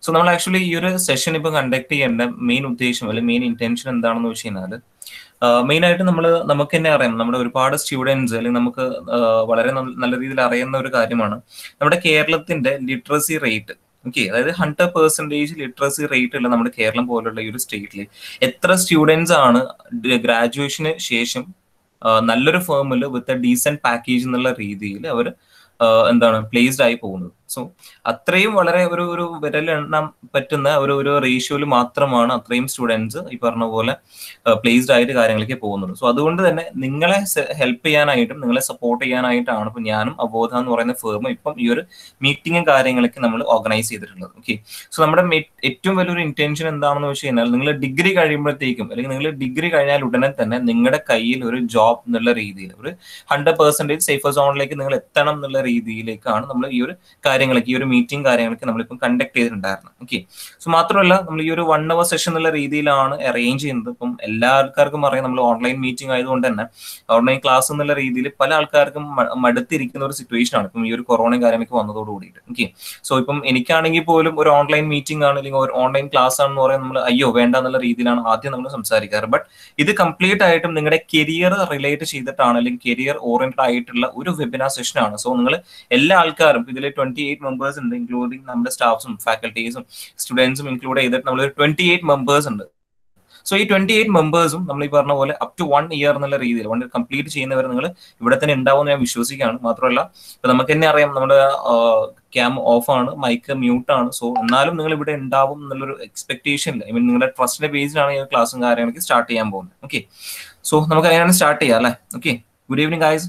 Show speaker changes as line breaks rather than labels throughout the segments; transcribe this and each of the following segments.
So നമ്മൾ actually ഈ ഒരു സെഷൻ ഇപ്പൊ കണ്ടക്ട് ചെയ്യേണ്ട മെയിൻ ഉദ്ദേശം അല്ലെങ്കിൽ മെയിൻ ഇന്റൻഷൻ എന്താണെന്ന് വെച്ച് കഴിഞ്ഞാൽ മെയിൻ ആയിട്ട് നമ്മൾ നമുക്ക് തന്നെ അറിയാം നമ്മുടെ ഒരുപാട് സ്റ്റുഡൻസ് അല്ലെങ്കിൽ നമുക്ക് വളരെ നല്ല രീതിയിൽ അറിയുന്ന ഒരു കാര്യമാണ് നമ്മുടെ കേരളത്തിന്റെ ലിറ്ററസി റേറ്റ് ഓക്കെ അതായത് ഹൺഡ്രഡ് പെർസെന്റേജ് ലിറ്ററസി റേറ്റ് ഉള്ള നമ്മുടെ കേരളം പോലുള്ള ഈ ഒരു സ്റ്റേറ്റിൽ എത്ര സ്റ്റുഡൻസ് ആണ് ഗ്രാജുവേഷന് ശേഷം നല്ലൊരു ഫേമിൽ വിത്ത് എ ഡീസെന്റ് പാക്കേജ് എന്നുള്ള രീതിയിൽ അവർ എന്താണ് പ്ലേസ്ഡ് ആയി പോകുന്നത് സോ അത്രയും വളരെ ഒരു ഒരു വിരലെണ്ണാൻ പറ്റുന്ന ഒരു ഒരു റേഷ്യോയിൽ മാത്രമാണ് അത്രയും സ്റ്റുഡൻസ് ഈ പറഞ്ഞ പോലെ പ്ലേസ്ഡ് ആയിട്ട് കാര്യങ്ങളിലേക്ക് പോകുന്നത് സോ അതുകൊണ്ട് തന്നെ നിങ്ങളെ ഹെൽപ്പ് ചെയ്യാനായിട്ടും നിങ്ങളെ സപ്പോർട്ട് ചെയ്യാനായിട്ടാണ് ഇപ്പം ഞാനും അബോധ എന്ന് പറയുന്ന ഫേമും ഇപ്പം ഈ ഒരു മീറ്റിങ്ങും കാര്യങ്ങളൊക്കെ നമ്മൾ ഓർഗനൈസ് ചെയ്തിട്ടുള്ളത് ഓക്കെ സോ നമ്മുടെ ഏറ്റവും വലിയൊരു ഇന്റൻഷൻ എന്താണെന്ന് വെച്ച് കഴിഞ്ഞാൽ നിങ്ങൾ ഡിഗ്രി കഴിയുമ്പോഴത്തേക്കും അല്ലെങ്കിൽ നിങ്ങൾ ഡിഗ്രി കഴിഞ്ഞാൽ ഉടനെ തന്നെ നിങ്ങളുടെ കയ്യിൽ ഒരു ജോബ് എന്നുള്ള രീതിയിൽ ഒരു ഹൺഡ്രഡ് പെർസെന്റേജ് സേഫർ സോണിലേക്ക് നിങ്ങൾ എത്തണം എന്നുള്ള രീതിയിലേക്കാണ് നമ്മൾ ഈ ഒരു കാര്യങ്ങളൊക്കെ ഈ ഒരു മീറ്റിംഗ് കാര്യങ്ങളൊക്കെ നമ്മളിപ്പം കണ്ടക്ട് ചെയ്തിട്ടുണ്ടായിരുന്നു ഓക്കെ സോ മാത്രമല്ല നമ്മൾ ഈ ഒരു വൺ അവർ സെഷൻ എന്നുള്ള രീതിയിലാണ് അറേഞ്ച് ചെയ്യുന്നത് ഇപ്പം എല്ലാ ആൾക്കാർക്കും അറിയാം നമ്മൾ ഓൺലൈൻ മീറ്റിംഗ് ആയതുകൊണ്ട് തന്നെ ഓൺലൈൻ ക്ലാസ് എന്നുള്ള രീതിയിൽ പല ആൾക്കാർക്കും മടുത്തിരിക്കുന്ന ഒരു സിറ്റുവേഷൻ ആണ് ഇപ്പം ഈ ഒരു കൊറോണയും കാര്യമൊക്കെ വന്നതോട് കൂടിയിട്ട് ഓക്കെ സോ ഇപ്പം എനിക്കാണെങ്കിൽ പോലും ഒരു ഓൺലൈൻ മീറ്റിംഗ് ആണ് അല്ലെങ്കിൽ ഒരു ഓൺലൈൻ ക്ലാസ് ആണെന്ന് പറയുന്നത് നമ്മൾ അയ്യോ വേണ്ട എന്നുള്ള രീതിയിലാണ് ആദ്യം നമ്മൾ സംസാരിക്കാറ് ബട്ട് ഇത് കംപ്ലീറ്റ് ആയിട്ടും നിങ്ങളുടെ കരിയർ റിലേറ്റ് ചെയ്തിട്ടാണ് അല്ലെങ്കിൽ കരിയർ ഓറിയന്റഡ് ആയിട്ടുള്ള ഒരു വെബിനാർ സെഷൻ ആണ് സോ നിങ്ങൾ എല്ലാ ആൾക്കാരും ഇതിൽ ട്വന്റി എയ്റ്റ് മെമ്പേഴ്സ് ഉണ്ട് ഇൻക്ലൂഡിങ് നമ്മുടെ സ്റ്റാഫ്സും ഫാക്കൽറ്റീസും സ്റ്റുഡൻസും ഇൻക്ലൂഡ് ചെയ്തിട്ട് നമ്മൾ ട്വന്റി എയ്റ്റ് മെമ്പേഴ്സ് ഉണ്ട് സോ ഈ ട്വന്റി എയ്റ്റ് മെമ്പേഴ്സും നമ്മൾ ഈ പറഞ്ഞ പോലെ അപ് ടു വൺ ഇയർ എന്നുള്ള രീതിയിൽ വൺ കംപ്ലീറ്റ് ചെയ്യുന്നവരെ നിങ്ങൾ ഇവിടെ തന്നെ ഉണ്ടാവും ഞാൻ വിശ്വസിക്കുകയാണ് മാത്രമല്ല ഇപ്പൊ നമുക്ക് തന്നെ അറിയാം നമ്മുടെ ക്യാം ഓഫ് ആണ് മൈക്ക് മ്യൂട്ട് ആണ് സോ എന്നാലും നിങ്ങൾ ഇവിടെ ഉണ്ടാവും എന്നുള്ളൊരു എക്സ്പെക്ടേഷൻ ഐ മീൻ നിങ്ങളുടെ ട്രസ്റ്റിന്റെ ബേസിലാണ് ഈ ക്ലാസ്സും കാര്യങ്ങളൊക്കെ സ്റ്റാർട്ട് ചെയ്യാൻ പോകുന്നത് ഓക്കെ സോ നമുക്ക് അങ്ങനെയാണ് സ്റ്റാർട്ട് ചെയ്യാം അല്ലേ okay good evening guys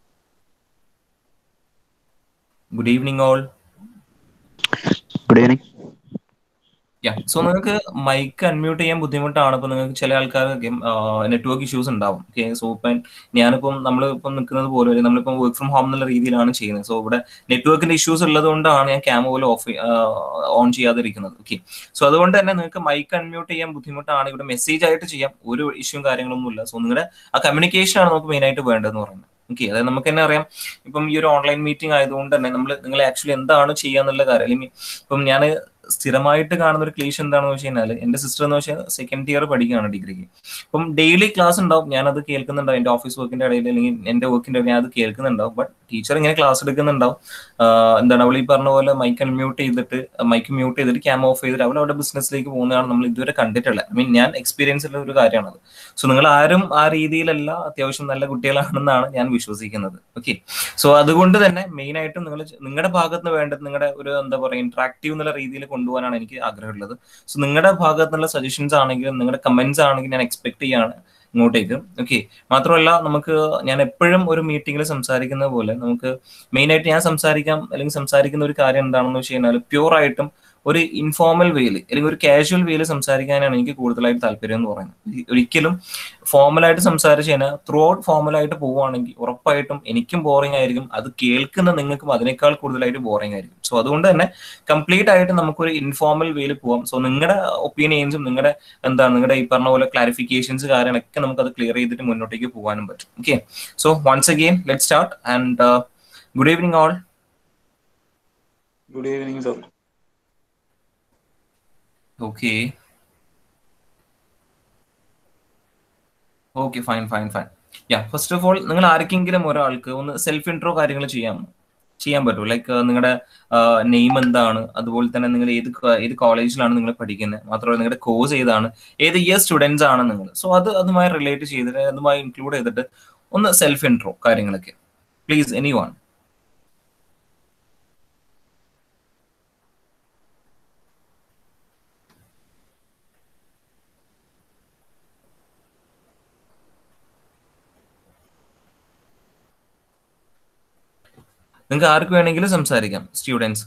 good evening all
good evening
yeah so നിങ്ങൾക്ക് മൈക്ക് അൺമ്യൂട്ട് ചെയ്യാൻ ബുദ്ധിമുട്ടാണ് ഇപ്പൊ നിങ്ങൾക്ക് ചില ആൾക്കാർക്ക് നെറ്റ്വർക്ക് ഇഷ്യൂസ് ഉണ്ടാവും ഓക്കെ സോ ഇപ്പം ഞാനിപ്പം നമ്മൾ ഇപ്പം നിൽക്കുന്നത് പോലെ നമ്മളിപ്പം വർക്ക് ഫ്രം ഹോം എന്നുള്ള രീതിയിലാണ് ചെയ്യുന്നത് സോ ഇവിടെ നെറ്റ്വർക്കിന്റെ ഇഷ്യൂസ് ഉള്ളത് കൊണ്ടാണ് ഞാൻ ക്യാമ പോലെ ഓഫ് ഓൺ ചെയ്യാതിരിക്കുന്നത് ഓക്കെ സോ അതുകൊണ്ട് തന്നെ നിങ്ങൾക്ക് മൈക്ക് അൺമ്യൂട്ട് ചെയ്യാൻ ബുദ്ധിമുട്ടാണ് ഇവിടെ മെസ്സേജ് ആയിട്ട് ചെയ്യാം ഒരു ഇഷ്യൂ കാര്യങ്ങളൊന്നും ഇല്ല സോ നിങ്ങളുടെ ആ കമ്മ്യൂണിക്കേഷൻ ആണ് നമുക്ക് മെയിൻ ആയിട്ട് വേണ്ടതെന്ന് പറയുന്നത് ഓക്കെ അതായത് നമുക്ക് തന്നെ അറിയാം ഇപ്പം ഈ ഒരു ഓൺലൈൻ മീറ്റിംഗ് ആയതുകൊണ്ട് തന്നെ നമ്മൾ നിങ്ങൾ ആക്ച്വലി എന്താണ് ചെയ്യാന്നുള്ള കാര്യം അല്ലെങ്കിൽ ഇപ്പം ഞാൻ സ്ഥിരമായിട്ട് കാണുന്ന ഒരു ക്ലീഷ് എന്താണെന്ന് വെച്ച് കഴിഞ്ഞാൽ എന്റെ സിസ്റ്റർ എന്ന് വെച്ചാൽ സെക്കൻഡ് ഇയർ പഠിക്കുകയാണ് ഡിഗ്രിക്ക് അപ്പം ഡെയിലി ക്ലാസ് ഉണ്ടാവും ഞാനത് കേൾക്കുന്നുണ്ടാവും എന്റെ ഓഫീസ് വർക്കിന്റെ ഇടയിൽ അല്ലെങ്കിൽ എന്റെ വർക്കിന്റെ ഇടയിൽ ഞാൻ അത് കേൾക്കുന്നുണ്ടാവും ബട്ട് ടീച്ചർ ഇങ്ങനെ ക്ലാസ് എടുക്കുന്നുണ്ടാവും എന്താണ് അവൾ ഈ പറഞ്ഞ പോലെ മൈക്ക് അൺമ്യൂട്ട് ചെയ്തിട്ട് മൈക്ക് മ്യൂട്ട് ചെയ്തിട്ട് ക്യാം ഓഫ് ചെയ്തിട്ട് അവൾ അവിടെ ബിസിനസ്സിലേക്ക് പോകുന്നതാണ് നമ്മൾ ഇതുവരെ കണ്ടിട്ടുള്ളത് ഐ മീൻ ഞാൻ എക്സ്പീരിയൻസ് ഉള്ള ഒരു കാര്യമാണത് സോ നിങ്ങൾ ആരും ആ രീതിയിലല്ല അത്യാവശ്യം നല്ല കുട്ടികളാണെന്നാണ് ഞാൻ വിശ്വസിക്കുന്നത് ഓക്കെ സോ അതുകൊണ്ട് തന്നെ മെയിൻ ആയിട്ടും നിങ്ങൾ നിങ്ങളുടെ ഭാഗത്ത് നിന്ന് വേണ്ടത് നിങ്ങളുടെ ഒരു എന്താ പറയുക ഇന്ററാക്റ്റീവ് എന്നുള്ള രീതിയിൽ കൊണ്ടുപോകാനാണ് എനിക്ക് ആഗ്രഹമുള്ളത് സോ നിങ്ങളുടെ ഭാഗത്തു നിന്നുള്ള സജഷൻസ് ആണെങ്കിലും നിങ്ങളുടെ കമന്റ്സ് ആണെങ്കിലും ഞാൻ എക്സ്പെക്ട് ചെയ്യാണ് ഇങ്ങോട്ടേക്ക് ഓക്കെ മാത്രമല്ല നമുക്ക് ഞാൻ എപ്പോഴും ഒരു മീറ്റിംഗിൽ സംസാരിക്കുന്ന പോലെ നമുക്ക് മെയിൻ ആയിട്ട് ഞാൻ സംസാരിക്കാം അല്ലെങ്കിൽ സംസാരിക്കുന്ന ഒരു കാര്യം എന്താണെന്ന് വെച്ച് കഴിഞ്ഞാൽ പ്യൂർ ആയിട്ടും ഒരു ഇൻഫോർമൽ വേയിൽ അല്ലെങ്കിൽ ഒരു കാഷ്വൽ വേയിൽ സംസാരിക്കാനാണ് എനിക്ക് കൂടുതലായിട്ട് താല്പര്യം എന്ന് പറയുന്നത് ഒരിക്കലും ഫോമലായിട്ട് സംസാരിച്ച് കഴിഞ്ഞാൽ ത്രൂ ഔട്ട് ഫോമലായിട്ട് പോവുകയാണെങ്കിൽ ഉറപ്പായിട്ടും എനിക്കും ബോറിംഗ് ആയിരിക്കും അത് കേൾക്കുന്ന നിങ്ങൾക്കും അതിനേക്കാൾ കൂടുതലായിട്ട് ബോറിംഗ് ആയിരിക്കും സോ അതുകൊണ്ട് തന്നെ കംപ്ലീറ്റ് ആയിട്ട് നമുക്കൊരു ഇൻഫോർമൽ വേയിൽ പോവാം സോ നിങ്ങളുടെ ഒപ്പീനിയൻസും നിങ്ങളുടെ എന്താണ് നിങ്ങളുടെ ഈ പറഞ്ഞ പോലെ ക്ലാരിഫിക്കേഷൻസ് കാര്യങ്ങളൊക്കെ നമുക്ക് അത് ക്ലിയർ ചെയ്തിട്ട് മുന്നോട്ടേക്ക് പോകാനും പറ്റും okay so once again let start and good evening all
good evening sir
okay okay fine fine fine yeah first of all നിങ്ങൾ ആർക്കെങ്കിലും ഒരാൾക്ക് ഒന്ന് സെൽഫ് ഇൻട്രോ കാര്യങ്ങൾ ചെയ്യാം ചെയ്യാൻ പറ്റുമോ ലൈക്ക് നിങ്ങളുടെ നെയിം എന്താണ് അതുപോലെ തന്നെ നിങ്ങൾ ഏത് ഏത് കോളേജിലാണ് നിങ്ങൾ പഠിക്കുന്നത് മാത്രമല്ല നിങ്ങളുടെ കോഴ്സ് ഏതാണ് ഏത് ഇയർ സ്റ്റുഡൻസ് ആണ് നിങ്ങൾ സോ അത് അതുമായി റിലേറ്റ് ചെയ്തിട്ട് അതുമായി ഇൻക്ലൂഡ് ചെയ്തിട്ട് ഒന്ന് സെൽഫ് ഇൻട്രോ കാര്യങ്ങളൊക്കെ പ്ലീസ് എനി വൺ നിങ്ങൾക്ക് ആർക്ക് വേണമെങ്കിലും സംസാരിക്കാം സ്റ്റുഡൻസ്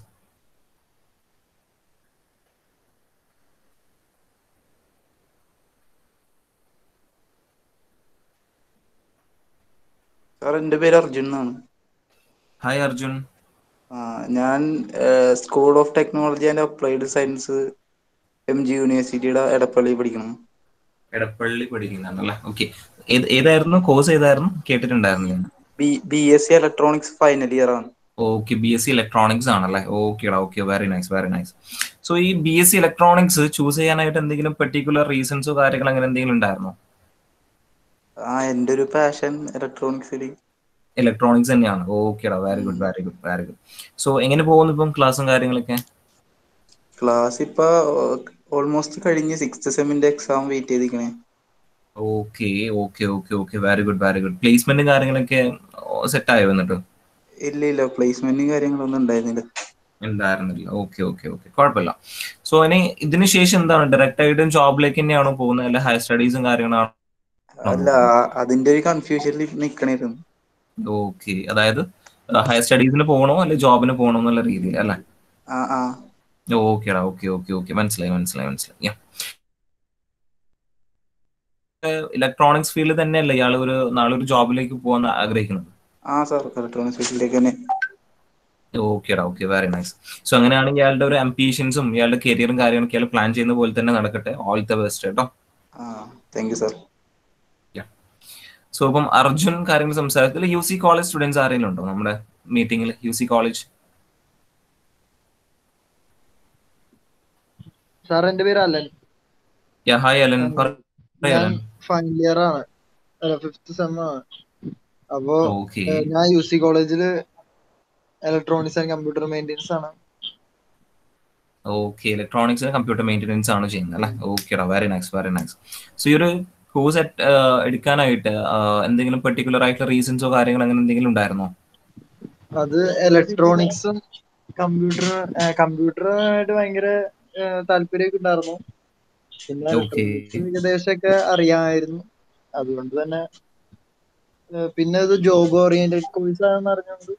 സാർ എൻ്റെ പേര് അർജുൻ എന്നാണ്
ഹായ് അർജുൻ
ആ, ഞാൻ school of technology and applied science M G യൂണിവേഴ്സിറ്റിയുടെ എടപ്പള്ളി പഠിക്കണം
എടപ്പള്ളി പഠിക്കുന്നതാണല്ലേ ഓക്കെ ഏതായിരുന്നു കോഴ്സ് ഏതായിരുന്നു കേട്ടിട്ടുണ്ടായിരുന്നു ഞാൻ
B B S C electronics final year ആണ്
okay B S C electronics ആണല്ലേ ഓക്കേടാ okay very nice very nice so ഈ B S C electronics choose ചെയ്യാനായിട്ട് എന്തെങ്കിലും പെർട്ടിക്കുലർ റീസൺസോ കാര്യങ്ങൾ അങ്ങനെ എന്തെങ്കിലും ഉണ്ടായിരുന്നോ
ആ എൻ്റെ ഒരു പാഷൻ ഇലക്ട്രോണിക്സിൽ
ഇലക്ട്രോണിക്സ് തന്നെയാണ് ഓക്കേടാ very good very good very good so എങ്ങനെ പോകുന്നു ഇപ്പം ക്ലാസ്സും കാര്യങ്ങളൊക്കെ
ക്ലാസ് ഇപ്പൊ ഓൾമോസ്റ്റ് കഴിഞ്ഞ് സിക്സ്ത് സെമ്മിന്റെ എക്സാം വെയിറ്റ് ചെയ്തിരിക്കണേ
okay okay okay okay very good very good പ്ലേസ്മെന്റും കാര്യങ്ങളൊക്കെ സെറ്റ് ആയോ എന്നിട്ട്
ഇല്ല ഇല്ല പ്ലേസ്മെന്റും കാര്യങ്ങളൊന്നും ഉണ്ടായിരുന്നില്ല
ഉണ്ടായിരുന്നില്ല ഓക്കെ ഓക്കെ ഓക്കെ കുഴപ്പമില്ല സോ ഇനി ഇതിന് ശേഷം എന്താണ് ഡയറക്റ്റ് ആയിട്ടും ജോബിലേക്ക് തന്നെയാണോ പോകുന്നത് അല്ല ഹയർ സ്റ്റഡീസും കാര്യങ്ങളാണോ
അല്ല ആ- അതിന്റെ ഒരു കൺഫ്യൂഷനിൽ നിക്കണായിരുന്നു
ഓക്കെ അതായത് ഹയർ സ്റ്റഡീസിന് പോകണോ അല്ലെ ജോബിന് പോകണോ എന്നുള്ള രീതിയിൽ അല്ലേ
ആ ആ
ഓക്കേടാ ഓക്കെ ഓക്കെ ഓക്കെ മനസ്സിലായി മനസ്സിലായി മനസ്സിലായി ഇലക്ട്രോണിക്സ് ഫീൽഡ് തന്നെയല്ലേ ഇയാൾ ഒരു നാളെ ഒരു ജോബിലേക്ക് പോകാൻ ആഗ്രഹിക്കുന്നത്
ആ സാർ ഇലക്ട്രോണിക്സ് ഫീൽഡിലേക്ക് തന്നെ
ഓക്കേടാ ഓക്കെ വെരി നൈസ് സോ അങ്ങനെയാണെങ്കിൽ ഇയാളുടെ ഒരു അംബീഷൻസും ഇയാളുടെ കരിയറും കാര്യങ്ങളൊക്കെ ഇയാൾ പ്ലാൻ ചെയ്യുന്ന പോലെ തന്നെ നടക്കട്ടെ ഓൾ ദ ബെസ്റ്റ് കേട്ടോ
ആ താങ്ക് യു സാർ
സോ ഇപ്പം അർജുൻ കാര്യങ്ങൾ സംസാരത്തിൽ യു സി കോളേജ് സ്റ്റുഡൻസ് ആരെങ്കിലും ഉണ്ടോ നമ്മുടെ മീറ്റിംഗിൽ യു സി കോളേജ്
സാർ എന്റെ പേര് അലൻ
യാ ഹായ് അലൻ പറ
ഞാൻ
അലൻ
ഫൈനൽ ഇയർ ആണ് അല്ല ഫിഫ്ത് സെം ആണ് അപ്പോ
ഓക്കെ
ഏഹ്, ഞാൻ യു സി കോളേജില് ഇലക്ട്രോണിക്സ് ആൻഡ് കമ്പ്യൂട്ടർ മെയിൻ്റെനൻസ് ആണ്
ഓക്കെ ഇലക്ട്രോണിക്സ് കമ്പ്യൂട്ടർ മെയിൻ്റെനൻസ് ആണ് ചെയ്യുന്നത് അല്ലേ ഓക്കെടാ very nice very nice so ഈ ഒരു കോഴ്സ് എടുക്കാനായിട്ട് ആ, എന്തെങ്കിലും പെർട്ടിക്കുലർ ആയിട്ടുള്ള റീസൺസോ കാര്യങ്ങൾ അങ്ങനെ എന്തെങ്കിലും ഉണ്ടായിരുന്നോ
അത് ഇലക്ട്രോണിക്സും കമ്പ്യൂട്ടർ കമ്പ്യൂട്ടറുമായിട്ട് ഭയങ്കര ഏഹ്, താല്പര്യമൊക്കെ ഉണ്ടായിരുന്നു പിന്നെ
Okay.
electronics ഏകദേശമൊക്കെ അറിയാമായിരുന്നു അതുകൊണ്ട് തന്നെ ഏഹ്, പിന്നെ ഇത് ജോബ് ഓറിയന്റഡ് കോഴ്സ് ആണെന്ന് അറിഞ്ഞുകൊണ്ട്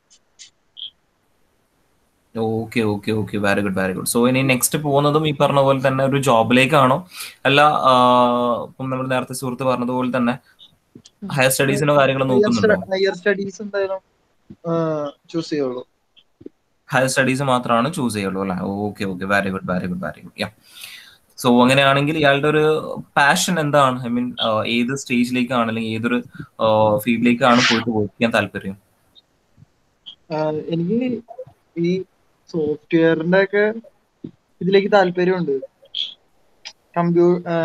okay okay okay very good very good so ഇനി നെക്സ്റ്റ് പോകുന്നതും ഈ പറഞ്ഞ പോലെ തന്നെ ഒരു ജോബിലേക്കാണോ അല്ല ആ, ഇപ്പം നമ്മൾ നേരത്തെ സുഹൃത്ത് പറഞ്ഞതുപോലെ തന്നെ ഹയർ സ്റ്റഡീസിനോ കാര്യങ്ങളോ നോക്കുന്നുണ്ടോ
ഹയർ സ്റ്റഡീസ് എന്തായാലും ചൂസ് ചെയ്യുള്ളൂ
ഹയർ സ്റ്റഡീസ് മാത്രമാണ് ചൂസ് ചെയ്യുള്ളൂ അല്ലേ okay okay very good very good very good yeah so അങ്ങനെയാണെങ്കിൽ ഇയാളുടെ ഒരു പാഷൻ എന്താണ് ഐ മീൻ ഏത് സ്റ്റേജിലേക്കാണ് അല്ലെങ്കിൽ ഏതൊരു ഫീൽഡിലേക്കാണ് പോയിട്ട് വർക്ക് ചെയ്യാൻ താല്പര്യം
ആഹ് എനിക്ക് ഈ സോഫ്റ്റ്വെയറിന്റെ ഒക്കെ ഇതിലേക്ക് താല്പര്യമുണ്ട് കമ്പ്യൂ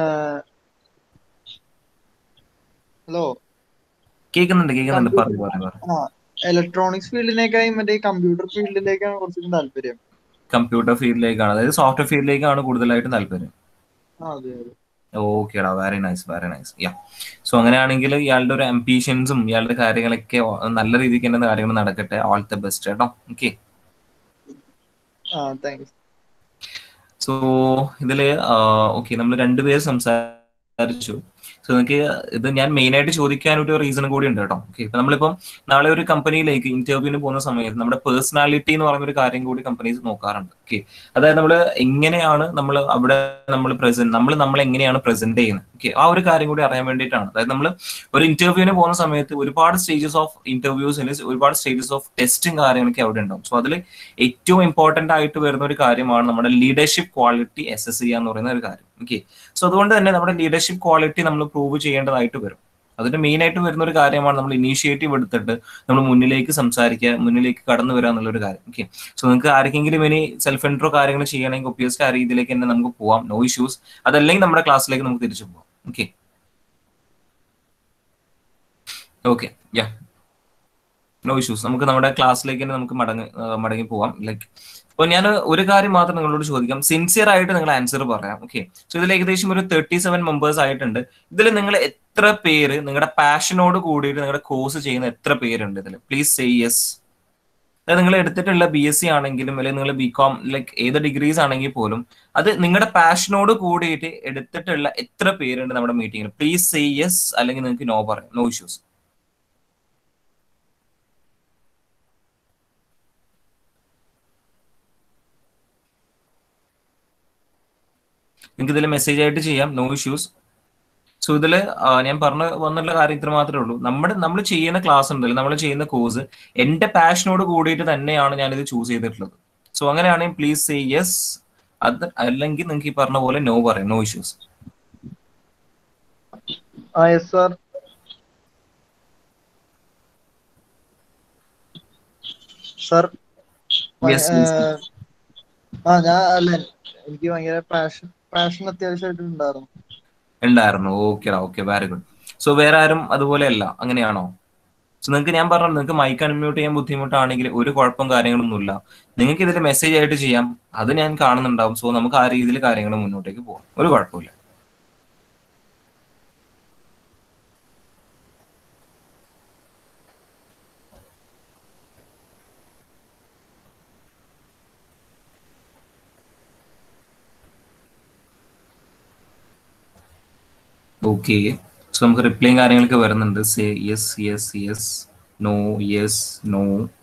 ഹലോ
കേൾക്കുന്നുണ്ട് കേൾക്കുന്നുണ്ട് പറഞ്ഞു പറഞ്ഞു പറഞ്ഞു
ആ ഇലക്ട്രോണിക്സ് ഫീൽഡിനേക്കായി മറ്റേ കമ്പ്യൂട്ടർ ഫീൽഡിലേക്കാണ് കുറച്ചുകൂടി താല്പര്യം
കമ്പ്യൂട്ടർ ഫീൽഡിലേക്കാണ് അതായത് സോഫ്റ്റ്വെയർ ഫീൽഡിലേക്കാണ് കൂടുതലായിട്ട് താല്പര്യം
ആ, അതെ അതെ
ഓക്കേടാ very nice very nice yeah so അങ്ങനെയാണെങ്കിൽ ഇയാളുടെ ഒരു അംബീഷൻസും ഇയാളുടെ കാര്യങ്ങളൊക്കെ നല്ല രീതിക്ക് തന്നെ കാര്യങ്ങൾ നടക്കട്ടെ ഓൾ ദ ബെസ്റ്റ് കേട്ടോ ഓക്കെ
ആ താങ്ക്സ്
സോ ഇതില് ഓക്കെ നമ്മൾ രണ്ടുപേര് സംസാരിച്ചു സോ നിങ്ങൾക്ക് ഇത് ഞാൻ മെയിൻ ആയിട്ട് ചോദിക്കാൻ ഒരു റീസൺ കൂടി ഉണ്ട് കേട്ടോ ഓക്കെ ഇപ്പൊ നമ്മളിപ്പം നാളെ ഒരു കമ്പനിയിലേക്ക് ഇന്റർവ്യൂവിന് പോകുന്ന സമയത്ത് നമ്മുടെ പേഴ്സണാലിറ്റി എന്ന് പറയുന്ന ഒരു കാര്യം കൂടി കമ്പനീസ് നോക്കാറുണ്ട് ഓക്കെ അതായത് നമ്മൾ എങ്ങനെയാണ് നമ്മൾ അവിടെ നമ്മൾ പ്രസന്റ് നമ്മൾ നമ്മൾ എങ്ങനെയാണ് പ്രസന്റ് ചെയ്യുന്നത് ഓക്കെ ആ ഒരു കാര്യം കൂടി അറിയാൻ വേണ്ടിയിട്ടാണ് അതായത് നമ്മൾ ഒരു ഇന്റർവ്യൂവിന് പോകുന്ന സമയത്ത് ഒരുപാട് സ്റ്റേജസ് ഓഫ് ഇന്റർവ്യൂസിൽ ഒരുപാട് സ്റ്റേജസ് ഓഫ് ടെസ്റ്റും കാര്യങ്ങളൊക്കെ അവിടെ ഉണ്ടാവും സോ അതിൽ ഏറ്റവും ഇമ്പോർട്ടന്റ് ആയിട്ട് വരുന്ന ഒരു കാര്യമാണ് നമ്മുടെ ലീഡർഷിപ്പ് ക്വാളിറ്റി അസസ് ചെയ്യുക എന്ന് പറയുന്ന ഒരു കാര്യം ഓക്കെ സോ അതുകൊണ്ട് തന്നെ നമ്മുടെ ലീഡർഷിപ്പ് ക്വാളിറ്റി നമ്മൾ പ്രൂവ് ചെയ്യേണ്ടതായിട്ട് വരും അതിന്റെ മെയിൻ ആയിട്ട് വരുന്ന ഒരു കാര്യമാണ് നമ്മൾ ഇനീഷ്യേറ്റീവ് എടുത്തിട്ട് നമ്മൾ മുന്നിലേക്ക് സംസാരിക്കുക മുന്നിലേക്ക് കടന്നു വരിക എന്നുള്ള ഒരു കാര്യം ഓക്കെ സോ നിങ്ങൾക്ക് ആർക്കെങ്കിലും ഇനി സെൽഫ് ഇൻട്രോ കാര്യങ്ങൾ ചെയ്യണമെങ്കിൽ ഒബ്വിയസ്ലി ആ രീതിയിലേക്ക് തന്നെ നമുക്ക് പോവാം നോ ഇഷ്യൂസ് അതല്ലെങ്കിൽ നമ്മുടെ ക്ലാസ്സിലേക്ക് നമുക്ക് തിരിച്ചു പോവാം okay okay yeah no issues നമുക്ക് നമ്മുടെ ക്ലാസ്സിലേക്ക് തന്നെ നമുക്ക് മടങ്ങി ആ, മടങ്ങി പോവാം ലൈക്ക് അപ്പൊ ഞാൻ ഒരു കാര്യം മാത്രം നിങ്ങളോട് ചോദിക്കാം സിൻസിയർ ആയിട്ട് നിങ്ങൾ ആൻസർ പറയാം ഓക്കെ സോ ഇതിൽ ഏകദേശം ഒരു തേർട്ടി സെവൻ മെമ്പേഴ്സ് ആയിട്ടുണ്ട് ഇതിൽ നിങ്ങൾ എത്ര പേര് നിങ്ങളുടെ പാഷനോട് കൂടിയിട്ട് നിങ്ങളുടെ കോഴ്സ് ചെയ്യുന്ന എത്ര പേരുണ്ട് ഇതിൽ പ്ലീസ് സേ യെസ് അതായത് നിങ്ങൾ എടുത്തിട്ടുള്ള ബി എസ് സി ആണെങ്കിലും അല്ലെങ്കിൽ നിങ്ങൾ ബി കോം ലൈക്ക് ഏത് ഡിഗ്രീസ് ആണെങ്കിൽ പോലും അത് നിങ്ങളുടെ പാഷനോട് കൂടിയിട്ട് എടുത്തിട്ടുള്ള എത്ര പേരുണ്ട് നമ്മുടെ മീറ്റിംഗിൽ പ്ലീസ് സേ യെസ് അല്ലെങ്കിൽ നിങ്ങൾക്ക് നോ പറയാം നോ ഇഷ്യൂസ് നിങ്ങൾക്ക് ഇതിൽ മെസ്സേജ് ആയിട്ട് ചെയ്യാം നോ ഇഷ്യൂസ് സോ ഇതിൽ ഞാൻ പറഞ്ഞു വന്നുള്ള കാര്യം ഇത്ര മാത്രമേ ഉള്ളൂ നമ്മുടെ നമ്മൾ ചെയ്യുന്ന ക്ലാസ് ഉണ്ടല്ലോ നമ്മൾ ചെയ്യുന്ന കോഴ്സ് എന്റെ പാഷനോട് കൂടിയിട്ട് തന്നെയാണ് ഞാൻ ഇത് ചൂസ് ചെയ്തിട്ടുള്ളത് സോ അങ്ങനെയാണെങ്കിൽ പ്ലീസ് സേ യെസ് അത് അല്ലെങ്കിൽ നിങ്ങൾക്ക് ഈ പറഞ്ഞ പോലെ നോ പറയാം നോ ഇഷ്യൂസ്
ആ yes sir sir
Yes, yes, yes.
ആ ഞാൻ അല്ല എനിക്ക് ഭയങ്കര പാഷൻ പാഷൻ അത്യാവശ്യമായിട്ട് ഉണ്ടായിരുന്നു
ഉണ്ടായിരുന്നു okay okay very good so വേറെ ആരും അതുപോലെയല്ല അങ്ങനെയാണോ സോ നിങ്ങൾക്ക് ഞാൻ പറഞ്ഞു നിങ്ങൾക്ക് മൈക്ക് അൺമ്യൂട്ട് ചെയ്യാൻ ബുദ്ധിമുട്ടാണെങ്കിൽ ഒരു കുഴപ്പം കാര്യങ്ങളൊന്നുമില്ല നിങ്ങൾക്ക് ഇതിൽ മെസ്സേജ് ആയിട്ട് ചെയ്യാം അത് ഞാൻ കാണുന്നുണ്ടാവും സോ നമുക്ക് ആ രീതിയിൽ കാര്യങ്ങൾ മുന്നോട്ടേക്ക് പോകാം ഒരു കുഴപ്പമില്ല ഓക്കെ സോ നമുക്ക് റിപ്ലൈയും കാര്യങ്ങളൊക്കെ വരുന്നുണ്ട് say yes yes yes no yes no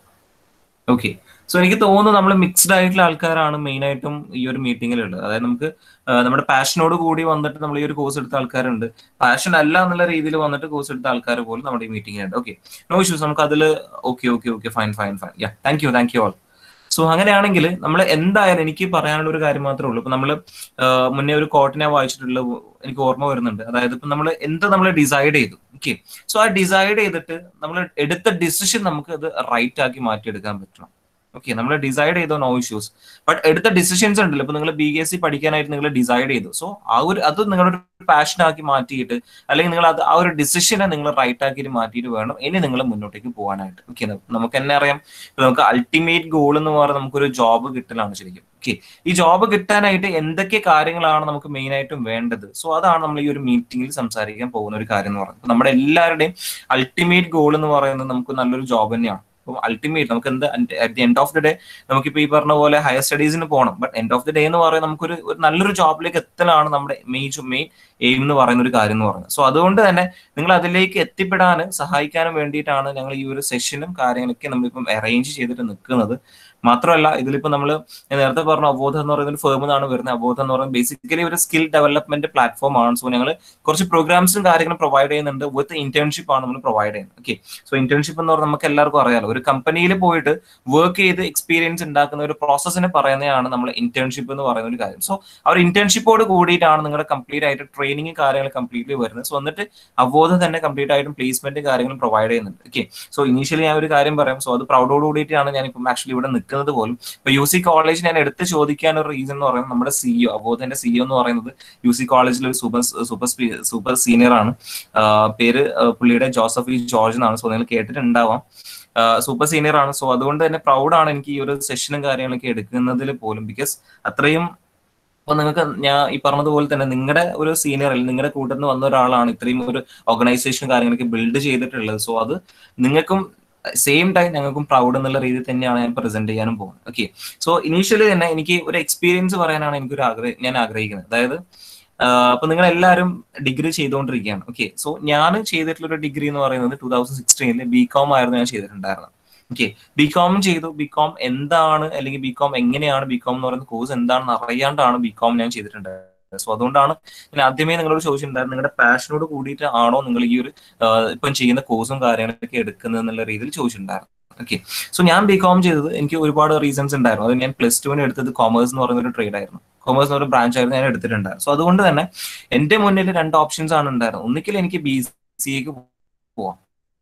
okay so എനിക്ക് തോന്നുന്നു നമ്മൾ മിക്സ്ഡ് ആയിട്ടുള്ള ആൾക്കാരാണ് മെയിൻ ആയിട്ടും ഈ ഒരു മീറ്റിങ്ങിലുള്ളത് അതായത് നമുക്ക് ആ, നമ്മുടെ പാഷനോട് കൂടി വന്നിട്ട് നമ്മൾ ഈ ഒരു കോഴ്സ് എടുത്ത ആൾക്കാരുണ്ട് പാഷൻ അല്ല എന്നുള്ള രീതിയിൽ വന്നിട്ട് കോഴ്സ് എടുത്ത ആൾക്കാർ പോലും നമ്മുടെ ഈ മീറ്റിംഗിലുണ്ട് ഓക്കെ നോ ഇഷ്യൂസ് നമുക്ക് അതിൽ okay okay okay fine fine fine yeah thank you thank you all so അങ്ങനെയാണെങ്കിൽ നമ്മൾ എന്തായാലും എനിക്ക് പറയാനുള്ള ഒരു കാര്യം മാത്രമേ ഉള്ളൂ ഇപ്പൊ നമ്മൾ മുന്നേ ഒരു കോട്ടിനെ വായിച്ചിട്ടുള്ള എനിക്ക് ഓർമ്മ വരുന്നുണ്ട് അതായത് ഇപ്പൊ നമ്മൾ എന്ത് നമ്മൾ ഡിസൈഡ് ചെയ്തു ഓക്കെ സോ ആ ഡിസൈഡ് ചെയ്തിട്ട് നമ്മൾ എടുത്ത ഡിസിഷൻ നമുക്ക് അത് റൈറ്റ് ആക്കി മാറ്റിയെടുക്കാൻ പറ്റണം ഓക്കെ നമ്മൾ ഡിസൈഡ് ചെയ്തോ നോ ഇഷ്യൂസ് ബട്ട് എടുത്ത ഡിസിഷൻസ് ഉണ്ടല്ലോ ഇപ്പൊ നിങ്ങൾ ബി എസ് സി പഠിക്കാനായിട്ട് നിങ്ങൾ ഡിസൈഡ് ചെയ്തു സോ ആ ഒരു അത് നിങ്ങളുടെ പാഷൻ ആക്കി മാറ്റിയിട്ട് അല്ലെങ്കിൽ നിങ്ങൾ അത് ആ ഒരു ഡിസിഷനെ നിങ്ങൾ റൈറ്റ് ആക്കിയിട്ട് മാറ്റിയിട്ട് വേണം ഇനി നിങ്ങൾ മുന്നോട്ടേക്ക് പോകാനായിട്ട് ഓക്കെ നമുക്ക് തന്നെ അറിയാം ഇപ്പൊ നമുക്ക് അൾട്ടിമേറ്റ് ഗോൾ എന്ന് പറയുന്നത് നമുക്കൊരു ജോബ് കിട്ടലാണ് ശരിക്കും ഓക്കെ ഈ ജോബ് കിട്ടാനായിട്ട് എന്തൊക്കെ കാര്യങ്ങളാണ് നമുക്ക് മെയിൻ ആയിട്ടും വേണ്ടത് സോ അതാണ് നമ്മൾ ഈ ഒരു മീറ്റിംഗിൽ സംസാരിക്കാൻ പോകുന്ന ഒരു കാര്യം എന്ന് പറയുന്നത് നമ്മുടെ എല്ലാവരുടെയും അൾട്ടിമേറ്റ് ഗോൾ എന്ന് പറയുന്നത് നമുക്ക് നല്ലൊരു ജോബ് തന്നെയാണ് അപ്പം അൾട്ടിമേറ്റ് നമുക്ക് എന്ത് at the end of the day നമുക്കിപ്പോ ഈ പറഞ്ഞ പോലെ ഹയർ സ്റ്റഡീസിന് പോകണം but end of the day എന്ന് പറയുന്നത് നമുക്കൊരു ഒരു നല്ലൊരു ജോബിലേക്ക് എത്തലാണ് നമ്മുടെ മെയിൻ മെയിൻ എയിം എന്ന് പറയുന്ന ഒരു കാര്യം എന്ന് പറയുന്നത് സോ അതുകൊണ്ട് തന്നെ നിങ്ങൾ അതിലേക്ക് എത്തിപ്പെടാൻ സഹായിക്കാനും വേണ്ടിയിട്ടാണ് ഞങ്ങൾ ഈ ഒരു സെഷനും കാര്യങ്ങളൊക്കെ നമ്മളിപ്പം അറേഞ്ച് ചെയ്തിട്ട് നിൽക്കുന്നത് മാത്രമല്ല ഇതിലിപ്പോ നമ്മൾ ഞാൻ നേരത്തെ പറഞ്ഞ അബോധം എന്ന് പറയുന്ന ഒരു ഫേം എന്നാണ് വരുന്നത് അബോധം എന്ന് പറയുന്നത് ബേസിക്കലി ഒരു സ്കിൽ ഡെവലപ്മെന്റ് പ്ലാറ്റ്ഫോം ആണ് സോ ഞങ്ങൾ കുറച്ച് പ്രോഗ്രാംസും കാര്യങ്ങളും പ്രൊവൈഡ് ചെയ്യുന്നുണ്ട് വിത്ത് ഇന്റേൺഷിപ്പ് ആണ് നമ്മൾ പ്രൊവൈഡ് ചെയ്യുന്നത് ഓക്കെ സോ ഇന്റേൺഷിപ്പ് എന്ന് പറഞ്ഞാൽ നമുക്ക് എല്ലാവർക്കും അറിയാലോ ഒരു കമ്പനിയിൽ പോയിട്ട് വർക്ക് ചെയ്ത് എക്സ്പീരിയൻസ് ഉണ്ടാക്കുന്ന ഒരു പ്രോസസ്സിനെ പറയുന്നതാണ് നമ്മൾ ഇന്റേൺഷിപ്പ് എന്ന് പറയുന്ന ഒരു കാര്യം സോ ആ ഒരു ഇന്റേൺഷിപ്പോട് കൂടിയിട്ടാണ് നിങ്ങളുടെ കംപ്ലീറ്റ് ആയിട്ട് ട്രെയിനിങ് കാര്യങ്ങൾ കംപ്ലീറ്റ്ലി വരുന്നത് സോ എന്നിട്ട് അവബോധം തന്നെ കംപ്ലീറ്റ് ആയിട്ടും പ്ലേസ്മെന്റ് കാര്യങ്ങളും പ്രൊവൈഡ് ചെയ്യുന്നുണ്ട് ഓക്കെ സോ ഇനീഷ്യലി ഞാൻ ഒരു കാര്യം പറയാം സോ അത് പ്രൗഡോട് കൂടിയിട്ടാണ് ഞാൻ ഇപ്പം ആക്ച്വലി ഇവിടെ നിൽക്കുന്നത് പോലും ഇപ്പൊ യു സി കോളേജ് ഞാൻ എടുത്ത് ചോദിക്കാൻ ഒരു റീസൺ എന്ന് പറയുന്നത് നമ്മുടെ സിഇഒ അവബോധന്റെ സിഇഒ എന്ന് പറയുന്നത് യു സി കോളേജിൽ ഒരു സൂപ്പർ സൂപ്പർ സൂപ്പർ സീനിയർ ആണ് ആ, പേര് ആ, പുള്ളിയുടെ ജോസഫ് ഇ ജോർജ് എന്നാണ് സോ നിങ്ങൾ കേട്ടിട്ടുണ്ടാവാം സൂപ്പർ സീനിയർ ആണ് സോ അതുകൊണ്ട് തന്നെ പ്രൗഡാണ് എനിക്ക് ഈ ഒരു സെഷനും കാര്യങ്ങളൊക്കെ എടുക്കുന്നതിൽ പോലും ബിക്കോസ് അത്രയും അപ്പൊ നിങ്ങൾക്ക് ഞാൻ ഈ പറഞ്ഞതുപോലെ തന്നെ നിങ്ങളുടെ ഒരു സീനിയർ അല്ലെങ്കിൽ നിങ്ങളുടെ കൂട്ടത്തിൽ നിന്ന് വന്ന ഒരാളാണ് ഇത്രയും ഒരു ഓർഗനൈസേഷൻ കാര്യങ്ങളൊക്കെ ബിൽഡ് ചെയ്തിട്ടുള്ളത് സോ അത് നിങ്ങൾക്കും സെയിം ടൈം ഞങ്ങൾക്കും പ്രൗഡ് എന്നുള്ള രീതിയിൽ തന്നെയാണ് ഞാൻ പ്രസന്റ് ചെയ്യാനും പോകുന്നത് ഓക്കെ സോ ഇനീഷ്യലി തന്നെ എനിക്ക് ഒരു എക്സ്പീരിയൻസ് പറയാനാണ് എനിക്കൊരു ആഗ്രഹം ഞാൻ ആഗ്രഹിക്കുന്നത് അതായത് ആഹ് അപ്പൊ നിങ്ങൾ എല്ലാവരും ഡിഗ്രി ചെയ്തുകൊണ്ടിരിക്കുകയാണ് ഓക്കെ സോ ഞാൻ ചെയ്തിട്ടുള്ള ഒരു ഡിഗ്രി എന്ന് പറയുന്നത് ടൂ തൗസൻഡ് സിക്സ്റ്റീനിൽ ബി കോം ആയിരുന്നു ഞാൻ ചെയ്തിട്ടുണ്ടായിരുന്നത് ഓക്കെ ബി കോം ചെയ്തു ബി കോം എന്താണ് അല്ലെങ്കിൽ ബി കോം എങ്ങനെയാണ് ബി കോം എന്ന് പറയുന്ന കോഴ്സ് എന്താണെന്ന് അറിയാണ്ടാണ് ബി കോം ഞാൻ ചെയ്തിട്ടുണ്ടായിരുന്നത് സോ അതുകൊണ്ടാണ് ഞാൻ ആദ്യമേ നിങ്ങളോട് ചോദിച്ചിട്ടുണ്ടായിരുന്നു നിങ്ങളുടെ പാഷനോട് കൂടിയിട്ട് ആണോ നിങ്ങൾ ഈ ഒരു ആഹ് ഇപ്പം ചെയ്യുന്ന കോഴ്സും കാര്യങ്ങളൊക്കെ എടുക്കുന്നത് എന്നുള്ള രീതിയിൽ ചോദിച്ചിട്ടുണ്ടായിരുന്നു ഓക്കെ സോ ഞാൻ ബി കോം ചെയ്തത് എനിക്ക് ഒരുപാട് റീസൺസ് ഉണ്ടായിരുന്നു അത് ഞാൻ പ്ലസ് ടുവിന് എടുത്തത് കോമേഴ്സ് എന്ന് പറയുന്ന ഒരു ട്രേഡ് ആയിരുന്നു കോമേഴ്സ് എന്ന് പറയുന്ന ബ്രാഞ്ച് ആയിരുന്നു ഞാൻ എടുത്തിട്ടുണ്ടായിരുന്നു സോ അതുകൊണ്ട് തന്നെ എന്റെ മുന്നിൽ രണ്ട് ഓപ്ഷൻസ് ആണ് ഉണ്ടായിരുന്നത് ഒന്നിക്കൽ എനിക്ക് ബി സി എക്ക് പോവാം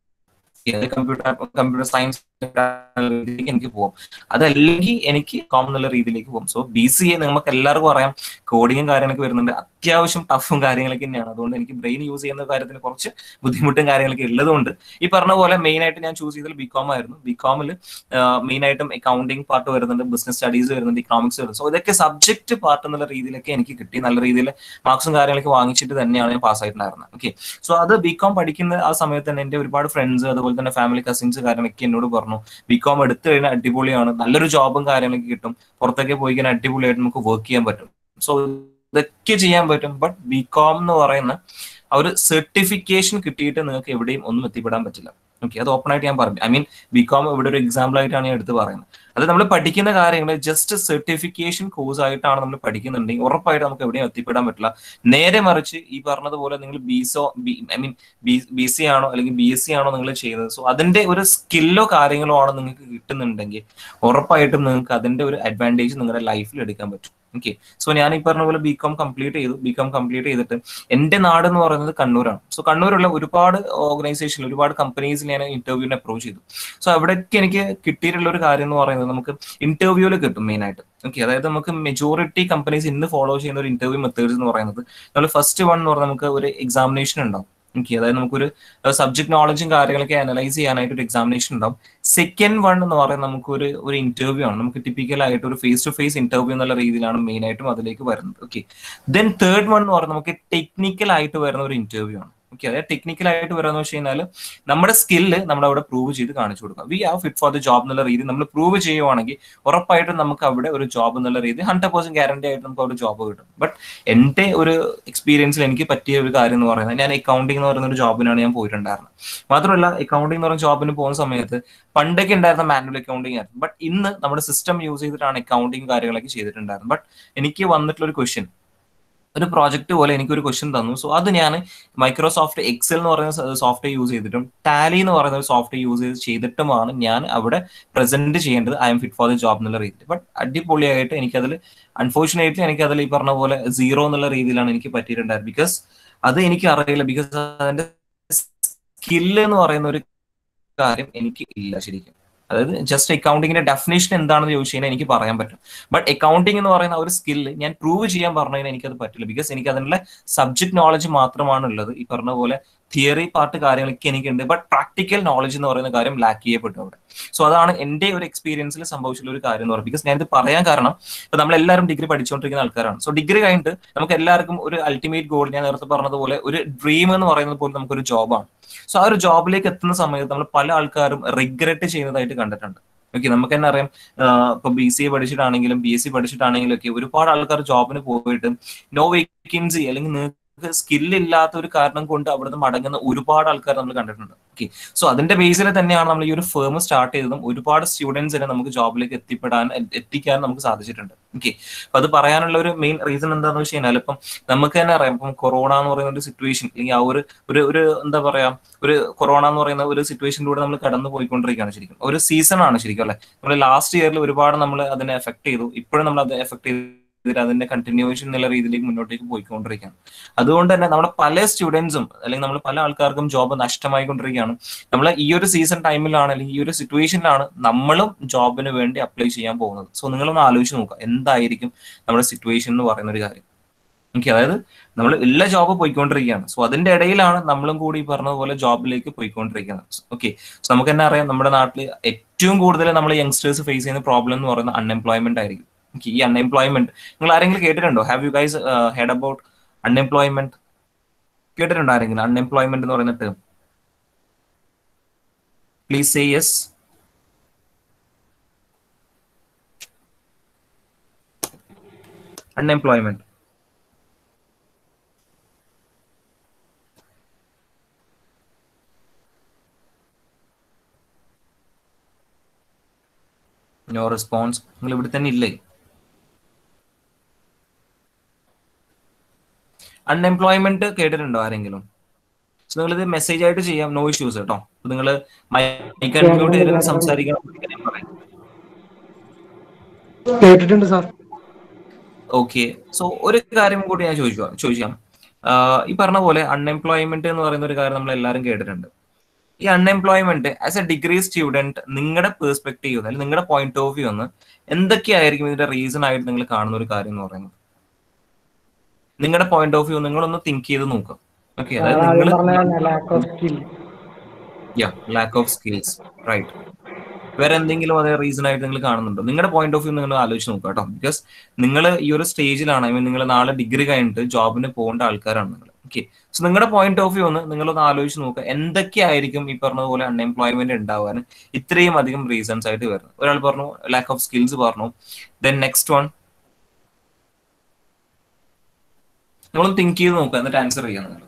കമ്പ്യൂട്ടർ കമ്പ്യൂട്ടർ സയൻസ് എനിക്ക് പോവാം അതല്ലെങ്കിൽ എനിക്ക് കോം എന്നുള്ള രീതിയിലേക്ക് പോകും സോ ബി സി എ നമുക്ക് എല്ലാവർക്കും അറിയാം കോഡിങ്ങും കാര്യങ്ങളൊക്കെ വരുന്നുണ്ട് അത്യാവശ്യം ടഫും കാര്യങ്ങളൊക്കെ തന്നെയാണ് അതുകൊണ്ട് എനിക്ക് ബ്രെയിൻ യൂസ് ചെയ്യുന്ന കാര്യത്തിന് കുറച്ച് ബുദ്ധിമുട്ടും കാര്യങ്ങളൊക്കെ ഉള്ളതുകൊണ്ട് ഈ പറഞ്ഞ പോലെ മെയിൻ ആയിട്ട് ഞാൻ ചൂസ് ചെയ്തത് ബി കോം ആയിരുന്നു ബി കോമിൽ മെയിൻ ആയിട്ടും അക്കൗണ്ടിങ് പാർട്ട് വരുന്നുണ്ട് ബിസിനസ് സ്റ്റഡീസ് വരുന്നുണ്ട് ഇക്കണോമിക്സ് വരുന്നുണ്ട് സോ ഇതൊക്കെ സബ്ജക്ട് പാർട്ട് എന്നുള്ള രീതിയിലൊക്കെ എനിക്ക് കിട്ടി നല്ല രീതിയിൽ മാർക്സും കാര്യങ്ങളൊക്കെ വാങ്ങിച്ചിട്ട് തന്നെയാണ് ഞാൻ പാസ് ആയിട്ടുണ്ടായിരുന്നത് ഓക്കെ സോ അത് ബി കോം പഠിക്കുന്ന ആ സമയത്ത് തന്നെ എന്റെ ഒരുപാട് ഫ്രണ്ട്സ് അതുപോലെ തന്നെ ഫാമിലി കസിൻസ് കാര്യങ്ങളൊക്കെ എന്നോട് പറഞ്ഞു ബി കോം എടുത്തു കഴിഞ്ഞാൽ അടിപൊളിയാണ് നല്ലൊരു ജോബും കാര്യങ്ങളൊക്കെ കിട്ടും പുറത്തൊക്കെ പോയി കഴിഞ്ഞാൽ അടിപൊളിയായിട്ട് നമുക്ക് വർക്ക് ചെയ്യാൻ പറ്റും സോ ഇതൊക്കെ ചെയ്യാൻ പറ്റും ബട്ട് ബി കോം എന്ന് പറയുന്ന ആ ഒരു സർട്ടിഫിക്കേഷൻ കിട്ടിയിട്ട് നിങ്ങൾക്ക് എവിടെയും ഒന്നും എത്തിപ്പെടാൻ പറ്റില്ല ഓക്കെ അത് ഓപ്പൺ ആയിട്ട് ഞാൻ പറഞ്ഞു ഐ മീൻ ബി കോം ഇവിടെ ഒരു എക്സാമ്പിൾ ആയിട്ടാണ് ഞാൻ എടുത്ത് പറയുന്നത് അത് നമ്മൾ പഠിക്കുന്ന കാര്യങ്ങൾ ജസ്റ്റ് സർട്ടിഫിക്കേഷൻ കോഴ്സ് ആയിട്ടാണ് നമ്മൾ പഠിക്കുന്നുണ്ടെങ്കിൽ ഉറപ്പായിട്ട് നമുക്ക് എവിടെയും എത്തിപ്പെടാൻ പറ്റില്ല നേരെ മറിച്ച് ഈ പറഞ്ഞതുപോലെ നിങ്ങൾ ബിസോ ഐ മീൻ ബി സി ആണോ അല്ലെങ്കിൽ ബി എസ് സി ആണോ നിങ്ങൾ ചെയ്യുന്നത് സോ അതിന്റെ ഒരു സ്കില്ലോ കാര്യങ്ങളോ ആണ് നിങ്ങൾക്ക് കിട്ടുന്നുണ്ടെങ്കിൽ ഉറപ്പായിട്ടും നിങ്ങൾക്ക് അതിന്റെ ഒരു അഡ്വാൻറ്റേജ് നിങ്ങളുടെ ലൈഫിൽ എടുക്കാൻ പറ്റും ഓക്കെ സോ ഞാൻ ഈ പറഞ്ഞ പോലെ ബി കോം കംപ്ലീറ്റ് ചെയ്തു ബി കോം കംപ്ലീറ്റ് ചെയ്തിട്ട് എന്റെ നാട് എന്ന് പറയുന്നത് കണ്ണൂരാണ് സോ കണ്ണൂരുള്ള ഒരുപാട് ഓർഗനൈസേഷൻ ഒരുപാട് കമ്പനീസിൽ ഞാൻ ഇന്റർവ്യൂവിന് അപ്രോച്ച് ചെയ്തു സോ അവിടേക്ക് എനിക്ക് കിട്ടിയിട്ടുള്ള ഒരു കാര്യം എന്ന് പറയുന്നത് പറയുന്നത് നമുക്ക് ഇന്റർവ്യൂവിൽ കിട്ടും മെയിൻ ആയിട്ട് ഓക്കെ അതായത് നമുക്ക് മെജോറിറ്റി കമ്പനീസ് ഇന്ന് ഫോളോ ചെയ്യുന്ന ഒരു ഇന്റർവ്യൂ മെത്തേഡ്സ് എന്ന് പറയുന്നത് നമ്മൾ ഫസ്റ്റ് വൺ എന്ന് പറഞ്ഞാൽ നമുക്ക് ഒരു എക്സാമിനേഷൻ ഉണ്ടാവും ഓക്കെ അതായത് നമുക്കൊരു സബ്ജക്ട് നോളജും കാര്യങ്ങളൊക്കെ അനലൈസ് ചെയ്യാനായിട്ട് ഒരു എക്സാമിനേഷൻ ഉണ്ടാവും സെക്കൻഡ് വൺ എന്ന് പറയുന്നത് നമുക്കൊരു ഒരു ഇന്റർവ്യൂ ആണ് നമുക്ക് ടിപ്പിക്കൽ ആയിട്ട് ഒരു ഫേസ് ടു ഫേസ് ഇന്റർവ്യൂ എന്നുള്ള രീതിയിലാണ് മെയിൻ ആയിട്ടും അതിലേക്ക് വരുന്നത് ഓക്കെ ദെൻ തേർഡ് വൺ എന്ന് പറയുന്നത് നമുക്ക് ടെക്നിക്കൽ ആയിട്ട് വരുന്ന ഒരു ഇന്റർവ്യൂ ആണ് ഓക്കെ അതായത് ടെക്നിക്കൽ ആയിട്ട് വരുന്ന വെച്ച് കഴിഞ്ഞാൽ നമ്മുടെ സ്കില്ല് നമ്മൾ അവിടെ പ്രൂവ് ചെയ്ത് കാണിച്ചു കൊടുക്കുക we have fit for the job എന്നുള്ള രീതി നമ്മൾ പ്രൂവ് ചെയ്യുവാണെങ്കിൽ ഉറപ്പായിട്ടും നമുക്ക് അവിടെ ഒരു ജോബ് എന്നുള്ള രീതി ഹൺഡ്രഡ് പെർസെന്റ് ഗ്യാരണ്ടി ആയിട്ട് നമുക്ക് അവിടെ ജോബ് കിട്ടും ബട്ട് എന്റെ ഒരു എക്സ്പീരിയൻസിൽ എനിക്ക് പറ്റിയ ഒരു കാര്യം എന്ന് പറയുന്നത് ഞാൻ അക്കൗണ്ടിംഗ് എന്ന് പറയുന്ന ഒരു ജോബിനാണ് ഞാൻ പോയിട്ടുണ്ടായിരുന്നത് മാത്രമല്ല അക്കൗണ്ടിംഗ് എന്ന് പറയുന്ന ജോബിന് പോകുന്ന സമയത്ത് പണ്ടൊക്കെ ഉണ്ടായിരുന്ന മാനുവൽ അക്കൗണ്ടിംഗ് ആയിരുന്നു ബട്ട് ഇന്ന് നമ്മുടെ സിസ്റ്റം യൂസ് ചെയ്തിട്ടാണ് അക്കൗണ്ടിങ് കാര്യങ്ങളൊക്കെ ചെയ്തിട്ടുണ്ടായിരുന്നത് ബട്ട് എനിക്ക് വന്നിട്ടുള്ള ഒരു ക്വസ്റ്റ്യൻ ഒരു പ്രോജക്റ്റ് പോലെ എനിക്ക് ഒരു ക്വസ്റ്റ്യൻ തന്നു സോ അത് ഞാൻ മൈക്രോസോഫ്റ്റ് എക്സൽ എന്ന് പറയുന്ന സോഫ്റ്റ്വെയർ യൂസ് ചെയ്തിട്ടും ടാലി എന്ന് പറയുന്ന ഒരു സോഫ്റ്റ്വെയർ യൂസ് ചെയ്ത് ചെയ്തിട്ടുമാണ് ഞാൻ അവിടെ പ്രസന്റ് ചെയ്യേണ്ടത് I'm fit for the job എന്നുള്ള രീതിയിൽ ബട്ട് അടിപൊളിയായിട്ട് എനിക്കതിൽ അൺഫോർച്ചുനേറ്റ്ലി എനിക്ക് അതിൽ ഈ പറഞ്ഞ പോലെ സീറോ എന്നുള്ള രീതിയിലാണ് എനിക്ക് പറ്റിയിട്ടുണ്ടായത് ബിക്കോസ് അത് എനിക്ക് അറിയില്ല ബിക്കോസ് അതിന്റെ സ്കില്ല് എന്ന് പറയുന്ന ഒരു കാര്യം എനിക്ക് ഇല്ല ശരിക്കും അതായത് ജസ്റ്റ് അക്കൗണ്ടിങ്ങിന്റെ ഡെഫിനേഷൻ എന്താണെന്ന് ചോദിച്ചു കഴിഞ്ഞാൽ എനിക്ക് പറയാൻ പറ്റും ബട്ട് അക്കൗണ്ടിങ് എന്ന് പറയുന്ന ഒരു സ്കില്ല് ഞാൻ പ്രൂവ് ചെയ്യാൻ പറഞ്ഞു കഴിഞ്ഞാൽ എനിക്കത് പറ്റില്ല ബിക്കോസ് എനിക്ക് അതിനുള്ള സബ്ജക്ട് നോളജ് മാത്രമാണ് ഉള്ളത് ഈ പറഞ്ഞ പോലെ തിയറി പാർട്ട് കാര്യങ്ങളൊക്കെ എനിക്കുണ്ട് ബട്ട് പ്രാക്ടിക്കൽ നോളജ് എന്ന് പറയുന്ന കാര്യം ലാക്ക് ചെയ്യപ്പെട്ടു അവിടെ സോ അതാണ് എന്റെ ഒരു എക്സ്പീരിയൻസിൽ സംഭവിച്ചിട്ടുള്ള ഒരു കാര്യം എന്ന് പറയുന്നത് ബിക്കോസ് ഞാനിത് പറയാൻ കാരണം ഇപ്പൊ നമ്മളെല്ലാവരും ഡിഗ്രി പഠിച്ചുകൊണ്ടിരിക്കുന്ന ആൾക്കാരാണ് സോ ഡിഗ്രി കഴിഞ്ഞിട്ട് നമുക്ക് എല്ലാവർക്കും ഒരു അൾട്ടിമേറ്റ് ഗോൾ ഞാൻ നേരത്തെ പറഞ്ഞതുപോലെ ഒരു ഡ്രീം എന്ന് പറയുന്നത് പോലും നമുക്കൊരു ജോബാണ് സോ ആ ഒരു ജോബിലേക്ക് എത്തുന്ന സമയത്ത് നമ്മൾ പല ആൾക്കാരും റിഗ്രറ്റ് ചെയ്യുന്നതായിട്ട് കണ്ടിട്ടുണ്ട് ഓക്കെ നമുക്ക് തന്നെ അറിയാം ഇപ്പൊ ബി സി എ പഠിച്ചിട്ടാണെങ്കിലും ബി എസ് സി പഠിച്ചിട്ടാണെങ്കിലും ഒക്കെ ഒരുപാട് ആൾക്കാർ ജോബിന് പോയിട്ട് നോ വേക്കൻസി അല്ലെങ്കിൽ നിങ്ങൾക്ക് സ്കിൽ ഇല്ലാത്ത ഒരു കാരണം കൊണ്ട് അവിടുന്ന് മടങ്ങുന്ന ഒരുപാട് ആൾക്കാർ നമ്മൾ കണ്ടിട്ടുണ്ട് ഓക്കെ സോ അതിന്റെ ബേസിൽ തന്നെയാണ് നമ്മൾ ഈ ഒരു ഫേം സ്റ്റാർട്ട് ചെയ്തതും ഒരുപാട് സ്റ്റുഡൻസിനെ നമുക്ക് ജോബിലേക്ക് എത്തിപ്പെടാൻ എത്തിക്കാൻ നമുക്ക് സാധിച്ചിട്ടുണ്ട് ഓക്കെ അപ്പൊ അത് പറയാനുള്ള ഒരു മെയിൻ റീസൺ എന്താണെന്ന് വെച്ച് കഴിഞ്ഞാൽ ഇപ്പം നമുക്ക് തന്നെ അറിയാം ഇപ്പം കൊറോണ എന്ന് പറയുന്ന ഒരു സിറ്റുവേഷൻ അല്ലെങ്കിൽ ആ ഒരു ഒരു ഒരു എന്താ പറയാ ഒരു കൊറോണ എന്ന് പറയുന്ന ഒരു സിറ്റുവേഷനിലൂടെ നമ്മൾ കടന്നു പോയിക്കൊണ്ടിരിക്കുകയാണ് ശരിക്കും ഒരു സീസൺ ആണ് ശരിക്കും അല്ലെ നമ്മൾ ലാസ്റ്റ് ഇയറിൽ ഒരുപാട് നമ്മൾ അതിനെ എഫക്ട് ചെയ്തു ഇപ്പോഴും നമ്മൾ അത് എഫക്ട് ചെയ്തു അതിന്റെ കണ്ടിന്യൂവേഷൻ എന്നുള്ള രീതിയിലേക്ക് മുന്നോട്ടേക്ക് പോയിക്കൊണ്ടിരിക്കുകയാണ് അതുകൊണ്ട് തന്നെ നമ്മുടെ പല സ്റ്റുഡൻസും അല്ലെങ്കിൽ നമ്മൾ പല ആൾക്കാർക്കും ജോബ് നഷ്ടമായിക്കൊണ്ടിരിക്കുകയാണ് നമ്മൾ ഈ ഒരു സീസൺ ടൈമിലാണ് അല്ലെങ്കിൽ ഈ ഒരു സിറ്റുവേഷനിലാണ് നമ്മളും ജോബിന് വേണ്ടി അപ്ലൈ ചെയ്യാൻ പോകുന്നത് സോ നിങ്ങളൊന്ന് ആലോചിച്ച് നോക്കുക എന്തായിരിക്കും നമ്മുടെ സിറ്റുവേഷൻ എന്ന് പറയുന്ന ഒരു കാര്യം ഓക്കെ അതായത് നമ്മൾ എല്ലാ ജോബ് പോയിക്കൊണ്ടിരിക്കുകയാണ് സോ അതിന്റെ ഇടയിലാണ് നമ്മളും കൂടി ഈ പറഞ്ഞതുപോലെ ജോബിലേക്ക് പോയിക്കൊണ്ടിരിക്കുന്നത് ഓക്കെ സോ നമുക്ക് തന്നെ അറിയാം നമ്മുടെ നാട്ടിൽ ഏറ്റവും കൂടുതൽ നമ്മൾ യങ്സ്റ്റേഴ്സ് ഫേസ് ചെയ്യുന്ന പ്രോബ്ലം എന്ന് പറയുന്നത് അൺഎംപ്ലോയ്മെന്റ് ആയിരിക്കും ഈ അൺഎംപ്ലോയ്മെന്റ് നിങ്ങൾ ആരെങ്കിലും കേട്ടിട്ടുണ്ടോ have you guys heard about unemployment കേട്ടിട്ടുണ്ടോ ആരെങ്കിലും അൺഎംപ്ലോയ്മെന്റ് എന്ന് പറയുന്ന term please say yes unemployment no response നിങ്ങൾ ഇവിടെ തന്നെ ഇല്ലേ അൺഎംപ്ലോയ്മെന്റ് കേട്ടിട്ടുണ്ടോ ആരെങ്കിലും നിങ്ങൾ ഇത് മെസ്സേജ് ആയിട്ട് ചെയ്യാം നോ ഇഷ്യൂസ് കേട്ടോ നിങ്ങൾ മൈക്ക് അൺമ്യൂട്ട് ചെയ്ത് സംസാരിക്കണം
കേട്ടിട്ടുണ്ട് സാർ
ഓക്കെ സോ ഒരു കാര്യം കൂടി ഞാൻ ചോദിക്കാം ചോദിക്കാം ഈ പറഞ്ഞ പോലെ അൺഎംപ്ലോയ്മെന്റ് എന്ന് പറയുന്ന ഒരു കാര്യം നമ്മൾ എല്ലാവരും കേട്ടിട്ടുണ്ട് ഈ unemployment as a degree student നിങ്ങളുടെ പേഴ്സ്പെക്ടീവ് അല്ലെങ്കിൽ നിങ്ങളുടെ പോയിന്റ് ഓഫ് വ്യൂ ഒന്ന് എന്തൊക്കെയായിരിക്കും ഇതിന്റെ റീസൺ ആയിട്ട് നിങ്ങൾ കാണുന്ന ഒരു കാര്യം എന്ന് പറയുന്നത് നിങ്ങളുടെ പോയിന്റ് ഓഫ് വ്യൂ നിങ്ങളൊന്ന് തിങ്ക് ചെയ്ത് നോക്കുക ഓക്കെ അതായത് നിങ്ങൾ
lack of skill
yeah lack of skills right വേറെ എന്തെങ്കിലും അതേ റീസൺ ആയിട്ട് നിങ്ങൾ കാണുന്നുണ്ടോ നിങ്ങളുടെ പോയിന്റ് ഓഫ് വ്യൂ നിങ്ങൾ ആലോചിച്ച് നോക്കുക കേട്ടോ ബിക്കോസ് നിങ്ങൾ ഈ ഒരു സ്റ്റേജിലാണ് ഐ മീൻ നിങ്ങൾ നാളെ ഡിഗ്രി കഴിഞ്ഞിട്ട് ജോബിന് പോകേണ്ട ആൾക്കാരാണ് നിങ്ങൾ ഓക്കെ സോ നിങ്ങളുടെ പോയിന്റ് ഓഫ് വ്യൂ ഒന്ന് നിങ്ങളൊന്ന് ആലോചിച്ച് നോക്കുക എന്തൊക്കെയായിരിക്കും ഈ പറഞ്ഞതുപോലെ അൺഎംപ്ലോയ്മെന്റ് ഉണ്ടാവാൻ ഇത്രയും അധികം റീസൺസ് ആയിട്ട് വരുന്നത് ഒരാൾ പറഞ്ഞു ലാക്ക് ഓഫ് സ്കിൽസ് പറഞ്ഞു ദെൻ നെക്സ്റ്റ് വൺ നിങ്ങളൊന്ന് തിങ്ക് ചെയ്ത് നോക്കുക എന്നിട്ട് ആൻസർ ചെയ്യാം നിങ്ങൾ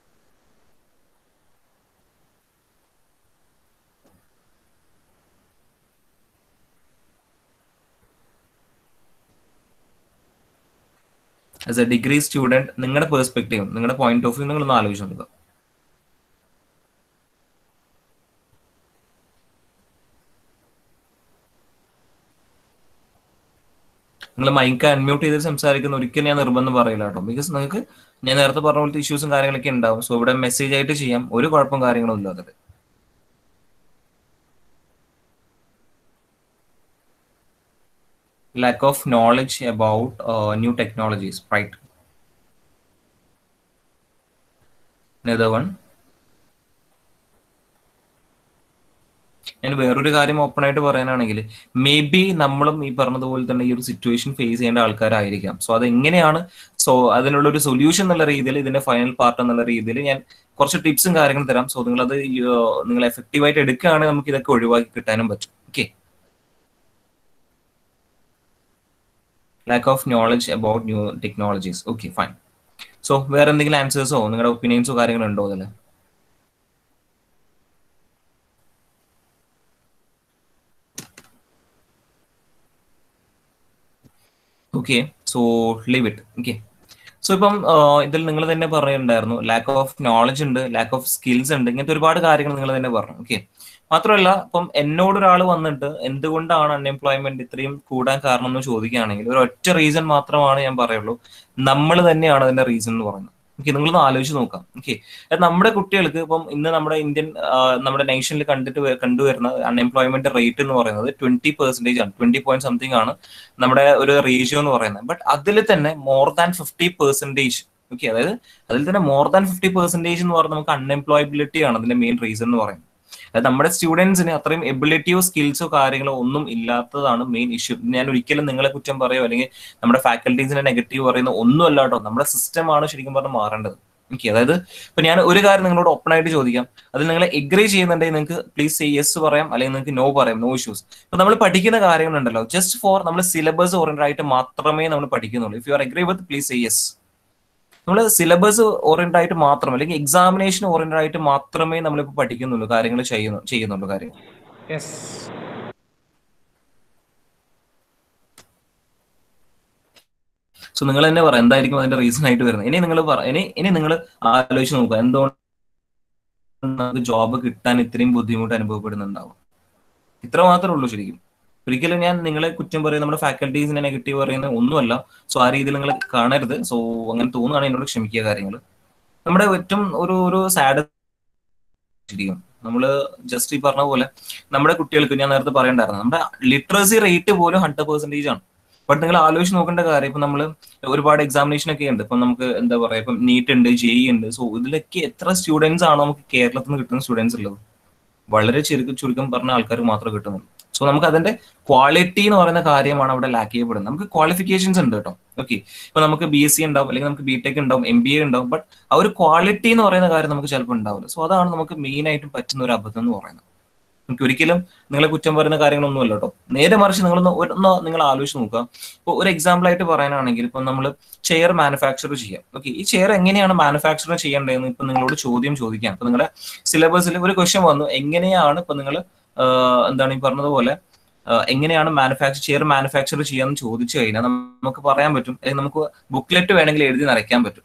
ആസ് എ ഡിഗ്രി സ്റ്റുഡന്റ് നിങ്ങളുടെ പെർസ്പെക്റ്റീവ് നിങ്ങളുടെ പോയിന്റ് ഓഫ് വ്യൂ നിങ്ങളൊന്ന് ആലോചിച്ച് നോക്കുക നിങ്ങൾ മൈക്ക് അൺമ്യൂട്ട് ചെയ്ത് സംസാരിക്കുന്ന ഒരിക്കലും ഞാൻ നിർബന്ധം പറയില്ല കേട്ടോ ബിക്കോസ് നിങ്ങൾക്ക് ഞാൻ നേരത്തെ പറഞ്ഞ പോലത്തെ ഇഷ്യൂസും കാര്യങ്ങളൊക്കെ ഉണ്ടാവും സോ ഇവിടെ മെസ്സേജ് ആയിട്ട് ചെയ്യാം ഒരു കുഴപ്പം കാര്യങ്ങളും ഇല്ലാതെ lack of knowledge about uh, new technologies right another one ഞാൻ വേറൊരു കാര്യം ഓപ്പൺ ആയിട്ട് പറയാനാണെങ്കിൽ മേ ബി നമ്മളും ഈ പറഞ്ഞതുപോലെ തന്നെ ഈ ഒരു സിറ്റുവേഷൻ ഫേസ് ചെയ്യേണ്ട ആൾക്കാരായിരിക്കാം സോ അത് എങ്ങനെയാണ് സോ അതിനുള്ള ഒരു സൊല്യൂഷൻ എന്നുള്ള രീതിയിൽ ഇതിന്റെ ഫൈനൽ പാർട്ട് എന്നുള്ള രീതിയിൽ ഞാൻ കുറച്ച് ടിപ്സും കാര്യങ്ങളും തരാം സോ നിങ്ങളത് നിങ്ങൾ എഫക്റ്റീവായിട്ട് എടുക്കുകയാണെങ്കിൽ നമുക്ക് ഇതൊക്കെ ഒഴിവാക്കി കിട്ടാനും പറ്റും okay lack of knowledge about new technologies okay fine so വേറെ എന്തെങ്കിലും ആൻസേഴ്സോ നിങ്ങളുടെ ഒപ്പീനിയൻസോ കാര്യങ്ങളോ ഉണ്ടോ അതിൽ okay so leave it okay so ഇപ്പം ഇതിൽ നിങ്ങൾ തന്നെ പറയുന്നുണ്ടായിരുന്നു ലാക്ക് ഓഫ് നോളജ് ഉണ്ട് ലാക്ക് ഓഫ് സ്കിൽസ് ഉണ്ട് ഇങ്ങനത്തെ ഒരുപാട് കാര്യങ്ങൾ നിങ്ങൾ തന്നെ പറഞ്ഞു ഓക്കെ മാത്രമല്ല ഇപ്പം എന്നോട് ഒരാൾ വന്നിട്ട് എന്തുകൊണ്ടാണ് അൺഎംപ്ലോയ്മെന്റ് ഇത്രയും കൂടാൻ കാരണം എന്ന് ചോദിക്കുകയാണെങ്കിൽ ഒരു ഒറ്റ റീസൺ മാത്രമാണ് ഞാൻ പറയുള്ളൂ നമ്മൾ തന്നെയാണ് അതിന്റെ റീസൺ എന്ന് പറയുന്നത് ഓക്കെ നിങ്ങളൊന്ന് ആലോചിച്ച് നോക്കാം ഓക്കെ നമ്മുടെ കുട്ടികൾക്ക് ഇപ്പം ഇന്ന് നമ്മുടെ ഇന്ത്യൻ നമ്മുടെ നേഷനിൽ കണ്ടിട്ട് കണ്ടുവരുന്ന അൺഎംപ്ലോയ്മെന്റ് റേറ്റ് എന്ന് പറയുന്നത് ട്വന്റി പെർസെന്റേജ് ആണ് ട്വന്റി പോയിന്റ് സംതിങ് ആണ് നമ്മുടെ ഒരു റേഷ്യോ എന്ന് പറയുന്നത് ബട്ട് അതിൽ തന്നെ more than fifty percentage okay അതായത് അതിൽ തന്നെ മോർ ദാൻ ഫിഫ്റ്റി പെർസെന്റേജ് എന്ന് പറയുന്നത് നമുക്ക് അൺഎംപ്ലോയബിലിറ്റി ആണ് അതിന്റെ മെയിൻ റീസൺ എന്ന് പറയുന്നത് അതായത് നമ്മുടെ സ്റ്റുഡൻസിന് അത്രയും എബിലിറ്റിയോ സ്കിൽസോ കാര്യങ്ങളോ ഒന്നും ഇല്ലാത്തതാണ് മെയിൻ ഇഷ്യൂ ഞാൻ ഒരിക്കലും നിങ്ങളെ കുറ്റം പറയോ അല്ലെങ്കിൽ നമ്മുടെ ഫാക്കൽറ്റീസിനെ നെഗറ്റീവ് പറയുന്ന ഒന്നും അല്ല കേട്ടോ നമ്മുടെ സിസ്റ്റമാണ് ശരിക്കും പറഞ്ഞാൽ മാറേണ്ടത് ഓക്കെ അതായത് ഇപ്പൊ ഞാൻ ഒരു കാര്യം നിങ്ങളോട് ഓപ്പൺ ആയിട്ട് ചോദിക്കാം അതിൽ നിങ്ങൾ എഗ്രി ചെയ്യുന്നുണ്ടെങ്കിൽ നിങ്ങൾക്ക് പ്ലീസ് സേ യെസ് പറയാം അല്ലെങ്കിൽ നിങ്ങൾക്ക് നോ പറയാം നോ ഇഷ്യൂസ് ഇപ്പൊ നമ്മൾ പഠിക്കുന്ന കാര്യങ്ങളുണ്ടല്ലോ ജസ്റ്റ് ഫോർ നമ്മൾ സിലബസ് ഓറിയന്റഡ് ആയിട്ട് മാത്രമേ നമ്മൾ പഠിക്കുന്നുള്ളൂ if you are agree with please say yes നമ്മൾ സിലബസ് ഓറിയന്റഡ് ആയിട്ട് മാത്രം അല്ലെങ്കിൽ എക്സാമിനേഷൻ ഓറിയന്റഡ് ആയിട്ട് മാത്രമേ നമ്മളിപ്പോൾ പഠിക്കുന്നുള്ളൂ കാര്യങ്ങൾ ചെയ്യുന്നു ചെയ്യുന്നുള്ളൂ കാര്യം
യെസ്
സോ നിങ്ങൾ തന്നെ പറ എന്തായിരിക്കും അതിന്റെ റീസൺ ആയിട്ട് വരുന്നത് ഇനി നിങ്ങൾ പറ ഇനി ഇനി നിങ്ങൾ ആലോചിച്ച് നോക്കുക എന്തുകൊണ്ട് നമുക്ക് ജോബ് കിട്ടാൻ ഇത്രയും ബുദ്ധിമുട്ട് അനുഭവപ്പെടുന്നുണ്ടാവും ഇത്ര മാത്രമേ ഉള്ളൂ ശരിക്കും ഒരിക്കലും ഞാൻ നിങ്ങളെ കുറ്റം പറയുന്ന നമ്മുടെ ഫാക്കൽറ്റീസിനെ നെഗറ്റീവ് പറയുന്ന ഒന്നുമല്ല സോ ആ രീതിയിൽ നിങ്ങൾ കാണരുത് സോ അങ്ങനെ തോന്നുകയാണെങ്കിൽ എന്നോട് ക്ഷമിക്കുക കാര്യങ്ങൾ നമ്മുടെ ഏറ്റവും ഒരു ഒരു സാഡ് ശരിക്കും നമ്മൾ ജസ്റ്റ് ഈ പറഞ്ഞ പോലെ നമ്മുടെ കുട്ടികൾക്ക് ഞാൻ നേരത്തെ പറയണ്ടായിരുന്നു നമ്മുടെ ലിറ്ററസി റേറ്റ് പോലും ഹൺഡ്രഡ് പെർസെന്റേജ് ആണ് ബട്ട് നിങ്ങൾ ആലോചിച്ച് നോക്കേണ്ട കാര്യം ഇപ്പൊ നമ്മൾ ഒരുപാട് എക്സാമിനേഷൻ ഒക്കെ ഉണ്ട് ഇപ്പൊ നമുക്ക് എന്താ പറയാ ഇപ്പം നീറ്റ് ഉണ്ട് ജെ ഉണ്ട് സോ ഇതിലൊക്കെ എത്ര സ്റ്റുഡൻസ് ആണ് നമുക്ക് കേരളത്തിൽ നിന്ന് കിട്ടുന്ന സ്റ്റുഡൻസ് ഉള്ളത് വളരെ ചുരുക്കം ചുരുക്കം പറഞ്ഞ ആൾക്കാർ മാത്രമേ കിട്ടുന്നുള്ളൂ സോ നമുക്ക് അതിന്റെ ക്വാളിറ്റി എന്ന് പറയുന്ന കാര്യമാണ് അവിടെ ലാക്ക് ചെയ്യപ്പെടുന്നത് നമുക്ക് ക്വാളിഫിക്കേഷൻസ് ഉണ്ട് കേട്ടോ ഓക്കെ ഇപ്പൊ നമുക്ക് ബി എസ് സി ഉണ്ടാവും അല്ലെങ്കിൽ നമുക്ക് ബി ടെക് ഉണ്ടാവും എം ബി എ ഉണ്ടാവും ബട്ട് ആ ഒരു ക്വാളിറ്റി എന്ന് പറയുന്ന കാര്യം നമുക്ക് ചിലപ്പോൾ ഉണ്ടാവില്ല സോ അതാണ് നമുക്ക് മെയിൻ ആയിട്ടും പറ്റുന്ന ഒരു അബദ്ധം എന്ന് പറയുന്നത് നമുക്ക് ഒരിക്കലും നിങ്ങളെ കുറ്റം പറയുന്ന കാര്യങ്ങളൊന്നുമല്ല കേട്ടോ നേരെ മറിച്ച് നിങ്ങളൊന്ന് ഒന്ന് നിങ്ങൾ ആലോചിച്ച് നോക്കുക ഇപ്പോൾ ഒരു എക്സാമ്പിൾ ആയിട്ട് പറയാനാണെങ്കിൽ ഇപ്പൊ നമ്മൾ ചെയർ മാനുഫാക്ചർ ചെയ്യാം ഓക്കെ ഈ ചെയർ എങ്ങനെയാണ് മാനുഫാക്ചർ ചെയ്യേണ്ടതെന്ന് ഇപ്പൊ നിങ്ങളോട് ചോദ്യം ചോദിക്കാം ഇപ്പൊ നിങ്ങളുടെ സിലബസിൽ ഒരു ക്വസ്റ്റ്യൻ വന്നു എങ്ങനെയാണ് ഇപ്പൊ നിങ്ങൾ എന്താണ് ഈ പറഞ്ഞതുപോലെ എങ്ങനെയാണ് മാനുഫാക്ചർ ചെയർ മാനുഫാക്ചർ ചെയ്യാന്ന് ചോദിച്ചു കഴിഞ്ഞാൽ നമുക്ക് പറയാൻ പറ്റും അല്ലെങ്കിൽ നമുക്ക് ബുക്ക്ലെറ്റ് വേണമെങ്കിൽ എഴുതി നിറയ്ക്കാൻ പറ്റും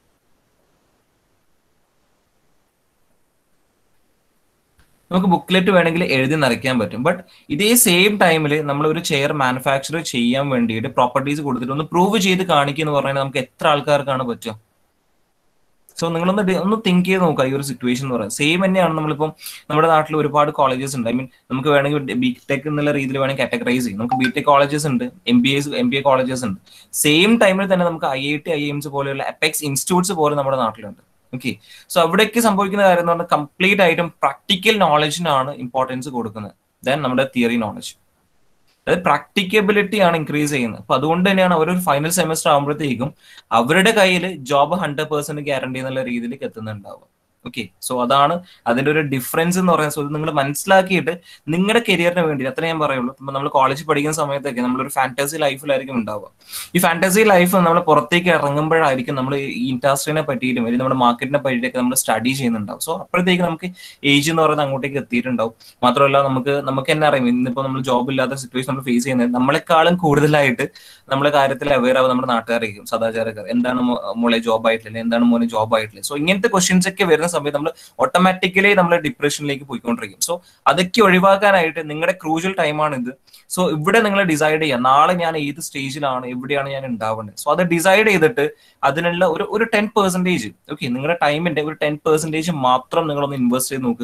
നമുക്ക് ബുക്ക്ലെറ്റ് വേണമെങ്കിൽ എഴുതി നിറയ്ക്കാൻ പറ്റും ബട്ട് ഇതേ സെയിം ടൈമിൽ നമ്മൾ ഒരു ചെയർ മാനുഫാക്ചർ ചെയ്യാൻ വേണ്ടിയിട്ട് പ്രോപ്പർട്ടീസ് കൊടുത്തിട്ട് ഒന്ന് പ്രൂവ് ചെയ്ത് കാണിക്കുക എന്ന് പറഞ്ഞാൽ നമുക്ക് എത്ര ആൾക്കാർക്കാണ് പറ്റുക സോ നിങ്ങളൊന്ന് ഒന്ന് തിങ്ക് ചെയ്ത് നോക്കുക ഈ ഒരു സിറ്റുവേഷൻ എന്ന് പറയുന്നത് സെയിം തന്നെയാണ് നമ്മളിപ്പം നമ്മുടെ നാട്ടിൽ ഒരുപാട് കോളേജസ് ഉണ്ട് ഐ മീൻ നമുക്ക് വേണമെങ്കിൽ ബി ടെക് എന്നുള്ള രീതിയിൽ വേണമെങ്കിൽ കാറ്റഗറൈസ് ചെയ്യും നമുക്ക് ബി ടെക് കോളേജസ് ഉണ്ട് M B S M B A colleges ഉണ്ട് സെയിം ടൈമിൽ തന്നെ നമുക്ക് I I T I Ms പോലെയുള്ള അപ്പെക്സ് ഇൻസ്റ്റിറ്റ്യൂട്ട്സ് പോലെ നമ്മുടെ നാട്ടിലുണ്ട് ഓക്കെ സോ അവിടേക്ക് സംഭവിക്കുന്ന കാര്യം എന്ന് പറഞ്ഞാൽ കംപ്ലീറ്റ് ആയിട്ടും പ്രാക്ടിക്കൽ നോളജിനാണ് ഇമ്പോർട്ടൻസ് കൊടുക്കുന്നത് ദെൻ നമ്മുടെ തിയറി നോളജ് അതായത് പ്രാക്ടിക്കബിലിറ്റി ആണ് ഇൻക്രീസ് ചെയ്യുന്നത് അപ്പൊ അതുകൊണ്ട് തന്നെയാണ് അവർ ഒരു ഫൈനൽ സെമസ്റ്റർ ആകുമ്പോഴത്തേക്കും അവരുടെ കയ്യിൽ ജോബ് ഹൺഡ്രഡ് പെർസെന്റ് ഗ്യാരണ്ടി എന്നുള്ള രീതിയിലേക്ക് എത്തുന്നുണ്ടാവുക ഓക്കെ സോ അതാണ് അതിന്റെ ഒരു ഡിഫറൻസ് എന്ന് പറയുന്നത് സോ നിങ്ങൾ മനസ്സിലാക്കിയിട്ട് നിങ്ങളുടെ കരിയറിന് വേണ്ടി അത്ര ഞാൻ പറയുള്ളൂ ഇപ്പൊ നമ്മൾ കോളേജിൽ പഠിക്കുന്ന സമയത്തൊക്കെ നമ്മളൊരു ഫാന്റസി ലൈഫിലായിരിക്കും ഉണ്ടാവുക ഈ ഫാന്റസി ലൈഫ് നമ്മൾ പുറത്തേക്ക് ഇറങ്ങുമ്പോഴായിരിക്കും നമ്മൾ ഈ ഇൻഡസ്ട്രീനെ പറ്റിയിട്ടും അല്ലെങ്കിൽ നമ്മുടെ മാർക്കറ്റിനെ പറ്റിയിട്ടൊക്കെ നമ്മൾ സ്റ്റഡി ചെയ്യുന്നുണ്ടാവും സോ അപ്പോഴത്തേക്ക് നമുക്ക് ഏജ് എന്ന് പറയുന്നത് അങ്ങോട്ടേക്ക് എത്തിയിട്ടുണ്ടാവും മാത്രമല്ല നമുക്ക് നമുക്ക് തന്നെ അറിയാം ഇന്നിപ്പോ നമ്മൾ ജോബ് ഇല്ലാത്ത സിറ്റുവേഷൻ നമ്മൾ ഫേസ് ചെയ്യുന്നത് നമ്മളെക്കാളും കൂടുതലായിട്ട് നമ്മളെ കാര്യത്തിൽ അവെയർ ആവുക നമ്മുടെ നാട്ടുകാരായിരിക്കും സദാചാരക്കാർ എന്താണ് മോളെ ജോബ് ആയിട്ടില്ല എന്താണ് മോനെ ജോബ് ആയിട്ടില്ല സോ ഇങ്ങനത്തെ ക്വസ്റ്റ്യൻസ് ഒക്കെ വരുന്ന സമയത്ത് നമ്മൾ ഓട്ടോമാറ്റിക്കലി നമ്മൾ ഡിപ്രഷനിലേക്ക് പോയിക്കൊണ്ടിരിക്കും സോ അതൊക്കെ ഒഴിവാക്കാനായിട്ട് നിങ്ങളുടെ ക്രൂഷ്യൽ ടൈമാണ് ഇത് സോ ഇവിടെ നിങ്ങൾ ഡിസൈഡ് ചെയ്യാം നാളെ ഞാൻ ഏത് സ്റ്റേജിലാണ് എവിടെയാണ് ഞാൻ ഉണ്ടാവേണ്ടത് സോ അത് ഡിസൈഡ് ചെയ്തിട്ട് അതിനുള്ള ഒരു ഒരു ടെൻ പെർസെന്റേജ് ഓക്കെ നിങ്ങളുടെ ടൈമിന്റെ ഒരു ടെൻ പെർസെന്റേജ് മാത്രം നിങ്ങളൊന്ന് ഇൻവെസ്റ്റ് ചെയ്ത് നോക്ക്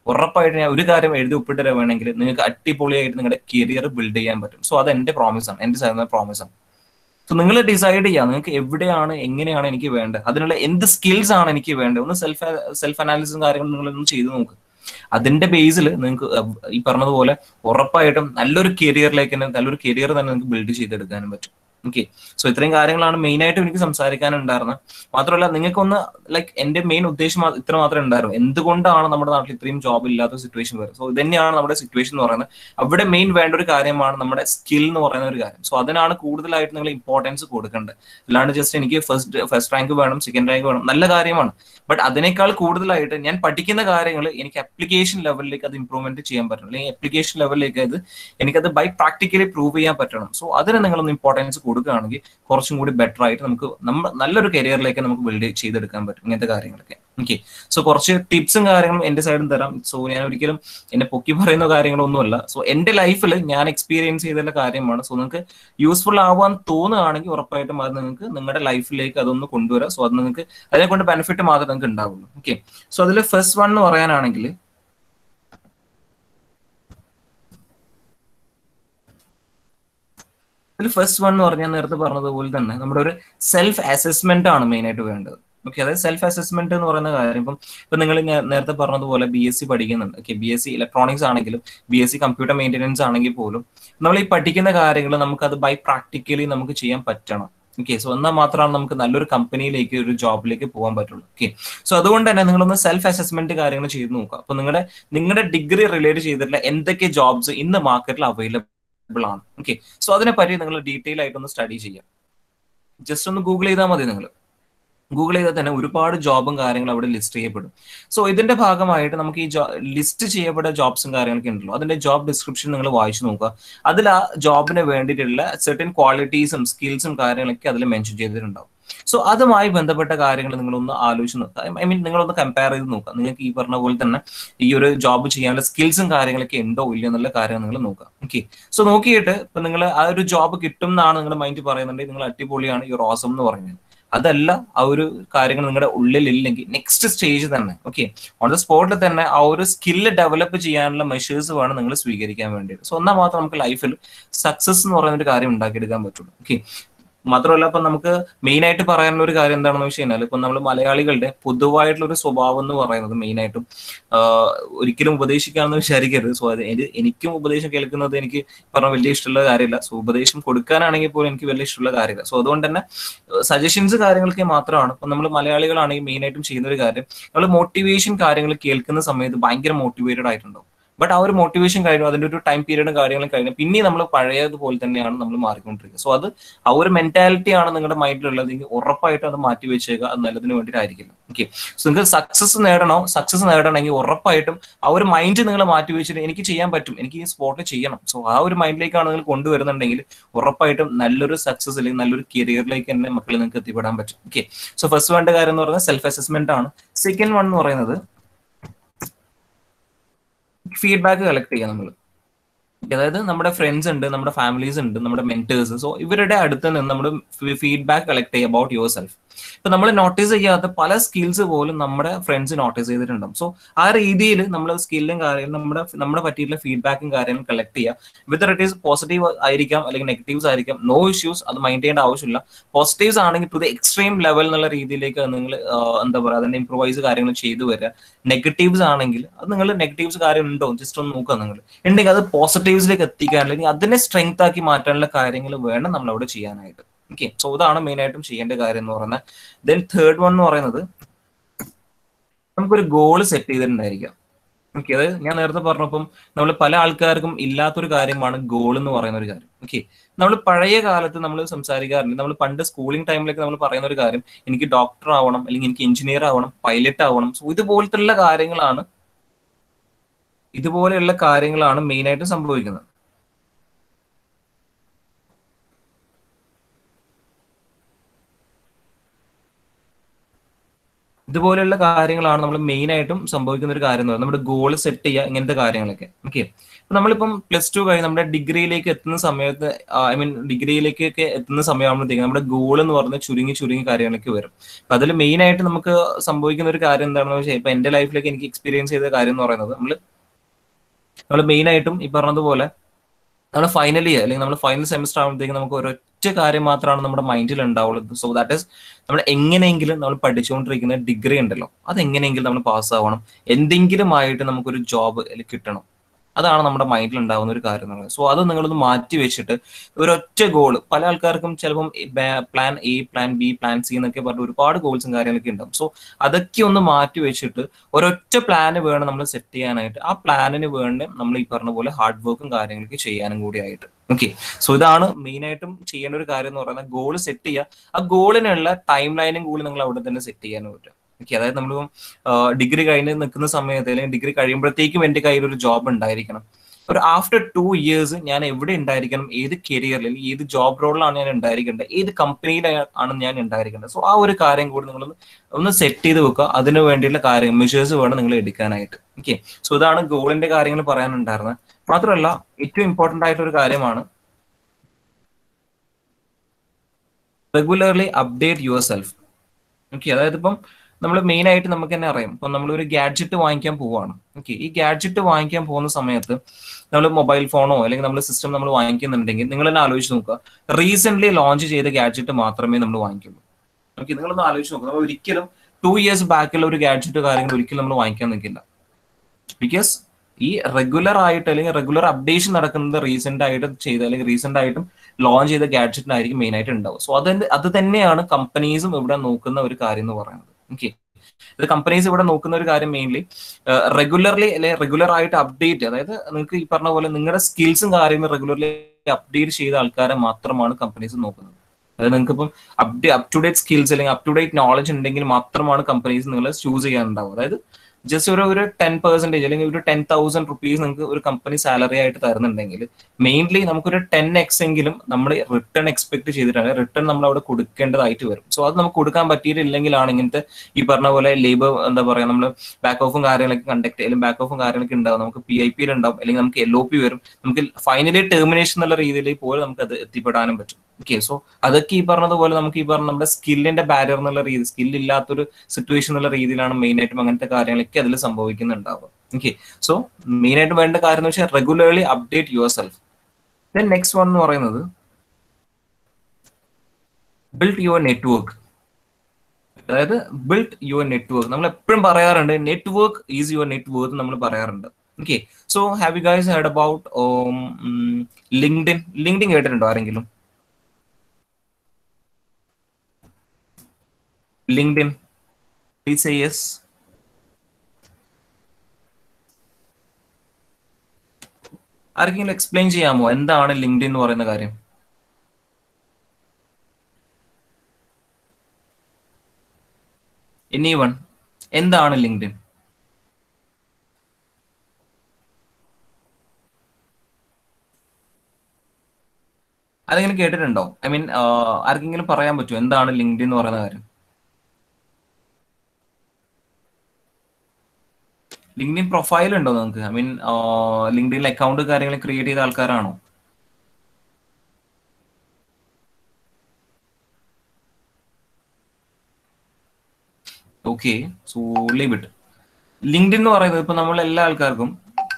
ഉറപ്പായിട്ട് ഞാൻ ഒരു കാര്യം എഴുതി ഒപ്പിട്ട് വേണമെങ്കിൽ നിങ്ങൾക്ക് അടിപൊളിയായിട്ട് നിങ്ങളുടെ കരിയർ ബിൽഡ് ചെയ്യാൻ പറ്റും സോ അത് എന്റെ പ്രോമിസ് ആണ് എന്റെ സൈഡിൽ പ്രോമിസ് ആണ് സോ നിങ്ങൾ ഡിസൈഡ് ചെയ്യാം നിങ്ങൾക്ക് എവിടെയാണ് എങ്ങനെയാണ് എനിക്ക് വേണ്ടത് അതിനുള്ള എന്ത് സ്കിൽസ് ആണ് എനിക്ക് വേണ്ടത് ഒന്ന് സെൽഫ് സെൽഫ് അനാലിസിസും കാര്യങ്ങളും നിങ്ങളൊന്ന് ചെയ്തു നോക്ക് അതിന്റെ ബേസിൽ നിങ്ങൾക്ക് ഈ പറഞ്ഞതുപോലെ ഉറപ്പായിട്ടും നല്ലൊരു കരിയറിലേക്ക് തന്നെ നല്ലൊരു കരിയർ തന്നെ നിങ്ങൾക്ക് ബിൽഡ് ചെയ്തെടുക്കാനും പറ്റും ഓക്കെ സോ ഇത്രയും കാര്യങ്ങളാണ് മെയിൻ ആയിട്ട് എനിക്ക് സംസാരിക്കാനുണ്ടായിരുന്നത് മാത്രമല്ല നിങ്ങൾക്കൊന്ന് ലൈക്ക് എന്റെ മെയിൻ ഉദ്ദേശം മാ- ഇത്ര മാത്രമേ ഉണ്ടായിരുന്നു എന്തുകൊണ്ടാണ് നമ്മുടെ നാട്ടിൽ ഇത്രയും ജോബ് ഇല്ലാത്ത സിറ്റുവേഷൻ വരുന്നത് സോ ഇതന്നെയാണ് നമ്മുടെ സിറ്റുവേഷൻ എന്ന് പറയുന്നത് അവിടെ മെയിൻ വേണ്ട ഒരു കാര്യമാണ് നമ്മുടെ സ്കിൽ എന്ന് പറയുന്ന ഒരു കാര്യം സോ അതിനാണ് കൂടുതലായിട്ട് നിങ്ങൾ ഇമ്പോർട്ടൻസ് കൊടുക്കേണ്ടത് അല്ലാണ്ട് ജസ്റ്റ് എനിക്ക് ഫസ്റ്റ് ഫസ്റ്റ് റാങ്ക് വേണം സെക്കൻഡ് റാങ്ക് വേണം നല്ല കാര്യമാണ് ബട്ട് അതിനേക്കാൾ കൂടുതലായിട്ട് ഞാൻ പഠിക്കുന്ന കാര്യങ്ങൾ എനിക്ക് അപ്ലിക്കേഷൻ ലെവലിലേക്ക് അത് ഇമ്പ്രൂവ്മെന്റ് ചെയ്യാൻ പറ്റണം അല്ലെങ്കിൽ അപ്ലിക്കേഷൻ ലെവലിലേക്ക് അത് എനിക്കത് ബൈ പ്രാക്ടിക്കലി പ്രൂവ് ചെയ്യാൻ പറ്റണം സോ അതിന് നിങ്ങളൊന്ന് ഇമ്പോർട്ടൻസ് കൊടുക്കുകയാണെങ്കിൽ കുറച്ചും കൂടി ബെറ്റർ ആയിട്ട് നമുക്ക് നമ്മ നല്ലൊരു കരിയറിലേക്ക് നമുക്ക് ബിൽഡ് ചെയ്തെടുക്കാൻ പറ്റും ഇങ്ങനത്തെ കാര്യങ്ങളൊക്കെ ഓക്കെ സോ കുറച്ച് ടിപ്സും കാര്യങ്ങളും എന്റെ സൈഡിൽ തരാം സോ ഞാൻ ഒരിക്കലും എന്നെ പൊക്കി പറയുന്ന കാര്യങ്ങളൊന്നുമല്ല സോ എന്റെ ലൈഫിൽ ഞാൻ എക്സ്പീരിയൻസ് ചെയ്തിട്ടുള്ള കാര്യമാണ് സോ നിങ്ങൾക്ക് യൂസ്ഫുൾ ആവാൻ തോന്നുകയാണെങ്കിൽ ഉറപ്പായിട്ടും അത് നിങ്ങൾക്ക് നിങ്ങളുടെ ലൈഫിലേക്ക് അതൊന്ന് കൊണ്ടുവരാം സോ അത് നിങ്ങൾക്ക് അതിനെ കൊണ്ട് ബെനിഫിറ്റ് മാത്രമേ നിങ്ങൾക്ക് ഉണ്ടാവുള്ളൂ ഓക്കെ സോ അതിൽ ഫസ്റ്റ് വൺ എന്ന് പറയാനാണെങ്കിൽ ഇതിൽ ഫസ്റ്റ് വൺ എന്ന് പറഞ്ഞാൽ നേരത്തെ പറഞ്ഞതുപോലെ തന്നെ നമ്മുടെ ഒരു സെൽഫ് അസസ്മെന്റ് ആണ് മെയിൻ ആയിട്ട് വേണ്ടത് ഓക്കെ അതായത് സെൽഫ് അസസ്മെന്റ് എന്ന് പറയുന്ന കാര്യം ഇപ്പം ഇപ്പൊ നിങ്ങൾ നേരത്തെ പറഞ്ഞതുപോലെ ബി എസ് സി പഠിക്കുന്നുണ്ട് okay B S C electronics ആണെങ്കിലും B S C computer maintenance ആണെങ്കിൽ പോലും നമ്മൾ ഈ പഠിക്കുന്ന കാര്യങ്ങൾ നമുക്ക് അത് ബൈ പ്രാക്ടിക്കലി നമുക്ക് ചെയ്യാൻ പറ്റണം ഓക്കെ സോ എന്നാൽ മാത്രമാണ് നമുക്ക് നല്ലൊരു കമ്പനിയിലേക്ക് ഒരു ജോബിലേക്ക് പോകാൻ പറ്റുള്ളൂ ഓക്കെ സോ അതുകൊണ്ട് തന്നെ നിങ്ങളൊന്ന് സെൽഫ് അസസ്മെന്റ് കാര്യങ്ങൾ ചെയ്ത് നോക്കുക അപ്പൊ നിങ്ങളുടെ നിങ്ങളുടെ ഡിഗ്രി റിലേറ്റ് ചെയ്തിട്ടുള്ള എന്തൊക്കെ ജോബ്സ് ഇന്ന് മാർക്കറ്റിൽ അവൈലബിൾ ആണ് ഓക്കെ സോ അതിനെ പറ്റി നിങ്ങൾ ഡീറ്റെയിൽ ആയിട്ടൊന്ന് സ്റ്റഡി ചെയ്യാം ജസ്റ്റ് ഒന്ന് ഗൂഗിൾ ചെയ്താൽ മതി നിങ്ങൾ ഗൂഗിൾ ചെയ്താൽ തന്നെ ഒരുപാട് ജോബും കാര്യങ്ങളും അവിടെ ലിസ്റ്റ് ചെയ്യപ്പെടും സോ ഇതിന്റെ ഭാഗമായിട്ട് നമുക്ക് ഈ ലിസ്റ്റ് ചെയ്യപ്പെട്ട ജോബ്സും കാര്യങ്ങളൊക്കെ ഉണ്ടല്ലോ അതിന്റെ ജോബ് ഡിസ്ക്രിപ്ഷൻ നിങ്ങൾ വായിച്ചു നോക്കുക അതിൽ ആ ജോബിന് വേണ്ടിയിട്ടുള്ള സെർട്ടൻ ക്വാളിറ്റീസും സ്കിൽസും കാര്യങ്ങളൊക്കെ അതിൽ മെൻഷൻ ചെയ്തിട്ടുണ്ടാവും സോ അതുമായി ബന്ധപ്പെട്ട കാര്യങ്ങൾ നിങ്ങളൊന്ന് ആലോചിച്ച് നോക്കുക ഐ മീൻ നിങ്ങളൊന്ന് കമ്പയർ ചെയ്ത് നോക്കുക നിങ്ങൾക്ക് ഈ പറഞ്ഞ പോലെ തന്നെ ഈ ഒരു ജോബ് ചെയ്യാനുള്ള സ്കിൽസും കാര്യങ്ങളൊക്കെ ഉണ്ടോ ഇല്ലയോ എന്നുള്ള കാര്യം നിങ്ങൾ നോക്കുക ഓക്കെ സോ നോക്കിയിട്ട് ഇപ്പൊ നിങ്ങൾ ആ ഒരു ജോബ് കിട്ടും എന്നാണ് നിങ്ങളുടെ മൈൻഡ് പറയുന്നുണ്ടെങ്കിൽ നിങ്ങൾ അടിപൊളിയാണ് ഈ റോസം എന്ന് പറയുന്നത് അതല്ല ആ ഒരു കാര്യങ്ങൾ നിങ്ങളുടെ ഉള്ളിൽ ഇല്ലെങ്കിൽ നെക്സ്റ്റ് സ്റ്റേജ് തന്നെ ഓക്കെ ഓൺ ദ സ്പോട്ടിൽ തന്നെ ആ ഒരു സ്കില്ല് ഡെവലപ്പ് ചെയ്യാനുള്ള മെഷേഴ്സ് വേണം നിങ്ങൾ സ്വീകരിക്കാൻ വേണ്ടിയിട്ട് സോ എന്നാൽ മാത്രം നമുക്ക് ലൈഫിൽ സക്സസ് എന്ന് പറയുന്ന ഒരു കാര്യം ഉണ്ടാക്കിയെടുക്കാൻ പറ്റുള്ളൂ ഓക്കെ മാത്രമല്ല ഇപ്പൊ നമുക്ക് മെയിൻ ആയിട്ട് പറയാനുള്ള ഒരു കാര്യം എന്താണെന്ന് വെച്ച് കഴിഞ്ഞാൽ ഇപ്പൊ നമ്മൾ മലയാളികളുടെ പൊതുവായിട്ടുള്ള ഒരു സ്വഭാവം എന്ന് പറയുന്നത് മെയിൻ ആയിട്ടും ആഹ് ഒരിക്കലും ഉപദേശിക്കാമെന്ന് വിചാരിക്കരുത് സോ അത് എനി- എനിക്കും ഉപദേശം കേൾക്കുന്നത് എനിക്ക് പറഞ്ഞ വലിയ ഇഷ്ടമുള്ള കാര്യമില്ല സോ ഉപദേശം കൊടുക്കാനാണെങ്കിൽ പോലും എനിക്ക് വലിയ ഇഷ്ടമുള്ള കാര്യമില്ല സോ അതുകൊണ്ട് തന്നെ സജഷൻസ് കാര്യങ്ങളൊക്കെ മാത്രമാണ് ഇപ്പൊ നമ്മൾ മലയാളികളാണെങ്കിൽ മെയിൻ ആയിട്ടും ചെയ്യുന്ന ഒരു കാര്യം നമ്മൾ മോട്ടിവേഷൻ കാര്യങ്ങൾ കേൾക്കുന്ന സമയത്ത് ഭയങ്കര മോട്ടിവേറ്റഡ് ആയിട്ടുണ്ടാവും ബട്ട് ആ ഒരു മോട്ടിവേഷൻ കഴിഞ്ഞു അതിന്റെ ഒരു ടൈം പീരീഡും കാര്യങ്ങളും കഴിഞ്ഞു പിന്നെ നമ്മൾ പഴയതുപോലെ തന്നെയാണ് നമ്മൾ മാറിക്കൊണ്ടിരിക്കുക സോ അത് ആ ഒരു മെന്റാലിറ്റി ആണ് നിങ്ങളുടെ മൈൻഡിലുള്ളതെങ്കിൽ ഉറപ്പായിട്ടും അത് മാറ്റി വെച്ചേക്കുക അത് നല്ലതിന് വേണ്ടിയിട്ടായിരിക്കില്ല ഓക്കെ സോ നിങ്ങൾക്ക് സക്സസ് നേടണോ സക്സസ് നേടണമെങ്കിൽ ഉറപ്പായിട്ടും ആ ഒരു മൈൻഡ് നിങ്ങൾ മാറ്റി വെച്ചിട്ട് എനിക്ക് ചെയ്യാൻ പറ്റും എനിക്ക് ഈ സ്പോട്ടിൽ ചെയ്യണം സോ ആ ഒരു മൈൻഡിലേക്കാണ് നിങ്ങൾ കൊണ്ടുവരുന്നുണ്ടെങ്കിൽ ഉറപ്പായിട്ടും നല്ലൊരു സക്സസ് അല്ലെങ്കിൽ നല്ലൊരു കരിയറിലേക്ക് തന്നെ മക്കൾ നിങ്ങൾക്ക് എത്തിപ്പെടാൻ പറ്റും ഓക്കെ സോ ഫസ്റ്റ് വേണ്ട കാര്യം എന്ന് പറയുന്നത് സെൽഫ് അസസ്മെന്റ് ആണ് സെക്കൻഡ് വൺ എന്ന് പറയുന്നത് ഫീഡ്ബാക്ക് കളക്ട് ചെയ്യുക നമ്മൾ അതായത് നമ്മുടെ ഫ്രണ്ട്സ് ഉണ്ട് നമ്മുടെ ഫാമിലീസ് ഉണ്ട് നമ്മുടെ മെന്റേഴ്സ് സോ ഇവരുടെ അടുത്ത് നിന്ന് നമ്മൾ ഫീഡ്ബാക്ക് കളക്ട് ചെയ്യുക അബൌട്ട് യുവർ സെൽഫ് ഇപ്പൊ നമ്മൾ നോട്ടീസ് ചെയ്യാത്ത പല സ്കിൽസ് പോലും നമ്മുടെ ഫ്രണ്ട്സ് നോട്ടീസ് ചെയ്തിട്ടുണ്ടാവും സോ ആ രീതിയിൽ നമ്മൾ സ്കില്ലും കാര്യങ്ങളും നമ്മുടെ നമ്മുടെ പറ്റിയിട്ടുള്ള ഫീഡ്ബാക്കും കാര്യങ്ങളും കളക്ട് ചെയ്യുക വിത്ത് ഇറ്റ് ഈസ് പോസിറ്റീവ് ആയിരിക്കാം അല്ലെങ്കിൽ നെഗറ്റീവ്സ് ആയിരിക്കാം നോ ഇഷ്യൂസ് അത് മൈൻഡ് ചെയ്യേണ്ട ആവശ്യമില്ല പോസിറ്റീവ്സ് ആണെങ്കിൽ ടു ദ എക്സ്ട്രീം ലെവൽ എന്നുള്ള രീതിയിലേക്ക് നിങ്ങൾ എന്താ പറയുക അതിന്റെ ഇംപ്രൂവൈസ് കാര്യങ്ങൾ ചെയ്തു വരിക നെഗറ്റീവ്സ് ആണെങ്കിൽ അത് നിങ്ങൾ നെഗറ്റീവ്സ് കാര്യം ഉണ്ടോ ജസ്റ്റ് ഒന്ന് നോക്കുക നിങ്ങൾ ഉണ്ടെങ്കിൽ അത് പോസിറ്റീവ്സിലേക്ക് എത്തിക്കാൻ അല്ലെങ്കിൽ അതിനെ സ്ട്രെങ്ത് ആക്കി മാറ്റാനുള്ള കാര്യങ്ങൾ വേണം നമ്മൾ അവിടെ ചെയ്യാനായിട്ട് ഓക്കെ സോ ഇതാണ് മെയിൻ ആയിട്ടും ചെയ്യേണ്ട കാര്യം എന്ന് പറയുന്നത് ദെൻ തേർഡ് വൺ എന്ന് പറയുന്നത് നമുക്കൊരു ഗോൾ സെറ്റ് ചെയ്തിട്ടുണ്ടായിരിക്കാം ഓക്കെ അതായത് ഞാൻ നേരത്തെ പറഞ്ഞപ്പം നമ്മൾ പല ആൾക്കാർക്കും ഇല്ലാത്തൊരു കാര്യമാണ് ഗോൾ എന്ന് പറയുന്ന ഒരു കാര്യം ഓക്കെ നമ്മൾ പഴയ കാലത്ത് നമ്മൾ സംസാരിക്കാറുണ്ട് നമ്മൾ പണ്ട് സ്കൂളിംഗ് ടൈമിലൊക്കെ നമ്മൾ പറയുന്ന ഒരു കാര്യം എനിക്ക് ഡോക്ടർ ആവണം അല്ലെങ്കിൽ എനിക്ക് എഞ്ചിനീയർ ആവണം പൈലറ്റ് ആവണം സോ ഇതുപോലത്തുള്ള കാര്യങ്ങളാണ് ഇതുപോലെയുള്ള കാര്യങ്ങളാണ് മെയിൻ ആയിട്ട് സംഭവിക്കുന്നത് ഇതുപോലെയുള്ള കാര്യങ്ങളാണ് നമ്മൾ മെയിൻ ആയിട്ടും സംഭവിക്കുന്ന ഒരു കാര്യം എന്ന് പറയുന്നത് നമ്മുടെ ഗോൾ സെറ്റ് ചെയ്യുക ഇങ്ങനത്തെ കാര്യങ്ങളൊക്കെ ഓക്കെ നമ്മളിപ്പം പ്ലസ് ടു കഴിഞ്ഞ് നമ്മുടെ ഡിഗ്രിയിലേക്ക് എത്തുന്ന സമയത്ത് ഐ മീൻ ഡിഗ്രിയിലേക്കൊക്കെ എത്തുന്ന സമയമാകുമ്പോഴത്തേക്കും നമ്മുടെ ഗോൾ എന്ന് പറയുന്നത് ചുരുങ്ങി ചുരുങ്ങി കാര്യങ്ങളൊക്കെ വരും അപ്പൊ അതിൽ മെയിൻ ആയിട്ട് നമുക്ക് സംഭവിക്കുന്ന ഒരു കാര്യം എന്താണെന്ന് വെച്ചാൽ ഇപ്പൊ എന്റെ ലൈഫിലേക്ക് എനിക്ക് എക്സ്പീരിയൻസ് ചെയ്ത കാര്യം എന്ന് പറയുന്നത് നമ്മൾ നമ്മൾ മെയിൻ ആയിട്ടും ഈ പറഞ്ഞതുപോലെ നമ്മൾ ഫൈനൽ ഇയർ അല്ലെങ്കിൽ നമ്മൾ ഫൈനൽ സെമിസ്റ്റർ ആകുമ്പോഴത്തേക്കും നമുക്ക് ഒരൊറ്റ കാര്യം മാത്രമാണ് നമ്മുടെ മൈൻഡിൽ ഉണ്ടാവുള്ളത് സോ ദാറ്റ് ഇസ് നമ്മൾ എങ്ങനെയെങ്കിലും നമ്മൾ പഠിച്ചുകൊണ്ടിരിക്കുന്ന ഡിഗ്രി ഉണ്ടല്ലോ അത് എങ്ങനെയെങ്കിലും നമ്മൾ പാസ് ആവണം എന്തെങ്കിലും ആയിട്ട് നമുക്കൊരു ജോബ് കിട്ടണം അതാണ് നമ്മുടെ മൈൻഡിൽ ഉണ്ടാകുന്ന ഒരു കാര്യം എന്നുള്ളത് സോ അത് നിങ്ങളൊന്ന് മാറ്റി വെച്ചിട്ട് ഒരൊറ്റ ഗോൾ പല ആൾക്കാർക്കും ചിലപ്പം plan A plan B plan C എന്നൊക്കെ പറഞ്ഞ് ഒരുപാട് ഗോൾസും കാര്യങ്ങളൊക്കെ ഉണ്ടാവും സോ അതൊക്കെ ഒന്ന് മാറ്റി വെച്ചിട്ട് ഒരൊറ്റ പ്ലാന് വേണം നമ്മൾ സെറ്റ് ചെയ്യാനായിട്ട് ആ പ്ലാനിന് വേണ്ടി നമ്മൾ ഈ പറഞ്ഞ പോലെ ഹാർഡ് വർക്കും കാര്യങ്ങളൊക്കെ ചെയ്യാനും കൂടി ആയിട്ട് ഓക്കെ സോ ഇതാണ് മെയിൻ ആയിട്ടും ചെയ്യേണ്ട ഒരു കാര്യം എന്ന് പറയുന്നത് ഗോൾ സെറ്റ് ചെയ്യുക ആ ഗോളിനുള്ള ടൈം ലൈനും കൂടി നിങ്ങൾ അവിടെ തന്നെ സെറ്റ് ചെയ്യാനും പറ്റും ഓക്കെ അതായത് നമ്മളിപ്പം ഡിഗ്രി കഴിഞ്ഞ് നിൽക്കുന്ന സമയത്ത് അല്ലെങ്കിൽ ഡിഗ്രി കഴിയുമ്പോഴത്തേക്കും എൻ്റെ കയ്യിൽ ഒരു ജോബ് ഉണ്ടായിരിക്കണം ഒരു ആഫ്റ്റർ ടു ഇയേഴ്സ് ഞാൻ എവിടെ ഉണ്ടായിരിക്കണം ഏത് കരിയറിൽ അല്ലെങ്കിൽ ഏത് ജോബ് റോളിലാണ് ഞാൻ ഉണ്ടായിരിക്കേണ്ടത് ഏത് കമ്പനിയിലാണ് ഞാൻ ഉണ്ടായിരിക്കേണ്ടത് സോ ആ ഒരു കാര്യം കൂടി നിങ്ങൾ ഒന്ന് സെറ്റ് ചെയ്ത് വെക്കുക അതിന് വേണ്ടിയുള്ള കാര്യം മെഷേഴ്സ് വേണം നിങ്ങൾ എടുക്കാനായിട്ട് ഓക്കെ സോ ഇതാണ് ഗോളിന്റെ കാര്യങ്ങൾ പറയാനുണ്ടായിരുന്നത് മാത്രമല്ല ഏറ്റവും ഇമ്പോർട്ടന്റ് ആയിട്ടുള്ള ഒരു കാര്യമാണ് regularly update your self okay അതായത് ഇപ്പം നമ്മൾ മെയിൻ ആയിട്ട് നമുക്ക് തന്നെ അറിയാം ഇപ്പം നമ്മൾ ഒരു ഗാഡ്ജറ്റ് വാങ്ങിക്കാൻ പോവാണ് ഓക്കെ ഈ ഗാഡ്ജറ്റ് വാങ്ങിക്കാൻ പോകുന്ന സമയത്ത് നമ്മൾ മൊബൈൽ ഫോണോ അല്ലെങ്കിൽ നമ്മൾ സിസ്റ്റം നമ്മൾ വാങ്ങിക്കുന്നുണ്ടെങ്കിൽ നിങ്ങൾ തന്നെ ആലോചിച്ച് നോക്കുക റീസെന്റ് ലോഞ്ച് ചെയ്ത ഗാഡ്ജറ്റ് മാത്രമേ നമ്മൾ വാങ്ങിക്കുള്ളൂ ഓക്കെ നിങ്ങളൊന്ന് ആലോചിച്ച് നോക്കുക നമ്മൾ ഒരിക്കലും ടു ഇയേഴ്സ് ബാക്കിലുള്ള ഒരു ഗാഡ്ജറ്റ് കാര്യങ്ങൾ ഒരിക്കലും നമ്മൾ വാങ്ങിക്കാൻ നിൽക്കില്ല ബിക്കോസ് ഈ റെഗുലർ ആയിട്ട് അല്ലെങ്കിൽ റെഗുലർ അപ്ഡേഷൻ നടക്കുന്നത് റീസെന്റ് ആയിട്ട് ചെയ്ത അല്ലെങ്കിൽ റീസെന്റ് ആയിട്ടും ലോഞ്ച് ചെയ്ത ഗാഡ്ജറ്റിനായിരിക്കും മെയിൻ ആയിട്ട് ഉണ്ടാവും സോ അത് അത് തന്നെയാണ് കമ്പനീസും ഇവിടെ നോക്കുന്ന ഒരു കാര്യം എന്ന് പറയുന്നത് ഓക്കെ ഇത് കമ്പനീസ് ഇവിടെ നോക്കുന്ന ഒരു കാര്യം മെയിൻലി റെഗുലർലി അല്ലെ റെഗുലർ ആയിട്ട് അപ്ഡേറ്റ് അതായത് നിങ്ങൾക്ക് ഈ പറഞ്ഞ പോലെ നിങ്ങളുടെ സ്കിൽസും കാര്യങ്ങളും റെഗുലർലി അപ്ഡേറ്റ് ചെയ്ത ആൾക്കാരെ മാത്രമാണ് കമ്പനീസ് നോക്കുന്നത് അതായത് നിങ്ങൾക്ക് ഇപ്പം update up to date skills അല്ലെങ്കിൽ അപ് ടു ഡേറ്റ് നോളജ് ഉണ്ടെങ്കിൽ മാത്രമാണ് കമ്പനീസ് നിങ്ങൾ ചൂസ് ചെയ്യാനുണ്ടാവും അതായത് ജസ്റ്റ് ഒരു ഒരു ടെൻ പെർസെന്റേജ് അല്ലെങ്കിൽ ഒരു ടെൻ തൗസൻഡ് റുപ്പീസ് നിങ്ങൾക്ക് ഒരു കമ്പനി സാലറി ആയിട്ട് തരുന്നുണ്ടെങ്കിൽ മെയിൻലി നമുക്കൊരു ടെൻ എക്സ് എങ്കിലും നമ്മൾ റിട്ടേൺ എക്സ്പെക്ട് ചെയ്തിട്ടാണ് റിട്ടേൺ നമ്മൾ അവിടെ കൊടുക്കേണ്ടതായിട്ട് വരും സോ അത് നമുക്ക് കൊടുക്കാൻ പറ്റിയിട്ടില്ലെങ്കിലാണ് ഇങ്ങനത്തെ ഈ പറഞ്ഞ പോലെ ലേബർ എന്താ പറയാ നമ്മൾ ബാക്ക് ഓഫും കാര്യങ്ങളൊക്കെ കണ്ടക്ട് അല്ലെങ്കിൽ ബാക്ക് ഓഫും കാര്യങ്ങളൊക്കെ ഉണ്ടാവും നമുക്ക് പി ഐ പിയിൽ ഉണ്ടാവും അല്ലെങ്കിൽ നമുക്ക് എൽ ഒ പി വരും നമുക്ക് ഫൈനലി ടെർമിനേഷൻ എന്നുള്ള രീതിയിൽ പോലും നമുക്ക് അത് എത്തിപ്പെടാനും പറ്റും ഓക്കെ സോ അതൊക്കെ ഈ പറഞ്ഞതുപോലെ നമുക്ക് ഈ പറഞ്ഞ നമ്മുടെ സ്കില്ലിന്റെ ബാരിയർ എന്നുള്ള രീതി സ്കിൽ ഇല്ലാത്തൊരു സിറ്റുവേഷൻ എന്നുള്ള രീതിയിലാണ് മെയിൻ ആയിട്ടും അങ്ങനത്തെ കാര്യങ്ങളൊക്കെ അതിൽ സംഭവിക്കുന്നുണ്ടാവുക ഓക്കെ സോ മെയിൻ ആയിട്ട് വേണ്ട കാര്യം എന്ന് വെച്ചാൽ regularly update your self then next one എന്ന് പറയുന്നത് ബിൽഡ് യുവർ നെറ്റ്വർക്ക് അതായത് ബിൽഡ് യുവർ നെറ്റ്വർക്ക് നമ്മൾ എപ്പോഴും പറയാറുണ്ട് നെറ്റ്വർക്ക് ഈസ് യുവർ നെറ്റ്വർക്ക് നമ്മൾ പറയാറുണ്ട് okay so have you guys heard about LinkedIn LinkedIn കേട്ടിട്ടുണ്ടോ ആരെങ്കിലും ലിങ്ക്ഡിൻ പ്ലീസ് സേ യെസ് ആർക്കെങ്കിലും എക്സ്പ്ലെയിൻ ചെയ്യാമോ എന്താണ് ലിങ്ക്ഡിൻ എന്ന് പറയുന്ന കാര്യം എനി വൺ എന്താണ് ലിങ്ക്ഡിൻ ആരെങ്കിലും കേട്ടിട്ടുണ്ടോ ഐ മീൻ ആർക്കെങ്കിലും പറയാൻ പറ്റുമോ എന്താണ് ലിങ്ക്ഡിൻ എന്ന് പറയുന്ന കാര്യം ലിങ്ക്ഡിൻ പ്രൊഫൈൽ ഉണ്ടോ നിങ്ങൾക്ക് ഐ മീൻ ലിങ്ക്ഡിനിൽ അക്കൗണ്ട് കാര്യങ്ങൾ ക്രിയേറ്റ് ചെയ്ത ആൾക്കാരാണോ okay so leave it LinkedIn എന്ന് പറയുന്നത് ഇപ്പൊ നമ്മൾ എല്ലാ ആൾക്കാർക്കും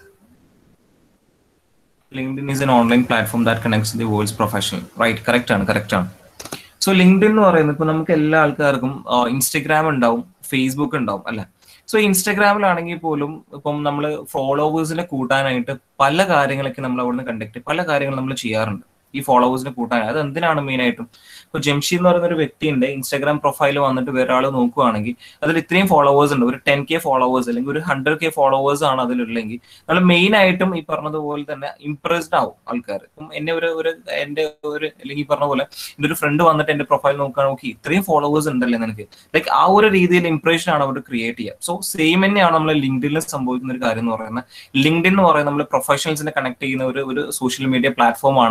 LinkedIn is an online platform that connects the world's professional right correct ആണ് കറക്റ്റ് ആണ് സോ ലിങ്ക്ഡിൻ എന്ന് പറയുന്നത് ഇപ്പൊ നമുക്ക് എല്ലാ ആൾക്കാർക്കും ഇൻസ്റ്റഗ്രാം ഉണ്ടാവും ഫേസ്ബുക്ക് ഉണ്ടാവും അല്ലെ സോ ഇൻസ്റ്റഗ്രാമിലാണെങ്കിൽ പോലും ഇപ്പം നമ്മൾ ഫോളോവേഴ്സിനെ കൂട്ടാനായിട്ട് പല കാര്യങ്ങളൊക്കെ നമ്മൾ അവിടുന്ന് കണ്ടക്ട് പല കാര്യങ്ങൾ നമ്മൾ ചെയ്യാറുണ്ട് ഈ ഫോളോവേഴ്സിനെ കൂട്ടാൻ അത് എന്തിനാണ് മെയിൻ ആയിട്ടും ഇപ്പൊ ജംഷി എന്ന് പറയുന്ന ഒരു വ്യക്തിയുണ്ട് ഇൻസ്റ്റാഗ്രാം പ്രൊഫൈൽ വന്നിട്ട് വേറെ ആൾ നോക്കുവാണെങ്കിൽ അതിൽ ഇത്രയും ഫോളോവേഴ്സ് ഉണ്ട് ഒരു ടെൻ കെ ഫോളോവേഴ്സ് അല്ലെങ്കിൽ ഒരു ഹൺഡ്രഡ് കെ ഫോളോവേഴ്സ് ആണ് അതിലുള്ളെങ്കിൽ നമ്മൾ മെയിൻ ആയിട്ടും ഈ പറഞ്ഞതുപോലെ തന്നെ ഇംപ്രസ്ഡ് ആവും ആൾക്കാർ ഇപ്പം എന്നെ ഒരു ഒരു എന്റെ ഒരു അല്ലെങ്കിൽ ഈ പറഞ്ഞ പോലെ എന്റെ ഒരു ഫ്രണ്ട് വന്നിട്ട് എന്റെ പ്രൊഫൈൽ നോക്കാൻ നോക്കി ഇത്രയും ഫോളോവേഴ്സ് ഉണ്ടല്ലേ നിനക്ക് ലൈക്ക് ആ ഒരു രീതിയിൽ ഇംപ്രഷൻ ആണ് അവർ ക്രിയേറ്റ് ചെയ്യുക സോ സെയിം തന്നെയാണ് നമ്മൾ ലിങ്ക്ഡിനിൽ സംഭവിക്കുന്ന ഒരു കാര്യം എന്ന് പറയുന്നത് ലിങ്ക്ഡിൻ എന്ന് പറയുന്നത് നമ്മൾ പ്രൊഫഷണൽസിനെ കണക്ട് ചെയ്യുന്ന ഒരു ഒരു സോഷ്യൽ മീഡിയ പ്ലാറ്റ്ഫോം ആണ് ലിങ്ക്ഡിൻ എന്ന്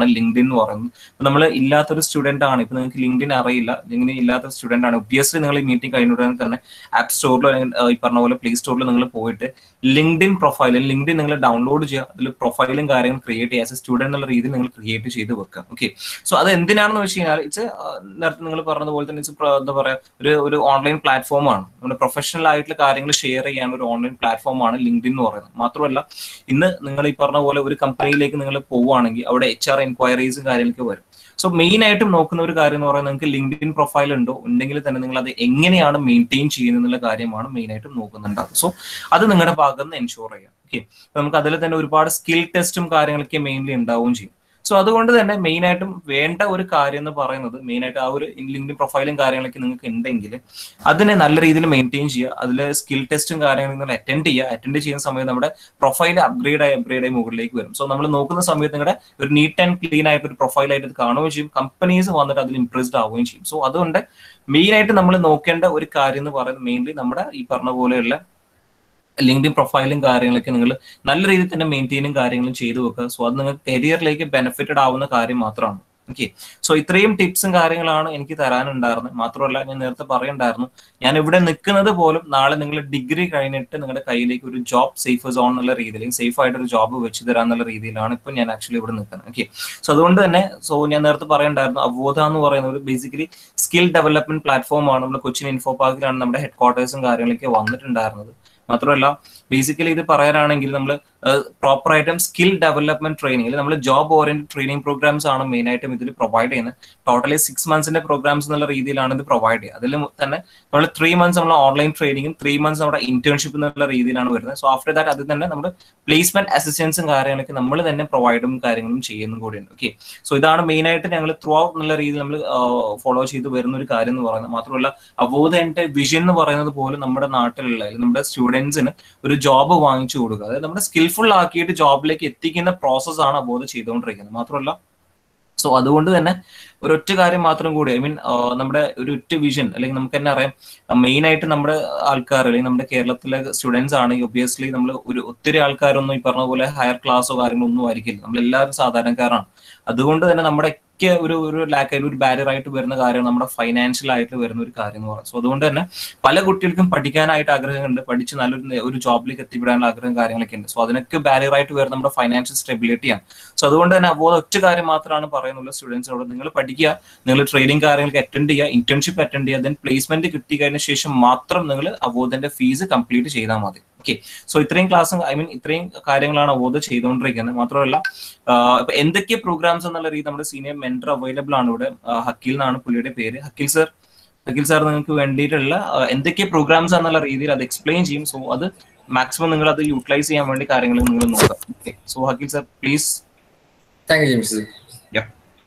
എന്ന് പറയുന്നത് നമ്മൾ ഇല്ലാത്തൊരു സ്റ്റുഡന്റ് ആണ് ഇപ്പൊ നിങ്ങൾക്ക് ലിങ്ക്ഡിൻ അറിയില്ല ഇങ്ങനെ ഇല്ലാത്ത സ്റ്റുഡന്റ് ആണ് ഒബ്വിയസ്ലി നിങ്ങൾ ഈ മീറ്റിംഗ് കഴിഞ്ഞുടനെ തന്നെ ആപ്പ് സ്റ്റോറിലോ ഈ പറഞ്ഞ പോലെ പ്ലേ സ്റ്റോറിൽ നിങ്ങൾ പോയിട്ട് ലിങ്ക്ഡിൻ പ്രൊഫൈൽ ലിങ്ക്ഡിൻ നിങ്ങൾ ഡൗൺലോഡ് ചെയ്യുക അതിൽ പ്രൊഫൈലും കാര്യങ്ങളും ക്രിയേറ്റ് ചെയ്യുക ആസ് എ സ്റ്റുഡന്റ് എന്നുള്ള രീതിയിൽ നിങ്ങൾ ക്രിയേറ്റ് ചെയ്ത് വെക്കുക ഓക്കെ സോ അത് എന്തിനാണെന്ന് വെച്ച് കഴിഞ്ഞാൽ ഇറ്റ്സ് നേരത്തെ നിങ്ങൾ പറഞ്ഞതുപോലെ തന്നെ ഇറ്റ്സ് എന്താ പറയാ ഒരു ഒരു ഓൺലൈൻ പ്ലാറ്റ്ഫോമാണ് നമ്മുടെ പ്രൊഫഷണൽ ആയിട്ടുള്ള കാര്യങ്ങൾ ഷെയർ ചെയ്യാൻ ഒരു ഓൺലൈൻ പ്ലാറ്റ്ഫോമാണ് ലിങ്ക്ഡിൻ എന്ന് പറയുന്നത് മാത്രമല്ല ഇന്ന് നിങ്ങൾ ഈ പറഞ്ഞ പോലെ ഒരു കമ്പനിയിലേക്ക് നിങ്ങൾ പോവുകയാണെങ്കിൽ അവിടെ എച്ച് ആർ എൻക്വയറീസും കാര്യങ്ങളൊക്കെ വരും സോ മെയിൻ ആയിട്ടും നോക്കുന്ന ഒരു കാര്യം എന്ന് പറയുന്നത് നിങ്ങൾക്ക് ലിങ്ക്ഡിൻ പ്രൊഫൈൽ ഉണ്ടോ ഉണ്ടെങ്കിൽ തന്നെ നിങ്ങൾ അത് എങ്ങനെയാണ് മെയിൻറ്റെയിൻ ചെയ്യുന്നത് എന്നുള്ള കാര്യമാണ് മെയിൻ ആയിട്ടും നോക്കുന്നുണ്ടാവും സോ അത് നിങ്ങളുടെ ഭാഗത്ത് നിന്ന് എൻഷുർ ചെയ്യാം ഓക്കെ നമുക്ക് അതിൽ തന്നെ ഒരുപാട് സ്കിൽ ടെസ്റ്റും കാര്യങ്ങളൊക്കെ മെയിൻലി ഉണ്ടാവുകയും ചെയ്യും സോ അതുകൊണ്ട് തന്നെ മെയിൻ ആയിട്ടും വേണ്ട ഒരു കാര്യം എന്ന് പറയുന്നത് മെയിൻ ആയിട്ട് ആ ഒരു ലിങ്ക്ഡിൻ പ്രൊഫൈലും കാര്യങ്ങളൊക്കെ നിങ്ങൾക്ക് ഉണ്ടെങ്കിൽ അതിനെ നല്ല രീതിയിൽ മെയിൻറ്റെയിൻ ചെയ്യുക അതിൽ സ്കിൽ ടെസ്റ്റും കാര്യങ്ങളും നിങ്ങൾ അറ്റൻഡ് ചെയ്യുക അറ്റൻഡ് ചെയ്യുന്ന സമയത്ത് നമ്മുടെ പ്രൊഫൈൽ അപ്ഗ്രേഡ് ആയി അപ്ഗ്രേഡ് ആയി മുകളിലേക്ക് വരും സോ നമ്മൾ നോക്കുന്ന സമയത്ത് നിങ്ങളുടെ ഒരു നീറ്റ് ആൻഡ് ക്ലീൻ ആയിട്ട് ഒരു പ്രൊഫൈൽ ആയിട്ട് കാണുകയും ചെയ്യും കമ്പനീസ് വന്നിട്ട് അതിൽ ഇംപ്രസ്ഡ് ആവുകയും ചെയ്യും സോ അതുകൊണ്ട് മെയിൻ ആയിട്ട് നമ്മൾ നോക്കേണ്ട ഒരു കാര്യം എന്ന് പറയുന്നത് മെയിൻലി നമ്മുടെ ഈ പറഞ്ഞ പോലെയുള്ള ലിങ്ക്ഡിൻ പ്രൊഫൈലും കാര്യങ്ങളൊക്കെ നിങ്ങൾ നല്ല രീതിയിൽ തന്നെ മെയിൻറ്റെയിനും കാര്യങ്ങളും ചെയ്തു വെക്കുക സോ അത് നിങ്ങൾക്ക് കരിയറിലേക്ക് ബെനിഫിറ്റഡ് ആവുന്ന കാര്യം മാത്രമാണ് ഓക്കെ സോ ഇത്രയും ടിപ്സും കാര്യങ്ങളാണ് എനിക്ക് തരാനുണ്ടായിരുന്നത് മാത്രമല്ല ഞാൻ നേരത്തെ പറയണ്ടായിരുന്നു ഞാൻ ഇവിടെ നിൽക്കുന്നത് പോലും നാളെ നിങ്ങൾ ഡിഗ്രി കഴിഞ്ഞിട്ട് നിങ്ങളുടെ കയ്യിലേക്ക് ഒരു ജോബ് സേഫ് സോൺ എന്നുള്ള രീതിയിൽ സേഫ് ആയിട്ട് ഒരു ജോബ് വെച്ച് തരാന്നുള്ള രീതിയിലാണ് ഇപ്പൊ ഞാൻ ആക്ച്വലി ഇവിടെ നിൽക്കുന്നത് ഓക്കെ സോ അതുകൊണ്ട് തന്നെ സോ ഞാൻ നേരത്തെ പറയണ്ടായിരുന്നു അവോധ എന്ന് പറയുന്ന ഒരു ബേസിക്കലി സ്കിൽ ഡെവലപ്മെന്റ് പ്ലാറ്റ്ഫോം ആണ് നമ്മുടെ കൊച്ചിൻ ഇൻഫോ പാർക്കിലാണ് നമ്മുടെ ഹെഡ് ക്വാർട്ടേഴ്സും കാര്യങ്ങളൊക്കെ വന്നിട്ടുണ്ടായിരുന്നത് മാത്രമല്ല ബേസിക്കലി ഇത് പറയാനാണെങ്കിൽ നമ്മൾ പ്രോപ്പർ ആയിട്ടും സ്കിൽ ഡെവലപ്മെന്റ് ട്രെയിനിങ് നമ്മൾ ജോബ് ഓറിയന്റഡ് ട്രെയിനിങ് പ്രോഗ്രാംസ് ആണ് മെയിൻ ആയിട്ടും ഇതിൽ പ്രൊവൈഡ് ചെയ്യുന്നത് ടോട്ടലി സിക്സ് മന്ത്സിന്റെ പ്രോഗ്രാംസ് എന്നുള്ള രീതിയിലാണ് ഇത് പ്രൊവൈഡ് ചെയ്യുക അതിൽ തന്നെ നമ്മൾ ത്രീ മന്ത്സ് നമ്മൾ ഓൺലൈൻ ട്രെയിനിങ്ങും ത്രീ മന്ത്സ് നമ്മുടെ ഇന്റേൺഷിപ്പ് എന്നുള്ള രീതിയിലാണ് വരുന്നത് സോ ആഫ്റ്റർ ദാറ്റ് അതിൽ തന്നെ നമ്മൾ പ്ലേസ്മെന്റ് അസിസ്റ്റൻസും കാര്യങ്ങളൊക്കെ നമ്മൾ തന്നെ പ്രൊവൈഡും കാര്യങ്ങളും ചെയ്യുന്നും കൂടിയുണ്ട് ഓക്കെ സോ ഇതാണ് മെയിൻ ആയിട്ട് ഞങ്ങൾ ത്രൂ ഔട്ട് എന്നുള്ള രീതിയിൽ നമ്മൾ ഫോളോ ചെയ്ത് വരുന്ന ഒരു കാര്യം എന്ന് പറയുന്നത് മാത്രമല്ല അവോധ എന്റെ വിഷൻ എന്ന് പറയുന്നത് പോലും നമ്മുടെ നാട്ടിലുള്ള നമ്മുടെ സ്റ്റുഡൻസിന് ഒരു ജോബ് വാങ്ങിച്ചു കൊടുക്കുക അതായത് നമ്മുടെ സ്കിൽഫുൾ ആക്കിയിട്ട് ജോബിലേക്ക് എത്തിക്കുന്ന പ്രോസസ്സാണ് അബോധ ചെയ്തുകൊണ്ടിരിക്കുന്നത് മാത്രമല്ല സോ അതുകൊണ്ട് തന്നെ ഒരൊറ്റ കാര്യം മാത്രം കൂടി ഐ മീൻ നമ്മുടെ ഒരു ഒറ്റ വിഷൻ അല്ലെങ്കിൽ നമുക്ക് തന്നെ അറിയാം മെയിൻ ആയിട്ട് നമ്മുടെ ആൾക്കാർ അല്ലെങ്കിൽ നമ്മുടെ കേരളത്തിലെ സ്റ്റുഡൻസ് ആണെങ്കിൽ ഒബിയസ്ലി നമ്മൾ ഒരു ഒത്തിരി ആൾക്കാരൊന്നും ഈ പറഞ്ഞ പോലെ ഹയർ ക്ലാസ്സോ കാര്യങ്ങളോ ഒന്നും ആയിരിക്കില്ല നമ്മൾ എല്ലാവരും സാധാരണക്കാരാണ് അതുകൊണ്ട് തന്നെ നമ്മുടെ ഒക്കെ ഒരു ഒരു ലാക്ക് ഒരു ബാരിയർ ആയിട്ട് വരുന്ന കാര്യം നമ്മുടെ ഫൈനാൻഷ്യൽ ആയിട്ട് വരുന്ന ഒരു കാര്യം എന്ന് പറയുന്നത് സോ അതുകൊണ്ട് തന്നെ പല കുട്ടികൾക്കും പഠിക്കാനായിട്ട് ആഗ്രഹമുണ്ട് പഠിച്ച് നല്ലൊരു ഒരു ജോബിലേക്ക് എത്തിപ്പെടാനുള്ള ആഗ്രഹം കാര്യങ്ങളൊക്കെ ഉണ്ട് സോ അതിനൊക്കെ ബാരിയർ ആയിട്ട് വരുന്ന നമ്മുടെ ഫൈനാൻഷ്യൽ സ്റ്റെബിലിറ്റിയാണ് സോ അതുകൊണ്ട് തന്നെ അപ്പോൾ ഒറ്റ കാര്യം മാത്രമാണ് പറയുന്നുള്ളത് സ്റ്റുഡൻസിനോട് നിങ്ങൾ പഠിക്കുക നിങ്ങൾ ട്രെയിനിങ് കാര്യങ്ങൾക്ക് അറ്റൻഡ് ചെയ്യുക ഇന്റേൺഷിപ്പ് അറ്റൻഡ് ചെയ്യുക ദെൻ പ്ലേസ്മെന്റ് കിട്ടി കഴിഞ്ഞ ശേഷം മാത്രം നിങ്ങൾ അവോധന്റെ ഫീസ് കംപ്ലീറ്റ് ചെയ്താൽ മതി ഓക്കെ സോ ഇത്രയും ക്ലാസ് ഐ മീൻ ഇത്രയും കാര്യങ്ങളാണ് അവോധ ചെയ്തുകൊണ്ടിരിക്കുന്നത് മാത്രമല്ല ഇപ്പൊ എന്തൊക്കെ പ്രോഗ്രാംസ് എന്നുള്ള രീതി നമ്മുടെ സീനിയർ മെന്റർ അവൈലബിൾ ആണ് ഇവിടെ ഹക്കീൽ എന്നാണ് പുള്ളിയുടെ പേര് ഹക്കീൽ സർ ഹക്കീൽ സാർ നിങ്ങൾക്ക് വേണ്ടിയിട്ടുള്ള എന്തൊക്കെ പ്രോഗ്രാംസ് എന്നുള്ള രീതിയിൽ അത് എക്സ്പ്ലെയിൻ ചെയ്യും സോ അത് മാക്സിമം നിങ്ങൾ അത് യൂട്ടിലൈസ് ചെയ്യാൻ വേണ്ടി കാര്യങ്ങൾ നിങ്ങൾ നോക്കാം okay so Hakeel sir please
thank you James
Yeah.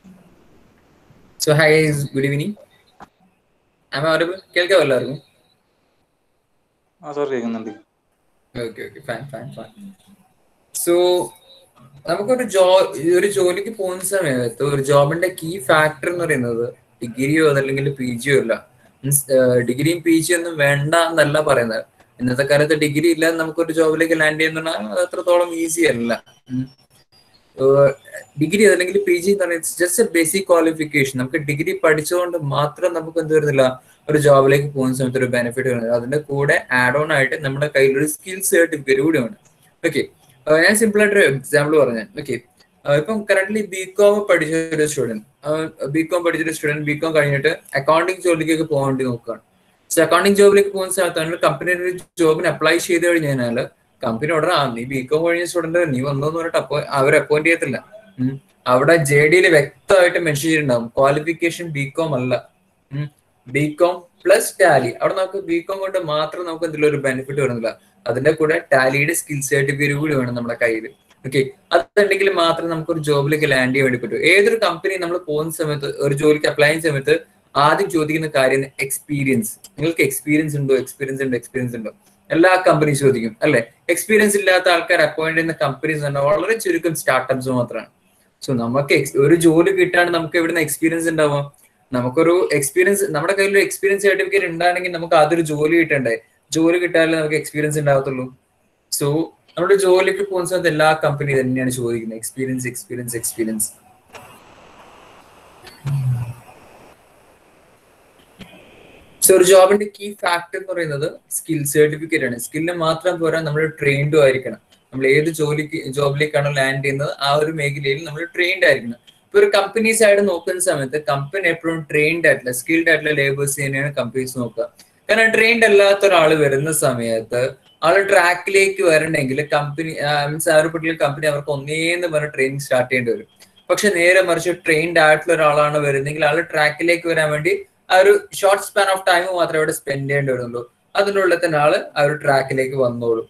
So hi good evening am audible കേൾക്കാവോ എല്ലാവർക്കും
ആ സാർ കേൾക്കുന്നുണ്ട്
okay okay fine fine fine so നമുക്കൊരു ജോ ഒരു ജോലിക്ക് പോകുന്ന സമയത്ത് ഒരു ജോബിന്റെ കീ ഫാക്ടർ എന്ന് പറയുന്നത് ഡിഗ്രിയോ അതല്ലെങ്കിൽ പി ജിയോ അല്ല മീൻസ് ഡിഗ്രിയും പി ജിയും ഒന്നും വേണ്ട എന്നല്ല പറയുന്നത് ഇന്നത്തെ കാലത്ത് ഡിഗ്രി ഇല്ലാതെ നമുക്കൊരു ജോബിലേക്ക് ലാൻഡ് ചെയ്യുന്ന അത് അത്രത്തോളം ഈസി അല്ല ഡിഗ്രി അതല്ലെങ്കിൽ പി ജി എന്ന് പറയുന്നത് ജസ്റ്റ് എ ബേസിക് ക്വാളിഫിക്കേഷൻ നമുക്ക് ഡിഗ്രി പഠിച്ചുകൊണ്ട് മാത്രം നമുക്ക് എന്ത് വരുന്നില്ല ഒരു ജോബിലേക്ക് പോകുന്ന സമയത്ത് ഒരു ബെനിഫിറ്റ് വരുന്നത് അതിന്റെ കൂടെ ആഡ് ഓൺ ആയിട്ട് നമ്മുടെ കയ്യിൽ ഒരു സ്കിൽ സർട്ടിഫിക്കറ്റ് കൂടി ഉണ്ട് ഓക്കെ ഞാൻ സിമ്പിൾ ആയിട്ട് ഒരു എക്സാമ്പിൾ പറഞ്ഞു ഓക്കെ ഇപ്പം കറന്റ് ബി കോം പഠിച്ച ഒരു സ്റ്റുഡന്റ് ബി കോം പഠിച്ചൊരു സ്റ്റുഡന്റ് ബി കോം കഴിഞ്ഞിട്ട് അക്കൗണ്ടിങ് ജോലിക്കൊക്കെ പോകാൻ വേണ്ടി നോക്കുകയാണ് പക്ഷെ അക്കൗണ്ടിങ് ജോബിലേക്ക് പോകുന്ന സ്ഥലത്താണ് കമ്പനിയുടെ ഒരു ജോബിന് അപ്ലൈ ചെയ്ത് കഴിഞ്ഞ് കഴിഞ്ഞാൽ കമ്പനി ഉടനെ ആ നീ ബി കോം കഴിഞ്ഞ സ്റ്റുഡന്റ് നീ വന്നോന്ന് പറഞ്ഞിട്ട് അപ്പോ അവർ അപ്പോയിന്റ് ചെയ്യത്തില്ല അവിടെ ജെ ഡിയിൽ വ്യക്തമായിട്ട് മെൻഷൻ ചെയ്തിട്ടുണ്ടാവും ക്വാളിഫിക്കേഷൻ ബി കോം അല്ല ബി കോം പ്ലസ് ടാലി അവിടെ നമുക്ക് ബി കോം കൊണ്ട് മാത്രം നമുക്ക് എന്തെങ്കിലും ഒരു ബെനിഫിറ്റ് വരുന്നില്ല അതിന്റെ കൂടെ ടാലിയുടെ സ്കിൽ സർട്ടിഫിക്കറ്റ് കൂടി വേണം നമ്മുടെ കയ്യിൽ ഓക്കെ അതുണ്ടെങ്കിൽ മാത്രം നമുക്ക് ഒരു ജോബിലേക്ക് ലാൻഡ് ചെയ്യാൻ വേണ്ടി പറ്റും ഏതൊരു കമ്പനി നമ്മൾ പോകുന്ന സമയത്ത് ഒരു ജോലിക്ക് അപ്ലൈ ചെയ്യുന്ന സമയത്ത് ആദ്യം ചോദിക്കുന്ന കാര്യം എക്സ്പീരിയൻസ് നിങ്ങൾക്ക് എക്സ്പീരിയൻസ് ഉണ്ടോ എക്സ്പീരിയൻസ് ഉണ്ടോ എക്സ്പീരിയൻസ് ഉണ്ടോ എല്ലാ കമ്പനീസ് ചോദിക്കും അല്ലെ എക്സ്പീരിയൻസ് ഇല്ലാത്ത ആൾക്കാർ അപ്പോയിന്റ് ചെയ്യുന്ന കമ്പനീസ് തന്നെ വളരെ ചുരുക്കം സ്റ്റാർട്ടപ്സ് മാത്രമാണ് സോ നമുക്ക് ഒരു ജോലി കിട്ടാണ്ട് നമുക്ക് എവിടുന്ന എക്സ്പീരിയൻസ് ഉണ്ടാവാം നമുക്കൊരു എക്സ്പീരിയൻസ് നമ്മുടെ കയ്യിൽ ഒരു എക്സ്പീരിയൻസ് സർട്ടിഫിക്കറ്റ് ഉണ്ടാണെങ്കിൽ നമുക്ക് അതൊരു ജോലി കിട്ടണ്ടേ ജോലി കിട്ടാനല്ലേ നമുക്ക് എക്സ്പീരിയൻസ് ഉണ്ടാകത്തുള്ളൂ സോ നമ്മുടെ ജോലിക്ക് പോകുന്ന സമയത്ത് എല്ലാ കമ്പനി തന്നെയാണ് ചോദിക്കുന്നത് എക്സ്പീരിയൻസ് എക്സ്പീരിയൻസ് എക്സ്പീരിയൻസ് സോ ഒരു ജോബിന്റെ കീ ഫാക്ടർ എന്ന് പറയുന്നത് സ്കിൽ സർട്ടിഫിക്കറ്റ് ആണ് സ്കില്ല് മാത്രം പോരാ നമ്മൾ ട്രെയിൻഡും ആയിരിക്കണം നമ്മൾ ഏത് ജോലിക്ക് ജോബിലേക്കാണോ ലാൻഡ് ചെയ്യുന്നത് ആ ഒരു മേഖലയിൽ നമ്മൾ ട്രെയിൻഡ് ആയിരിക്കണം ഇപ്പൊ ഒരു കമ്പനി സൈഡ് നോക്കുന്ന സമയത്ത് കമ്പനി എപ്പോഴും ട്രെയിൻഡ് ആയിട്ടുള്ള സ്കിൽഡ് ആയിട്ടുള്ള ലേബേഴ്സ് തന്നെയാണ് കമ്പനീസ് നോക്കുക കാരണം ട്രെയിൻഡ് അല്ലാത്ത ഒരാൾ വരുന്ന സമയത്ത് ആള് ട്രാക്കിലേക്ക് വരണമെങ്കിൽ കമ്പനി മീൻസ് ആ ഒരു പർട്ടിക്കുലർ കമ്പനി അവർക്ക് ഒന്നേന്ന് പറഞ്ഞ ട്രെയിനിങ് സ്റ്റാർട്ട് ചെയ്യേണ്ടി വരും പക്ഷെ നേരെ മറിച്ച് ട്രെയിൻഡ് ആയിട്ടുള്ള ഒരാളാണ് വരുന്നെങ്കിൽ ആള് ട്രാക്കിലേക്ക് വരാൻ വേണ്ടി ആ ഒരു ഷോർട്ട് സ്പാൻ ഓഫ് ടൈം മാത്രമേ അവിടെ സ്പെൻഡ് ചെയ്യേണ്ടി വരുന്നുള്ളൂ അതിനുള്ളിൽ തന്നെ ആള് ആ ഒരു ട്രാക്കിലേക്ക് വന്നോളും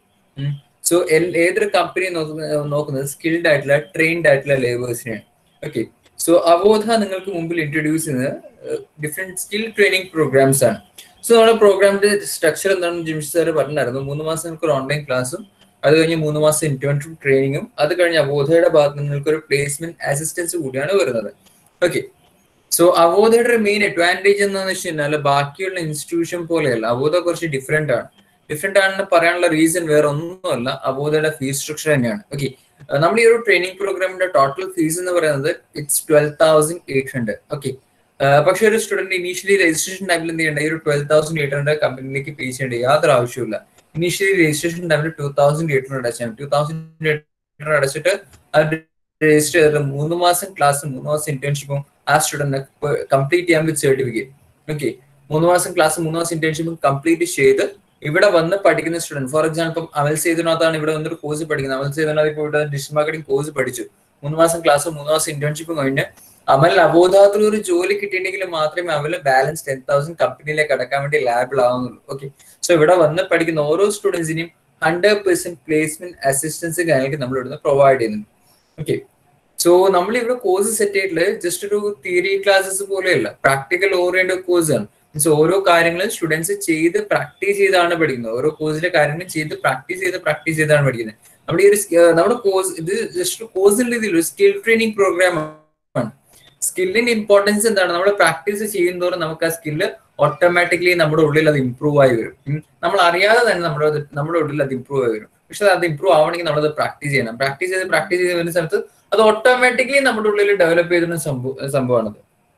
സോ ഏതൊരു കമ്പനി നോക്കുന്നത് സ്കിൽഡ് ആയിട്ടുള്ള ട്രെയിൻഡ് ആയിട്ടുള്ള ലേബേഴ്സിനെയാണ് ഓക്കെ സോ അവോധ നിങ്ങൾക്ക് മുമ്പിൽ ഇൻട്രൊഡ്യൂസ് ചെയ്യുന്നത് ഡിഫറെന്റ് സ്കിൽ ട്രെയിനിങ് പ്രോഗ്രാംസ് ആണ് സോ നമ്മുടെ പ്രോഗ്രാമിന്റെ സ്ട്രക്ചർ എന്താണെന്ന് ജിംഷ് സാർ പറഞ്ഞായിരുന്നു മൂന്ന് മാസം നിങ്ങൾക്ക് ഒരു ഓൺലൈൻ ക്ലാസ്സും അത് കഴിഞ്ഞ് മൂന്ന് മാസം ഇന്റേൺഷിപ്പ് ട്രെയിനിങ്ങും അത് കഴിഞ്ഞ് അവോധയുടെ ഭാഗത്ത് നിങ്ങൾക്ക് ഒരു പ്ലേസ്മെന്റ് അസിസ്റ്റൻസ് കൂടിയാണ് വരുന്നത് ഓക്കെ സോ അവോധയുടെ മെയിൻ അഡ്വാൻറ്റേജ് എന്താണെന്ന് വെച്ച് കഴിഞ്ഞാൽ ബാക്കിയുള്ള ഇൻസ്റ്റിറ്റ്യൂഷൻ പോലെയല്ല അവോധ കുറച്ച് ഡിഫറെന്റ് ആണ് ഡിഫറെന്റ് ആണെന്ന് പറയാനുള്ള റീസൺ വേറെ ഒന്നുമല്ല അവോധയുടെ ഫീസ് സ്ട്രക്ചർ തന്നെയാണ് ഓക്കെ നമ്മൾ ഈ ഒരു ട്രെയിനിങ് പ്രോഗ്രാമിന്റെ ടോട്ടൽ ഫീസ് എന്ന് പറയുന്നത് it's twelve thousand eight hundred okay പക്ഷെ ഒരു സ്റ്റുഡന്റ് ഇനീഷ്യലി രജിസ്ട്രേഷൻ ടൈമിൽ എന്ത് ചെയ്യേണ്ട ഈ ഒരു ട്വൽവ് തൗസൻഡ് എയ്റ്റ് ഹൺഡ്രഡ് കമ്പനിയിലേക്ക് പേ ചെയ്യേണ്ട യാതൊരു ആവശ്യമില്ല ഇനീഷ്യലി രജിസ്ട്രേഷൻ ടൈമിൽ ടൂ തൗസൻഡ് എയ്റ്റ് ഹൺഡ്രഡ് അടച്ചാൽ ടൂ തൗസൻഡ് എയ്റ്റ് ഹൺഡ്രഡ് അടച്ചിട്ട് അത് രജിസ്റ്റർ ചെയ്തിട്ട് മൂന്ന് മാസം ക്ലാസ് മൂന്ന് മാസം ഇന്റേൺഷിപ്പും ആ സ്റ്റുഡന്റിനെ കംപ്ലീറ്റ് ചെയ്യാൻ വിത്ത് സർട്ടിഫിക്കറ്റ് ഓക്കെ മൂന്ന് മാസം ക്ലാസ് മൂന്ന് മാസം ഇന്റേൺഷിപ്പും കംപ്ലീറ്റ് ചെയ്ത് ഇവിടെ വന്ന് പഠിക്കുന്ന സ്റ്റുഡന്റ് ഫോർ എക്സാമ്പിൾ ഇപ്പം അമൽ സേതുനാഥാണ് ഇവിടെ വന്നൊരു കോഴ്സ് പഠിക്കുന്നത് അമൽ സേതുനാഥ് ഇപ്പോൾ ഇവിടെ ഡിജിറ്റൽ മാർക്കറ്റിംഗ് കോഴ്സ് പഠിച്ചു മൂന്ന് മാസം ക്ലാസ് മൂന്ന് മാസം ഇന്റേൺഷിപ്പും കഴിഞ്ഞ് അമൽ അബോധാത്തിൽ ഒരു ജോലി കിട്ടിയിട്ടുണ്ടെങ്കിൽ മാത്രമേ അമൽ ബാലൻസ് ടെൻ തൗസൻഡ് കമ്പനിയിലേക്ക് അടക്കാൻ വേണ്ടി ലാബിൽ ആവുന്നുള്ളൂ ഓക്കെ സോ ഇവിടെ വന്ന് പഠിക്കുന്ന ഓരോ സ്റ്റുഡൻസിനെയും ഹൺഡ്രഡ് പെർസെന്റ് പ്ലേസ്മെന്റ് അസിസ്റ്റൻസ് കാര്യങ്ങൾക്ക് നമ്മൾ ഇവിടുന്ന് പ്രൊവൈഡ് ചെയ്യുന്നുണ്ട് ഓക്കെ സോ നമ്മൾ ഇവിടെ കോഴ്സ് സെറ്റ് ചെയ്തിട്ടുള്ളത് ജസ്റ്റ് ഒരു തിയറി ക്ലാസ്സസ് പോലെയല്ല പ്രാക്ടിക്കൽ ഓറിയന്റഡ് കോഴ്സ് ആണ് മീൻസ് ഓരോ കാര്യങ്ങളും സ്റ്റുഡൻസ് ചെയ്ത് പ്രാക്ടീസ് ചെയ്താണ് പഠിക്കുന്നത് ഓരോ കോഴ്സിലെ കാര്യങ്ങൾ ചെയ്ത് പ്രാക്ടീസ് ചെയ്ത് പ്രാക്ടീസ് ചെയ്താണ് പഠിക്കുന്നത് നമ്മുടെ ഈ ഒരു നമ്മുടെ കോഴ്സ് ഇത് ജസ്റ്റ് കോഴ്സിന്റെ രീതിയിൽ ഒരു സ്കിൽ ട്രെയിനിങ് പ്രോഗ്രാം ആണ് സ്കില്ലിന്റെ ഇമ്പോർട്ടൻസ് എന്താണ് നമ്മൾ പ്രാക്ടീസ് ചെയ്യുന്നതോറും നമുക്ക് ആ സ്കില്ല് ഓട്ടോമാറ്റിക്കലി നമ്മുടെ ഉള്ളിൽ അത് ഇമ്പ്രൂവ് ആയി വരും നമ്മൾ അറിയാതെ തന്നെ നമ്മുടെ നമ്മുടെ ഉള്ളിൽ അത് ഇമ്പ്രൂവ് ആയി വരും പക്ഷെ അത് ഇമ്പ്രൂവ് ആവണമെങ്കിൽ നമ്മളത് പ്രാക്ടീസ് ചെയ്യണം പ്രാക്ടീസ് ചെയ്ത് പ്രാക്ടീസ് ചെയ്ത് വരുന്ന സമയത്ത് അത് ഓട്ടോമാറ്റിക്കലി നമ്മുടെ ഉള്ളിൽ ഡെവലപ്പ് ചെയ്തിരുന്ന സംഭവം സംഭവമാണത്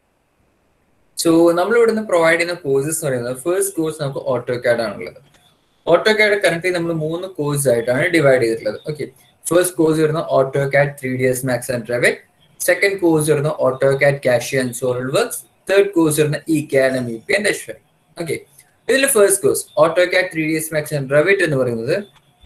സോ നമ്മൾ ഇവിടുന്ന് പ്രൊവൈഡ് ചെയ്യുന്ന കോഴ്സസ് എന്ന് പറയുന്നത് ഫസ്റ്റ് കോഴ്സ് നമുക്ക് ഓട്ടോ കാഡ് ആണുള്ളത് ഓട്ടോ കാഡ് കറക്റ്റ്ലി നമ്മൾ മൂന്ന് കോഴ്സ് ആയിട്ടാണ് ഡിവൈഡ് ചെയ്തിട്ടുള്ളത് ഓക്കെ ഫസ്റ്റ് കോഴ്സ് വരുന്നത് AutoCAD three D S Max and driving second course വരുന്നത് ഓട്ടോ കാഡ് കാഷി and SolidWorks third course വരുന്നത് E CAD M E P and H okay ഇതിൽ first course AutoCAD three D S Max and ഡ്രൈവിറ്റ് എന്ന് പറയുന്നത്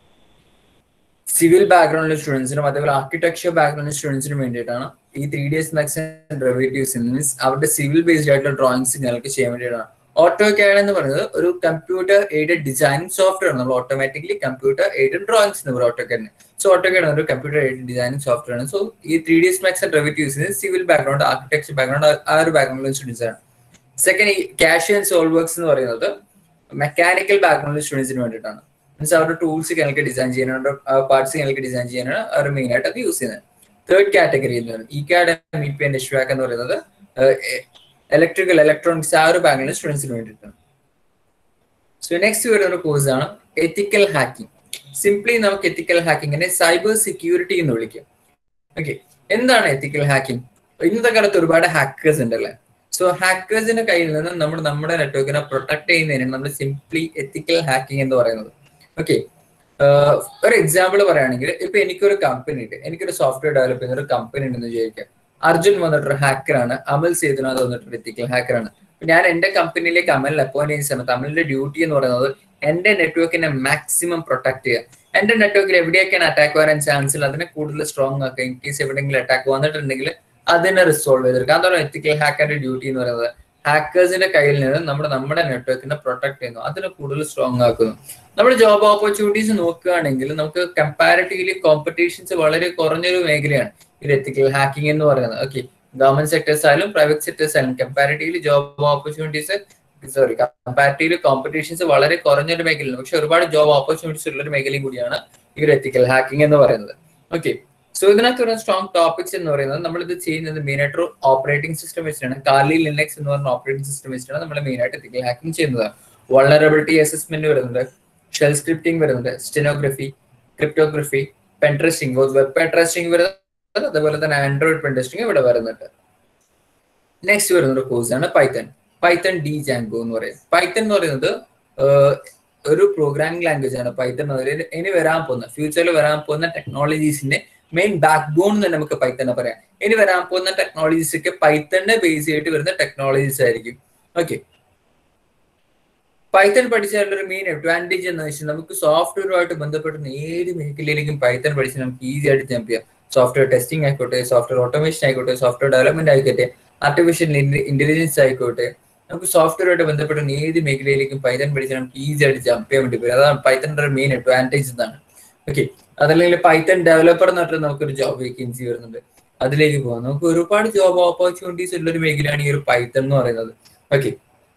civil ബാക്ക്ഗ്രൗണ്ടിലെ സ്റ്റുഡൻസിനും അതേപോലെ architecture ബാക്ക്ഗ്രൗണ്ടിലെ സ്റ്റുഡൻസിനും വേണ്ടിയിട്ടാണ് ഈ three D S Max and derivatives means അവരുടെ സിവിൽ ബേസ്ഡ് ആയിട്ടുള്ള ഡ്രോയിങ്സ് ഞങ്ങൾക്ക് ചെയ്യാൻ വേണ്ടിയിട്ടാണ് ഓട്ടോ കാഡ് എന്ന് പറയുന്നത് ഒരു കമ്പ്യൂട്ടർ എയ്ഡഡ് ഡിസൈനിങ് സോഫ്റ്റ്വെയർ നമ്മൾ ഓട്ടോമാറ്റിക്കലി കമ്പ്യൂട്ടർ എയ്ഡഡ് ഡ്രോയിങ്സ് എന്ന് പറയും ഓട്ടോ കാഡിന് സോ ഓട്ടോ കാഡ് ഒരു കമ്പ്യൂട്ടർ എയ്ഡഡ് ഡിസൈനിങ് സോഫ്റ്റ്വെയർ ആണ് സോ ഈ three D S Max and ഡെറിവേറ്റീവ്സിന് സിവിൽ ബാക്ക്ഗ്രൗണ്ട് ആർക്കിടെക്ചർ ബാക്ക്ഗ്രൗണ്ട് ആ ഒരു ബാക്ക്ഗ്രൗണ്ടിലെ സ്റ്റുഡൻസ് ആണ് സെക്കൻഡ് ഈ ക്യാഷ് ആൻഡ് സോൾവ് വർക്ക്സ് എന്ന് പറയുന്നത് മെക്കാനിക്കൽ ബാക്ക്ഗ്രൗണ്ടിലെ സ്റ്റുഡൻസിന് വേണ്ടിയിട്ടാണ് മീൻസ് അവരുടെ ടൂൾസ് ഞങ്ങൾക്ക് ഡിസൈൻ ചെയ്യാനാണ് പാർട്സ് ഞങ്ങൾക്ക് ഡിസൈൻ ചെയ്യാനാണ് അവർ മെയിൻ ആയിട്ട് അത് യൂസ് ചെയ്യുന്നത് തേർഡ് കാറ്റഗറി എന്ന് പറയുന്നത് ഈ CAD E P and HVAC എന്ന് പറയുന്നത് ഇലക്ട്രിക്കൽ ഇലക്ട്രോണിക്സ് ആ ഒരു ബാങ്കിലെ സ്റ്റുഡൻസിന് വേണ്ടിയിട്ടാണ് സോ നെക്സ്റ്റ് വരുന്ന ഒരു കോഴ്സ് ആണ് എത്തിക്കൽ ഹാക്കിംഗ് സിംപ്ലി നമുക്ക് എത്തിക്കൽ ഹാക്കിങ്ങിനെ സൈബർ സെക്യൂരിറ്റി എന്ന് വിളിക്കും ഓക്കെ എന്താണ് എത്തിക്കൽ ഹാക്കിംഗ് ഇന്നത്തെ കാലത്ത് ഒരുപാട് ഹാക്കേഴ്സ് ഉണ്ടല്ലേ സോ ഹാക്കേഴ്സിന്റെ കയ്യിൽ നിന്ന് നമ്മൾ നമ്മുടെ നെറ്റ്വർക്കിനെ പ്രൊട്ടക്ട് ചെയ്യുന്നതിനാണ് നമ്മൾ സിംപ്ലി എത്തിക്കൽ ഹാക്കിംഗ് എന്ന് പറയുന്നത് ഓക്കെ ഒരു എക്സാമ്പിൾ പറയുകയാണെങ്കിൽ ഇപ്പൊ എനിക്കൊരു കമ്പനി ഉണ്ട് എനിക്കൊരു സോഫ്റ്റ്വെയർ ഡെവലപ്പ് ചെയ്യുന്ന ഒരു കമ്പനി ഉണ്ടെന്ന് വിചാരിക്കാം അർജുൻ വന്നിട്ടൊരു ഹാക്കറാണ് അമൽ സേതുനാഥ് വന്നിട്ടൊരു എത്തിക്കൽ ഹാക്കറാണ് ഞാൻ എന്റെ കമ്പനിയിലേക്ക് അമലിനെ അപ്പോയിന്റ് ചെയ്യുന്ന സമയത്ത് അമലിന്റെ ഡ്യൂട്ടി എന്ന് പറയുന്നത് എന്റെ നെറ്റ്വർക്കിനെ മാക്സിമം പ്രൊട്ടക്ട് ചെയ്യുക എന്റെ നെറ്റ്വർക്കിൽ എവിടെയൊക്കെയാണ് അറ്റാക്ക് വരാൻ ചാൻസ് ഉള്ളത് അതിനെ കൂടുതൽ സ്ട്രോങ് ആക്കുക ഇൻ കേസ് എവിടെയെങ്കിലും അറ്റാക്ക് വന്നിട്ടുണ്ടെങ്കിൽ അതിനെ റിസോൾവ് ചെയ്തെടുക്കുക അതാണ് എത്തിക്കൽ ഹാക്കറിന്റെ ഡ്യൂട്ടി എന്ന് പറയുന്നത് ഹാക്കേഴ്സിന്റെ കയ്യിൽ നിന്ന് നമ്മുടെ നമ്മുടെ നെറ്റ്വർക്കിനെ പ്രൊട്ടക്ട് ചെയ്യുന്നു അതിനെ കൂടുതൽ സ്ട്രോങ് ആക്കുന്നു നമ്മുടെ ജോബ് ഓപ്പർച്യൂണിറ്റീസ് നോക്കുകയാണെങ്കിൽ നമുക്ക് കമ്പാരിറ്റീവ്ലി കോമ്പറ്റീഷൻസ് വളരെ കുറഞ്ഞൊരു മേഖലയാണ് ഈ എത്തിക്കൽ ഹാക്കിംഗ് എന്ന് പറയുന്നത് ഓക്കെ ഗവൺമെന്റ് സെക്ടേഴ്സ് ആയാലും പ്രൈവറ്റ് സെക്ടേഴ്സ് ആയാലും comparatively job opportunities sorry comparatively competitions വളരെ കുറഞ്ഞൊരു മേഖലയാണ് പക്ഷെ ഒരുപാട് ജോബ് ഓപ്പർച്യൂണിറ്റീസ് ഉള്ള ഒരു മേഖലയും കൂടിയാണ് ഈ ഒരു എത്തിക്കൽ ഹാക്കിംഗ് എന്ന് പറയുന്നത് ഓക്കെ സോ ഇതിനകത്ത് ഒരു സ്ട്രോങ് ടോപ്പിക്സ് എന്ന് പറയുന്നത് നമ്മൾ ഇത് ചെയ്യുന്നത് മെയിൻ ആയിട്ട് ഓപ്പറേറ്റിംഗ് സിസ്റ്റം വെച്ചിട്ടാണ് കാർലി ലിനക്സ് എന്ന് പറഞ്ഞ ഓപ്പറേറ്റിംഗ് സിസ്റ്റം വെച്ചിട്ടാണ് നമ്മൾ മെയിൻ ആയിട്ട് എത്തിക്കൽ ഹാക്കിംഗ് ചെയ്യുന്നത് വളറബിലിറ്റി അസസ്മെന്റ് വരുന്നുണ്ട് ഷെൽ സ്ക്രിപ്റ്റിംഗ് വരുന്നുണ്ട് stenography cryptography pen testing web pen testing വരുന്നത് അതുപോലെ തന്നെ ആൻഡ്രോയിഡ് പെൻ ടെസ്റ്റിംഗ് ഇവിടെ വരുന്നുണ്ട് നെക്സ്റ്റ് വരുന്ന ഒരു കോഴ്സാണ് പൈത്തൺ പൈത്തൺ ഡി ജാങ്കോ എന്ന് പറയും പൈത്തൺ എന്ന് പറയുന്നത് ആഹ്, ഒരു പ്രോഗ്രാമിംഗ് ലാംഗ്വേജ് ആണ് പൈത്തൺ എന്ന് പറയുന്നത് ഇനി വരാൻ പോകുന്ന ഫ്യൂച്ചറിൽ വരാൻ പോകുന്ന ടെക്നോളജീസിന്റെ മെയിൻ ബാക്ക് ബോൺ എന്ന് നമുക്ക് പൈത്തൺ പറയാം ഇനി വരാൻ പോകുന്ന ടെക്നോളജീസ് ഒക്കെ പൈത്തണിനെ ബേസ് ചെയ്തിട്ട് വരുന്ന ടെക്നോളജീസ് ആയിരിക്കും ഓക്കെ പൈത്തൺ പഠിച്ചാലുള്ള ഒരു മെയിൻ അഡ്വാൻറ്റേജ് എന്ന് വെച്ചാൽ നമുക്ക് സോഫ്റ്റ്വെയറുമായിട്ട് ബന്ധപ്പെടുന്ന ഏത് മേഖലയിലേക്കും പൈത്തൺ പഠിച്ച് നമുക്ക് ഈസി ആയിട്ട് ജമ്പ് ചെയ്യാം സോഫ്റ്റ്വെയർ ടെസ്റ്റിംഗ് ആയിക്കോട്ടെ സോഫ്റ്റ്വെയർ ഓട്ടോമേഷൻ ആയിക്കോട്ടെ സോഫ്റ്റ്വെയർ ഡെവലപ്മെന്റ് ആയിക്കോട്ടെ ആർട്ടിഫിഷ്യൽ ഇന്റലിജൻസ് ആയിക്കോട്ടെ നമുക്ക് സോഫ്റ്റ്വെയറുമായിട്ട് ബന്ധപ്പെടുന്ന ഏത് മേഖലയിലേക്കും പൈത്തൺ പഠിച്ചാൽ നമുക്ക് ഈസി ആയിട്ട് ജമ്പ് ചെയ്യാൻ വേണ്ടി പറ്റും അതാണ് പൈത്തണിന്റെ ഒരു മെയിൻ അഡ്വാൻറ്റേജ് എന്നാണ് ഓക്കെ അതല്ലെങ്കിൽ പൈത്തൺ ഡെവലപ്പർ എന്ന് പറഞ്ഞിട്ട് നമുക്കൊരു ജോബ് വേക്കൻസി വരുന്നുണ്ട് അതിലേക്ക് പോകാം നമുക്ക് ഒരുപാട് ജോബ് ഓപ്പർച്യൂണിറ്റീസ് ഉള്ള ഒരു മേഖലയാണ് ഈ ഒരു പൈത്തൺ എന്ന് പറയുന്നത് ഓക്കെ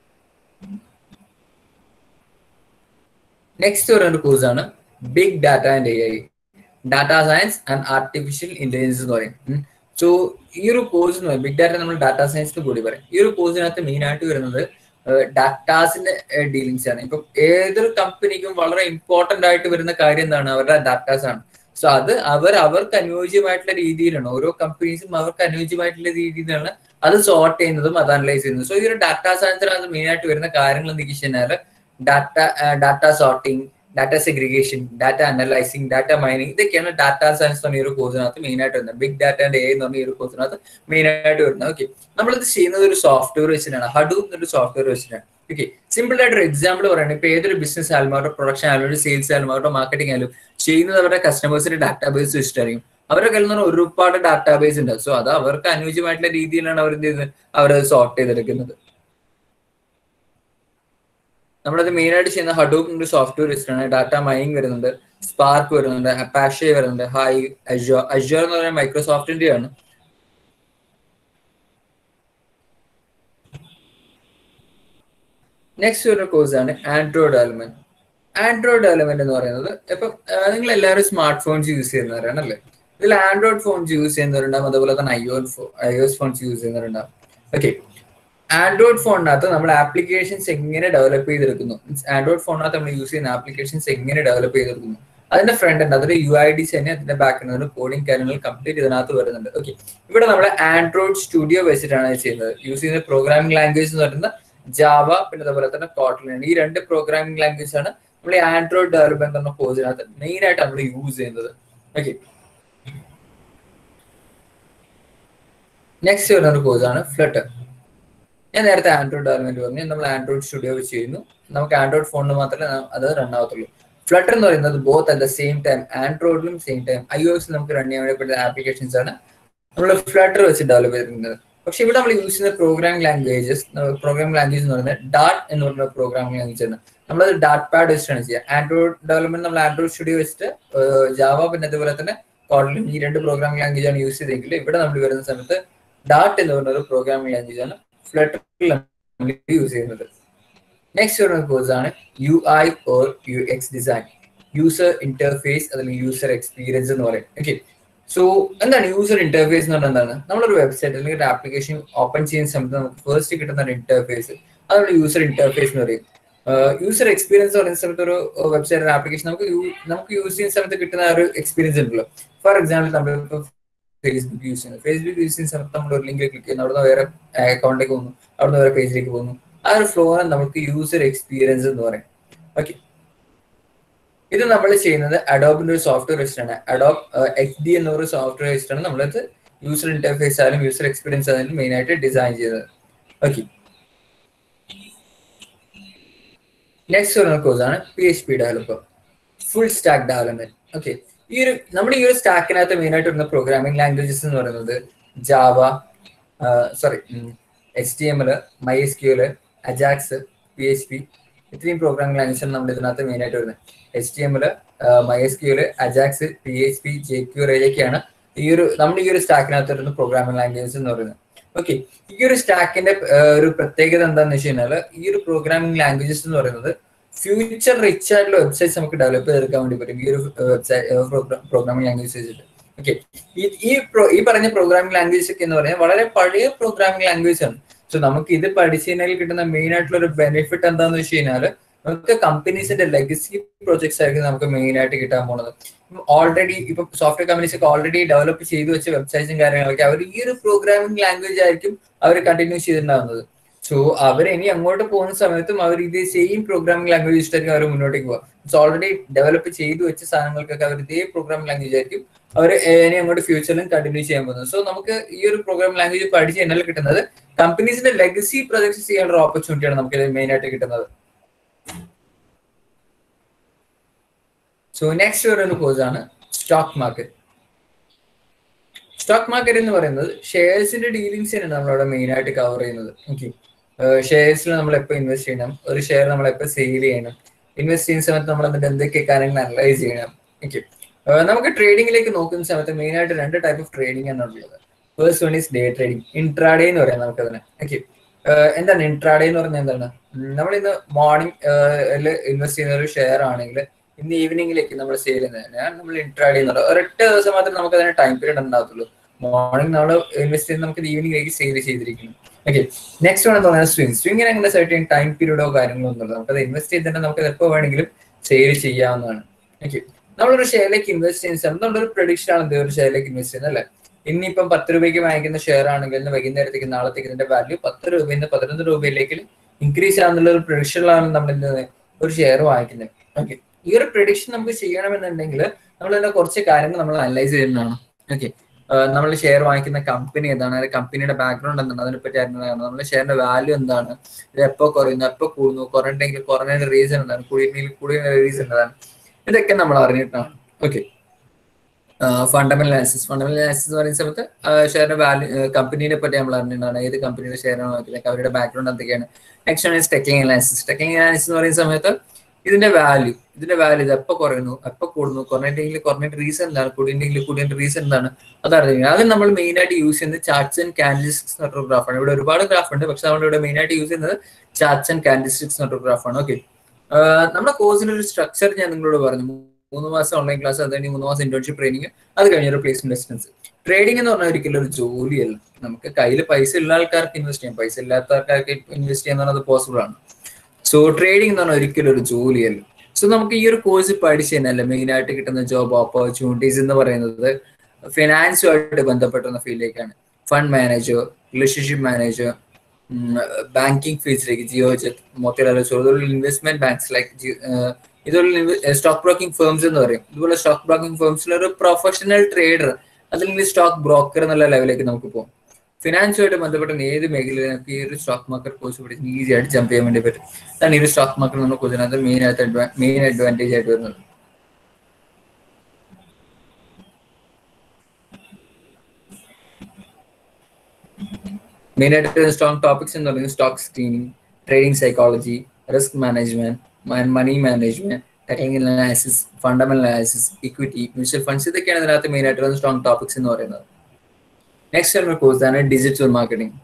നെക്സ്റ്റ് പറയുന്ന കോഴ്സാണ് big data and A I data science and artificial intelligence എന്ന് പറയും സോ ഈ ഒരു കോഴ്സ് എന്ന് പറയും ബിഗ് ഡാറ്റ നമ്മൾ ഡാറ്റാ സയൻസ് കൂടി പറയും ഈ ഒരു കോഴ്സിനകത്ത് മെയിൻ ആയിട്ട് വരുന്നത് ഡാറ്റാസിന്റെ ഡീലിങ്സ് ആണ് ഇപ്പം ഏതൊരു കമ്പനിക്കും വളരെ ഇമ്പോർട്ടന്റ് ആയിട്ട് വരുന്ന കാര്യം എന്താണ് അവരുടെ ഡാറ്റാസ് ആണ് സോ അത് അവർ അവർക്ക് അനുയോജ്യമായിട്ടുള്ള രീതിയിലാണ് ഓരോ കമ്പനീസും അവർക്ക് അനുയോജ്യമായിട്ടുള്ള രീതിയിലാണ് അത് സോർട്ട് ചെയ്യുന്നതും അത് അനലൈസ് ചെയ്യുന്നതും സോ ഈ ഒരു ഡാറ്റാ സയൻസിനകത്ത് മെയിൻ ആയിട്ട് വരുന്ന കാര്യങ്ങൾ എന്തൊക്കെ വെച്ച് കഴിഞ്ഞാൽ data data sorting data segregation data analysing data mining ഇതൊക്കെയാണ് ഡാറ്റ സയൻസ് എന്ന് പറഞ്ഞ ഈ ഒരു കോഴ്സിനകത്ത് മെയിൻ ആയിട്ട് വരുന്നത് ബിഗ് ഡാറ്റ ആൻഡ് എ എന്ന് പറഞ്ഞ ഈ ഒരു കോഴ്സിനകത്ത് മെയിൻ ആയിട്ട് വരുന്നത് ഓക്കെ നമ്മളിത് ചെയ്യുന്നത് ഒരു സോഫ്റ്റ്വെയർ വെച്ചിട്ടാണ് ഹഡൂപ്പ് എന്നൊരു സോഫ്റ്റ്വെയർ വെച്ചിട്ടാണ് ഓക്കെ സിമ്പിൾ ആയിട്ട് ഒരു എക്സാമ്പിൾ പറയുന്നത് ഇപ്പൊ ഏതൊരു ബിസിനസ് ആയാലും അവരുടെ പ്രൊഡക്ഷൻ ആയാലും ഒരു സെയിൽസ് ആയാലും അവരുടെ മാർക്കറ്റിംഗ് ആയാലും ചെയ്യുന്നത് അവരുടെ കസ്റ്റമേഴ്സിന്റെ ഡാറ്റാബേസ് വെച്ചിട്ടായിരിക്കും അവരുടെ കയ്യിൽ നിന്ന് ഒരുപാട് ഡാറ്റാബേസ് ഉണ്ട് സോ അത് അവർക്ക് അനുയോജ്യമായിട്ടുള്ള രീതിയിലാണ് അവർ എന്ത് ചെയ്യുന്നത് അവർ സോർട്ട് ചെയ്തെടുക്കുന്നത് നമ്മളത് മെയിൻ ആയിട്ട് ചെയ്യുന്ന ഹഡൂപ്പ് സോഫ്റ്റ്വെയർ വെച്ചിട്ടാണ് ഡാറ്റ മൈനിങ് വരുന്നുണ്ട് സ്പാർക്ക് വരുന്നുണ്ട് അപ്പാഷെ വരുന്നുണ്ട് ഹൈ അജോ അജോ എന്ന് പറയുന്നത് മൈക്രോസോഫ്റ്റിന്റെ ആണ് നെക്സ്റ്റ് ഒരു കോഴ്സ് ആണ് ആൻഡ്രോയിഡ് ഡെവലപ്മെന്റ് ആൻഡ്രോയിഡ് ഡെവലപ്മെന്റ് എന്ന് പറയുന്നത് ഇപ്പം നിങ്ങൾ എല്ലാവരും സ്മാർട്ട് ഫോൺസ് യൂസ് ചെയ്യുന്നവരാണ് അല്ലേ ഇതിൽ ആൻഡ്രോയിഡ് ഫോൺസ് യൂസ് ചെയ്യുന്നവരുണ്ടാവും അതുപോലെ തന്നെ I I S phones use ചെയ്യുന്നവരുണ്ടാവും ഓക്കെ ആൻഡ്രോയിഡ് ഫോണിനകത്ത് നമ്മൾ ആപ്ലിക്കേഷൻസ് എങ്ങനെ ഡെവലപ്പ് ചെയ്തെടുക്കുന്നു ആൻഡ്രോയിഡ് ഫോണിനകത്ത് നമ്മൾ യൂസ് ചെയ്യുന്ന ആപ്ലിക്കേഷൻസ് എങ്ങനെ ഡെവലപ്പ് ചെയ്തെടുക്കുന്നു അതിന്റെ ഫ്രണ്ട് ഉണ്ട് അതൊരു യു ഐ ഡിസ് തന്നെ അതിന്റെ ബാക്ക് ഉണ്ട് കോഡിംഗ് കാര്യങ്ങൾ കംപ്ലീറ്റ് ഇതിനകത്ത് വരുന്നുണ്ട് ഓക്കെ ഇവിടെ നമ്മൾ ആൻഡ്രോയിഡ് സ്റ്റുഡിയോ വെച്ചിട്ടാണ് ചെയ്യുന്നത് യൂസ് ചെയ്യുന്ന പ്രോഗ്രാമിംഗ് ലാംഗ്വേജ് എന്ന് പറയുന്നത് ജാവ പിന്നെ അതുപോലെ തന്നെ കോട്ട്ലൻ ഈ രണ്ട് പ്രോഗ്രാമിംഗ് ലാംഗ്വേജ് ആണ് നമ്മൾ ഈ ആൻഡ്രോയിഡ് ഡെവലപ്മെന്റ് എന്ന കോഴ്സിനകത്ത് മെയിൻ ആയിട്ട് നമ്മൾ യൂസ് ചെയ്യുന്നത് ഓക്കെ നെക്സ്റ്റ് വരുന്ന ഒരു കോഴ്സാണ് ഫ്ലട്ടർ ഞാൻ നേരത്തെ ആൻഡ്രോയിഡ് ഡെവലപ്മെന്റ് പറഞ്ഞു നമ്മൾ ആൻഡ്രോയിഡ് സ്റ്റുഡിയോ വെച്ച് ചെയ്യുന്നു നമുക്ക് ആൻഡ്രോയിഡ് ഫോണിൽ മാത്രമേ അത് റൺ ആവത്തുള്ളൂ ഫ്ലട്ടർ എന്ന് പറയുന്നത് both at the same time ആൻഡ്രോയിഡിലും same time I O S നമുക്ക് റൺ ചെയ്യാൻ വേണ്ടി ആപ്ലിക്കേഷൻസ് ആണ് നമ്മൾ ഫ്ലട്ടർ വെച്ച് ഡെവലപ്പ് ചെയ്തിരിക്കുന്നത് പക്ഷെ ഇവിടെ നമ്മൾ യൂസ് ചെയ്യുന്ന പ്രോഗ്രാമിംഗ് ലാംഗ്വേജസ് പ്രോഗ്രാമിംഗ് ലാംഗ്വേജ് എന്ന് പറയുന്നത് ഡാറ്റ് എന്ന് പറയുന്ന പ്രോഗ്രാമിംഗ് ലാംഗ്വേജ് ആണ് നമ്മളത് ഡാറ്റ് പാഡ് വെച്ചിട്ടാണ് ചെയ്യുക ആൻഡ്രോയിഡ് ഡെവലപ്മെന്റ് നമ്മൾ ആൻഡ്രോയിഡ് സ്റ്റുഡിയോ വെച്ചിട്ട് ജാവ പിന്നെ അതുപോലെ തന്നെ കോഡ്ലിൻ ഈ രണ്ട് പ്രോഗ്രാമിംഗ് ലാംഗ്വേജ് ആണ് യൂസ് ചെയ്തെങ്കിൽ ഇവിടെ നമ്മൾ വരുന്ന സമയത്ത് ഡാറ്റ് എന്ന് പറയുന്ന ഒരു പ്രോഗ്രാമിംഗ് ലാംഗ്വേജ് ആണ് ഫ്ലട്ടറിൽ യൂസ് ചെയ്യുന്നത് നെക്സ്റ്റ് വരുന്ന കോഴ്സ് ആണ് U I or U X design user interface അല്ലെങ്കിൽ യൂസർ എക്സ്പീരിയൻസ് എന്ന് പറയും ഓക്കെ സോ എന്താണ് യൂസർ ഇന്റർഫേസ് എന്ന് പറഞ്ഞാൽ എന്താണ് നമ്മളൊരു വെബ്സൈറ്റ് അല്ലെങ്കിൽ ഒരു ആപ്ലിക്കേഷൻ ഓപ്പൺ ചെയ്യുന്ന സമയത്ത് നമുക്ക് ഫസ്റ്റ് കിട്ടുന്ന ഒരു ഇന്റർഫേസ് അതാണ് യൂസർ ഇന്റർഫേസ് എന്ന് പറയും യൂസർ എക്സ്പീരിയൻസ് പറയുന്ന സമയത്ത് ഒരു വെബ്സൈറ്റ് ആപ്ലിക്കേഷൻ നമുക്ക് നമുക്ക് യൂസ് ചെയ്യുന്ന സമയത്ത് കിട്ടുന്ന ഒരു എക്സ്പീരിയൻസ് ഉണ്ടല്ലോ ഫോർ എക്സാമ്പിൾ നമ്മളിപ്പോൾ ഫേസ്ബുക്ക് യൂസ് ചെയ്യുന്നത് ഫേസ്ബുക്ക് യൂസ് ചെയ്യുന്ന സമയത്ത് നമ്മൾ ഒരു ലിങ്കിൽ ക്ലിക്ക് ചെയ്യുന്നു അവിടുന്ന് വേറെ അക്കൗണ്ടിലേക്ക് പോകുന്നു അവിടുന്ന് വേറെ പേജിലേക്ക് പോകുന്നു ആ ഒരു ഫ്ലോനെ നമുക്ക് യൂസർ എക്സ്പീരിയൻസ് എന്ന് പറയും ഓക്കെ ഇത് നമ്മൾ ചെയ്യുന്നത് അഡോബിന്റെ ഒരു സോഫ്റ്റ്വെയർ വെച്ചിട്ടാണ് അഡോബ് എക്സ് ഡി എന്ന ഒരു സോഫ്റ്റ്വെയർ വെച്ചിട്ടാണ് നമ്മളത് യൂസർ ഇന്റർഫേസ് ആയാലും യൂസർ എക്സ്പീരിയൻസ് ആയാലും മെയിൻ ആയിട്ട് ഡിസൈൻ ചെയ്തത് ഓക്കെ നെക്സ്റ്റ് വരുന്ന കോഴ്സ് ആണ് P H P developer full stack development okay ഈ ഒരു നമ്മുടെ ഈ ഒരു സ്റ്റാക്കിനകത്ത് മെയിൻ ആയിട്ട് വരുന്ന പ്രോഗ്രാമിംഗ് ലാംഗ്വേജസ് എന്ന് പറയുന്നത് Java sorry H T M L my S Q L Ajax P H P ഇത്രയും പ്രോഗ്രാമിംഗ് ലാംഗ്വേജ് ആണ് നമ്മുടെ ഇതിനകത്ത് മെയിൻ ആയിട്ട് വരുന്നത് H T M L my S Q L Ajax P H P J Q ഇതൊക്കെയാണ് ഈ ഒരു നമ്മുടെ ഈ ഒരു സ്റ്റാക്കിനകത്ത് വരുന്ന പ്രോഗ്രാമിംഗ് ലാംഗ്വേജസ് എന്ന് പറയുന്നത് ഓക്കെ ഈ ഒരു സ്റ്റാക്കിന്റെ ഒരു പ്രത്യേകത എന്താണെന്ന് വെച്ച് കഴിഞ്ഞാൽ ഈ ഒരു പ്രോഗ്രാമിംഗ് ലാംഗ്വേജസ് എന്ന് പറയുന്നത് ഫ്യൂച്ചർ റിച്ച് ആയിട്ടുള്ള വെബ്സൈറ്റ്സ് നമുക്ക് ഡെവലപ്പ് ചെയ്തെടുക്കാൻ വേണ്ടി പറ്റും ഈ ഒരു വെബ്സൈറ്റ് പ്രോഗ്രാമിംഗ് ലാംഗ്വേജ് വെച്ചിട്ട് ഓക്കെ ഈ ഈ ഈ പറഞ്ഞ പ്രോഗ്രാമിംഗ് ലാംഗ്വേജ് ഒക്കെ എന്ന് പറഞ്ഞാൽ വളരെ പഴയ പ്രോഗ്രാമിംഗ് ലാംഗ്വേജ് ആണ് സോ നമുക്ക് ഇത് പഠിച്ചു കഴിഞ്ഞാൽ കിട്ടുന്ന മെയിൻ ആയിട്ടുള്ള ഒരു ബെനിഫിറ്റ് എന്താണെന്ന് വെച്ച് കഴിഞ്ഞാൽ നമുക്ക് കമ്പനീസിന്റെ ലെഗസി പ്രോജക്ട്സ് ആയിരിക്കും നമുക്ക് മെയിൻ ആയിട്ട് കിട്ടാൻ പോണത് ഓൾറെഡി ഇപ്പൊ സോഫ്റ്റ്വെയർ കമ്പനീസ് ഒക്കെ ഓൾറെഡി ഡെവലപ്പ് ചെയ്തു വെച്ച വെബ്സൈറ്റ്സും കാര്യങ്ങളൊക്കെ അവർ ഈ ഒരു പ്രോഗ്രാമിംഗ് ലാംഗ്വേജ് ആയിരിക്കും അവർ കണ്ടിന്യൂ ചെയ്തിട്ടുണ്ടാകുന്നത് സോ അവർ ഇനി അങ്ങോട്ട് പോകുന്ന സമയത്തും അവർ ഇത് സെയിം പ്രോഗ്രാമിംഗ് ലാംഗ്വേജ് വെച്ചിട്ടായിരിക്കും അവർ മുന്നോട്ടേക്ക് പോകുക ഇറ്റ്സ് ഓൾറെഡി ഡെവലപ്പ് ചെയ്തു വെച്ച സാധനങ്ങൾക്കൊക്കെ അവർ ഇതേ പ്രോഗ്രാമിംഗ് ലാംഗ്വേജ് ആയിരിക്കും അവർ ഇനി അങ്ങോട്ട് ഫ്യൂച്ചറിലും കണ്ടിന്യൂ ചെയ്യാൻ പോകുന്നത് സോ നമുക്ക് ഈ ഒരു പ്രോഗ്രാം ലാംഗ്വേജ് പഠിച്ച് എന്നാൽ കിട്ടുന്നത് കമ്പനീസിന്റെ ലെഗസി പ്രൊജക്ട്സ് ചെയ്യാനുള്ള ഓപ്പർച്യൂണിറ്റിയാണ് നമുക്ക് മെയിൻ ആയിട്ട് കിട്ടുന്നത് സോ നെക്സ്റ്റ് വരുന്ന കോഴ്സ് ആണ് സ്റ്റോക്ക് മാർക്കറ്റ് സ്റ്റോക്ക് മാർക്കറ്റ് എന്ന് പറയുന്നത് ഷെയർസിന്റെ ഡീലിങ്സിനാണ് നമ്മളവിടെ മെയിൻ ആയിട്ട് കവർ ചെയ്യുന്നത് ഓക്കെ ഷെയർസിൽ നമ്മൾ എപ്പോൾ ഇൻവെസ്റ്റ് ചെയ്യണം ഒരു ഷെയർ നമ്മൾ എപ്പോൾ സെയിൽ ചെയ്യണം ഇൻവെസ്റ്റ് ചെയ്യുന്ന സമയത്ത് നമ്മൾ അതിന്റെ എന്തൊക്കെ കാര്യങ്ങൾ അനലൈസ് ചെയ്യണം ഓക്കെ നമുക്ക് ട്രേഡിംഗിലേക്ക് നോക്കുന്ന സമയത്ത് മെയിൻ ആയിട്ട് രണ്ട് ടൈപ്പ് ഓഫ് ട്രേഡിംഗ് ആണ് ഉള്ളത് first one is day trading intraday എന്ന് പറയാം നമുക്ക് അതിനെ ഓക്കെ എന്താണ് ഇൻട്രാഡേ എന്ന് പറഞ്ഞാൽ എന്താണ് നമ്മൾ ഇന്ന് മോർണിംഗ് ഇൻവെസ്റ്റ് ചെയ്യുന്ന ഒരു ഷെയർ ആണെങ്കിൽ ഇന്ന് ഈവനിങ്ങിലേക്ക് നമ്മൾ സെയിൽ ചെയ്യുന്നത് നമ്മൾ ഇൻട്രാഡേ എന്ന് പറയുന്നത് ഒരൊറ്റ ദിവസം മാത്രമേ നമുക്ക് അതിന് ടൈം പീരീഡ് ഉണ്ടാകത്തുള്ളൂ മോർണിംഗ് നമ്മൾ ഇൻവെസ്റ്റ് ചെയ്ത് നമുക്ക് ഈവനിങ്ങിലേക്ക് സെയിൽ ചെയ്തിരിക്കുന്നു ഓക്കെ നെക്സ്റ്റ് വൺ എന്ന് പറയുന്നത് സ്വിംഗ് സ്വിങ്ങിന് അങ്ങനെ സർട്ടൻ ടൈം പീരീഡോ കാര്യങ്ങളോ ഒന്നുമില്ല നമുക്കത് ഇൻവെസ്റ്റ് ചെയ്തിട്ട് നമുക്ക് എപ്പോൾ വേണമെങ്കിലും സെയിൽ ചെയ്യാവുന്നതാണ് ഓക്കെ നമ്മളൊരു ഷെയറിലേക്ക് ഇൻവെസ്റ്റ് ചെയ്യുന്ന സമയത്ത് നമ്മളൊരു പ്രൊഡിക്ഷൻ ആണ് എന്ത് ഒരു ഷെയറിലേക്ക് ഇൻവെസ്റ്റ് ചെയ്യുന്നത് അല്ലേ ഇന്നിപ്പം പത്ത് രൂപയ്ക്ക് വാങ്ങിക്കുന്ന ഷെയർ ആണെങ്കിൽ ഇന്ന് വൈകുന്നേരത്തേക്ക് നാളത്തേക്ക് ഇതിന്റെ വാല്യൂ പത്ത് രൂപയിൽ നിന്ന് പതിനൊന്ന് രൂപയിലേക്ക് ഇൻക്രീസ് ആണെന്നുള്ള ഒരു പ്രൊഡിക്ഷനിലാണ് നമ്മൾ എന്ത് ഒരു ഷെയർ വാങ്ങിക്കുന്നത് ഓക്കെ ഈ ഒരു പ്രൊഡിക്ഷൻ നമുക്ക് ചെയ്യണമെന്നുണ്ടെങ്കിൽ നമ്മൾ ഇതിന്റെ കുറച്ച് കാര്യങ്ങൾ നമ്മൾ അനലൈസ് ചെയ്യുന്നതാണ് ഓക്കെ നമ്മൾ ഷെയർ വാങ്ങിക്കുന്ന കമ്പനി ഏതാണ് അല്ലെങ്കിൽ കമ്പനിയുടെ ബാക്ക്ഗ്രൗണ്ട് എന്താണ് അതിനെപ്പറ്റി അറിയുന്നതാണ് നമ്മുടെ ഷെയറിന്റെ വാല്യൂ എന്താണ് ഇത് എപ്പോൾ കുറയുന്നു എപ്പോൾ കൂടുന്നു കുറഞ്ഞിട്ടെങ്കിൽ കുറഞ്ഞതിന്റെ റീസൺ എന്താണ് കൂടിയിട്ടെങ്കിൽ കൂടിയ റീസൺ എന്താണ് ഇതൊക്കെ നമ്മൾ അറിഞ്ഞിട്ടാണ് okay fundamental analysis fundamental analysis എന്ന് പറയുന്ന സമയത്ത് ഷെയറിന്റെ വാല്യൂ കമ്പനീനെ പറ്റി നമ്മൾ അറിഞ്ഞിട്ടാണ് ഏത് കമ്പനിയുടെ ഷെയറാണ് നോക്കുന്നത് അവരുടെ ബാക്ക്ഗ്രൗണ്ട് എന്തൊക്കെയാണ് നെക്സ്റ്റ് ആണ് ടെക്നിക്കൽ അനാലിസിസ് ടെക്നിക്കൽ അനാലിസിസ് എന്ന് പറയുന്ന സമയത്ത് ഇതിന്റെ വാല്യൂ ഇതിന്റെ വാല്യൂ ഇത് എപ്പോൾ കുറയുന്നു എപ്പോൾ കൂടുന്നു കുറഞ്ഞിട്ടെങ്കിൽ കുറഞ്ഞിട്ട് റീസൺ എന്താണ് കൂടിയിട്ടെങ്കിൽ കൂടിയ റീസൺ എന്താണ് അതറിയുന്നത് അത് നമ്മൾ മെയിൻ ആയിട്ട് യൂസ് ചെയ്യുന്നത് ചാർട്ട്സ് ആൻഡ് കാൻഡിസ്റ്റിക്സ് നെറ്റ്വർക്ക് ഗ്രാഫാണ് ഇവിടെ ഒരുപാട് ഗ്രാഫ് ഉണ്ട് പക്ഷെ നമ്മൾ ഇവിടെ മെയിൻ ആയിട്ട് യൂസ് ചെയ്യുന്നത് ചാർട്ട്സ് ആൻഡ് കാൻഡിസ്റ്റിക്സ് നെറ്റ്വർക്ക് ഗ്രാഫാണ് ഓക്കെ നമ്മുടെ കോഴ്സിന്റെ ഒരു സ്ട്രക്ചർ ഞാൻ നിങ്ങളോട് പറഞ്ഞു മൂന്ന് മാസം ഓൺലൈൻ ക്ലാസ് അത് കഴിഞ്ഞ് മൂന്ന് മാസം ഇന്റേൺഷിപ്പ് ട്രെയിനിങ് അത് കഴിഞ്ഞ ഒരു പ്ലേസ്മെന്റ് ഡിസ്റ്റൻസ് ട്രേഡിംഗ് എന്ന് പറഞ്ഞാൽ ഒരിക്കലും ഒരു ജോലിയല്ല നമുക്ക് കയ്യിൽ പൈസ ഉള്ള ആൾക്കാർക്ക് ഇൻവെസ്റ്റ് ചെയ്യാം പൈസ ഇല്ലാത്ത ആൾക്കാർക്ക് ഇൻവെസ്റ്റ് ചെയ്യാൻ അത് പോസിബിൾ ആണ് സോ ട്രേഡിംഗ് എന്ന് പറഞ്ഞാൽ ഒരിക്കലും ഒരു ജോലിയല്ല സോ നമുക്ക് ഈ ഒരു കോഴ്സ് പഠിച്ചു കഴിഞ്ഞാൽ മെയിൻ ആയിട്ട് കിട്ടുന്ന ജോബ് ഓപ്പർച്യൂണിറ്റീസ് എന്ന് പറയുന്നത് ഫിനാൻസുമായിട്ട് ബന്ധപ്പെട്ടുന്ന ഫീൽഡിലേക്കാണ് fund manager relationship manager banking ഫീൽഡ്സിലേക്ക് ജിയോജെറ്റ് മോത്തിലാൽ ഇതുപോലെ ഇൻവെസ്റ്റ്മെന്റ് ബാങ്ക്സ് ലൈക്ക് ഇതുപോലെ സ്റ്റോക്ക് ബ്രോക്കിംഗ് ഫേംസ് എന്ന് പറയും ഇതുപോലെ സ്റ്റോക്ക് ബ്രോക്കിംഗ് ഫേംസിൽ ഒരു പ്രൊഫഷണൽ ട്രേഡർ അതല്ലെങ്കിൽ സ്റ്റോക്ക് ബ്രോക്കർ എന്നുള്ള ലെവലിലേക്ക് നമുക്ക് പോകും ഫിനാൻസുമായിട്ട് ബന്ധപ്പെട്ട ഏത് മേഖലയിൽ നമുക്ക് ഈ ഒരു സ്റ്റോക്ക് മാർക്കറ്റ് കോഴ്സ് പഠിച്ച് ഈസി ആയിട്ട് ജമ്പ് ചെയ്യാൻ വേണ്ടി പറ്റും അതാണ് ഈ ഒരു സ്റ്റോക്ക് മാർക്കറ്റ് നമ്മൾ കോഴ്സിനകത്ത് മെയിൻ ആയിട്ട് മെയിൻ അഡ്വാൻറ്റേജ് ആയിട്ട് വരുന്നത് മെയിൻ ആയിട്ട് സ്ട്രോങ് ടോപ്പിക്സ് എന്ന് പറയുന്നത് stock screening trading psychology risk management money management technical analysis fundamental analysis equity mutual funds ഇതൊക്കെയാണ് ഇതിനകത്ത് മെയിൻ ആയിട്ടുള്ള സ്ട്രോങ് ടോപ്പിക്സ് എന്ന് പറയുന്നത് നെക്സ്റ്റ് വരുന്ന കോഴ്സ് ആണ് ഡിജിറ്റൽ മാർക്കറ്റിംഗ്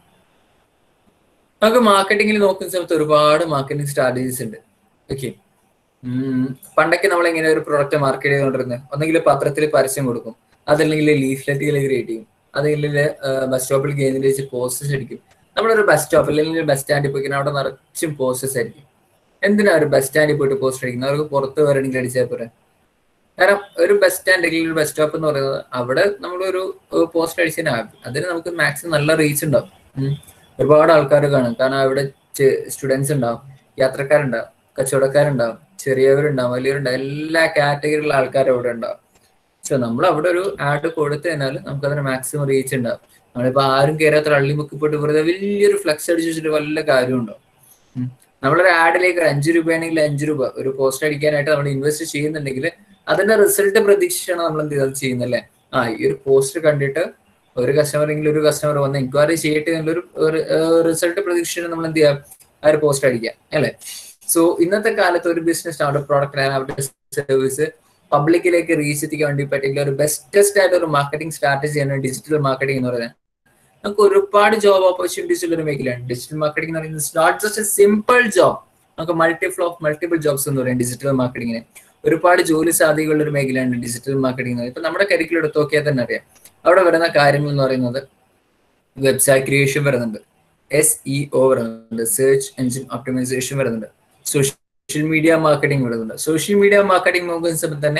നമുക്ക് മാർക്കറ്റിംഗിൽ നോക്കുന്ന സമയത്ത് ഒരുപാട് മാർക്കറ്റിംഗ് സ്ട്രാറ്റജീസ് ഉണ്ട് ഓക്കെ പണ്ടൊക്കെ നമ്മൾ എങ്ങനെ ഒരു പ്രൊഡക്റ്റ് മാർക്കറ്റ് ചെയ്തുകൊണ്ടിരുന്നത് ഒന്നെങ്കിൽ പത്രത്തിൽ പരസ്യം കൊടുക്കും അതല്ലെങ്കിൽ ലീഫ്ലെറ്റുകൾ ക്രിയേറ്റ് ചെയ്യും അതല്ലെങ്കിൽ ബസ് സ്റ്റോപ്പിൽ കയറി വെച്ച് പോസ്റ്റേഴ്സ് അടിക്കും നമ്മളൊരു ബസ് സ്റ്റോപ്പ് അല്ലെങ്കിൽ ബസ് സ്റ്റാൻഡിൽ പോയി അവിടെ നിറച്ചും പോസ്റ്റേഴ്സ് ആയിരിക്കും എന്തിനാ ഒരു ബസ് സ്റ്റാൻഡിൽ പോയിട്ട് പോസ്റ്റർ അടിക്കുന്നത് അവർക്ക് പുറത്ത് വരണമെങ്കിൽ അടിച്ചാൽ പോരെ കാരണം ഒരു ബസ് സ്റ്റാൻഡ് അല്ലെങ്കിൽ ഒരു ബസ് സ്റ്റോപ്പ് എന്ന് പറയുന്നത് അവിടെ നമ്മളൊരു പോസ്റ്റർ അടിച്ചതിനാകും അതിന് നമുക്ക് മാക്സിമം നല്ല റീച്ച് ഉണ്ടാവും ഒരുപാട് ആൾക്കാർ കാണും കാരണം അവിടെ സ്റ്റുഡൻസ് ഉണ്ടാവും യാത്രക്കാരുണ്ടാവും കച്ചവടക്കാരുണ്ടാവും ചെറിയവരുണ്ടാവും വലിയവരുണ്ടാവും എല്ലാ കാറ്റഗറിയിലുള്ള ആൾക്കാർ അവിടെ ഉണ്ടാവും സോ നമ്മൾ അവിടെ ഒരു ആഡ് കൊടുത്തു കഴിഞ്ഞാൽ നമുക്ക് അതിന് മാക്സിമം റീച്ച് ഉണ്ടാവും നമ്മളിപ്പോ ആരും കയറാത്ത അള്ളിമുക്കി പോയിട്ട് വെറുതെ വലിയൊരു ഫ്ലക്സ് അടിച്ച് വെച്ചിട്ട് വല്ല കാര്യം ഉണ്ടാവും നമ്മളൊരു ആഡിലേക്ക് ഒരു അഞ്ച് രൂപയാണെങ്കിൽ അഞ്ച് രൂപ ഒരു പോസ്റ്റ് അടിക്കാനായിട്ട് നമ്മൾ ഇൻവെസ്റ്റ് ചെയ്യുന്നുണ്ടെങ്കിൽ അതിന്റെ റിസൾട്ട് പ്രതീക്ഷിച്ചാണ് നമ്മൾ എന്ത് ചെയ്തത് ചെയ്യുന്നല്ലേ ആ ഈ ഒരു പോസ്റ്റ് കണ്ടിട്ട് ഒരു കസ്റ്റമർ എങ്കിലും ഒരു കസ്റ്റമർ വന്ന് എൻക്വയറി ചെയ്തിട്ട് ഒരു റിസൾട്ട് പ്രതീക്ഷിച്ചിട്ട് നമ്മൾ എന്ത് ചെയ്യാം ആ ഒരു പോസ്റ്റ് അടിക്കാം അല്ലെ സോ ഇന്നത്തെ കാലത്ത് ഒരു ബിസിനസ് അവരുടെ പ്രോഡക്റ്റ് അവരുടെ സർവീസ് പബ്ലിക്കിലേക്ക് റീച്ച് എത്തിക്കാൻ വേണ്ടി പറ്റില്ല ഒരു ബെസ്റ്റസ്റ്റ് ആയിട്ട് ഒരു മാർക്കറ്റിംഗ് സ്ട്രാറ്റജിയാണ് ഡിജിറ്റൽ മാർക്കറ്റിംഗ് എന്ന് പറയുന്നത് നമുക്ക് ഒരുപാട് ജോബ് ഓപ്പർച്യൂണിറ്റീസ് ഉള്ള ഒരു മേഖലയാണ് ഡിജിറ്റൽ മാർക്കറ്റിംഗ് എന്ന് പറയുന്നത് not just a simple job നമുക്ക് മൾട്ടിഫ്ലോ ഓഫ് മൾട്ടിപ്പിൾ ജോബ്സ് എന്ന് പറയും ഡിജിറ്റൽ മാർക്കറ്റിംഗിന് ഒരുപാട് ജോലി സാധ്യതകളുള്ള ഒരു മേഖലയാണ് ഡിജിറ്റൽ മാർക്കറ്റിംഗ് ഇപ്പൊ നമ്മുടെ കരിക്കുലം എടുത്ത് നോക്കിയാൽ തന്നെ അറിയാം അവിടെ വരുന്ന കാര്യങ്ങൾ എന്ന് പറയുന്നത് വെബ്സൈറ്റ് ക്രിയേഷൻ വരുന്നുണ്ട് എസ് ഇ ഒ വരുന്നുണ്ട് സെർച്ച് എഞ്ചിൻ ഒപ്റ്റിമൈസേഷൻ വരുന്നുണ്ട് സോഷ്യൽ മീഡിയ മാർക്കറ്റിംഗ് വരുന്നുണ്ട് സോഷ്യൽ മീഡിയ മാർക്കറ്റിംഗ് നോക്കുന്ന സമയത്ത് തന്നെ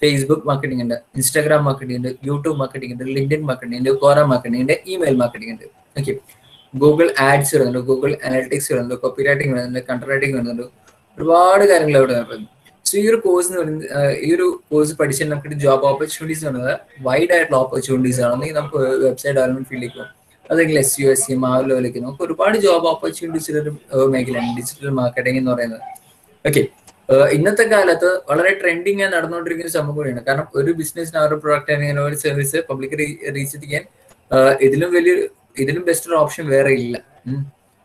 ഫേസ്ബുക്ക് മാർക്കറ്റിംഗ് ഉണ്ട് ഇൻസ്റ്റാഗ്രാം മാർക്കറ്റിംഗ് ഉണ്ട് യൂട്യൂബ് മാർക്കറ്റിംഗ് ഉണ്ട് ലിങ്ക്ഡിൻ മാർക്കറ്റിംഗ് ഉണ്ട് കോറ മാർക്കറ്റിംഗ് ഉണ്ട് ഇമെയിൽ മാർക്കറ്റിംഗ് ഉണ്ട് ഓക്കെ ഗൂഗിൾ ആഡ്സ് വരുന്നുണ്ട് ഗൂഗിൾ അനാലിറ്റിക്സ് വരുന്നുണ്ട് കോപ്പി റൈറ്റിംഗ് വരുന്നുണ്ട് കണ്ടന്റ് റൈറ്റിംഗ് വരുന്നുണ്ട് ഒരുപാട് കാര്യങ്ങൾ അവിടെ നടക്കുന്നു സോ ഈ ഒരു കോഴ്സ് എന്ന് പറയുന്നത് ആഹ് ഈ ഒരു കോഴ്സ് പഠിച്ചാൽ നമുക്ക് ജോബ് ഓപ്പർച്യൂണിറ്റീസ് പറയുന്നത് വൈഡ് ആയിട്ടുള്ള ഓപ്പർച്യൂണിറ്റീസ് ആണെങ്കിൽ നമുക്ക് വെബ്സൈറ്റ് ഡെവലപ്മെന്റ് ഫീൽഡിലേക്ക് പോകും അതെങ്കിൽ എസ് യു എസ് സി ആ ലെവലിലേക്ക് നമുക്ക് ഒരുപാട് ജോബ് ഓപ്പർച്യൂണിറ്റീസ് ഒരു ഏഹ് മേഖലയാണ് ഡിജിറ്റൽ മാർക്കറ്റിംഗ് എന്ന് പറയുന്നത് ഓക്കെ ഇന്നത്തെ കാലത്ത് വളരെ ട്രെൻഡിങ് ആയി നടന്നുകൊണ്ടിരിക്കുന്ന ഒരു സംഭവം കൂടിയാണ് കാരണം ഒരു ബിസിനസ്സിന് അവരുടെ പ്രൊഡക്റ്റ് അല്ലെങ്കിൽ ഒരു സർവീസ് പബ്ലിക് റീച്ച് എത്തിക്കാൻ ആഹ് ഇതിലും വലിയ ഇതിലും ബെസ്റ്റ് ഒരു ഓപ്ഷൻ വേറെ ഇല്ല ഉം.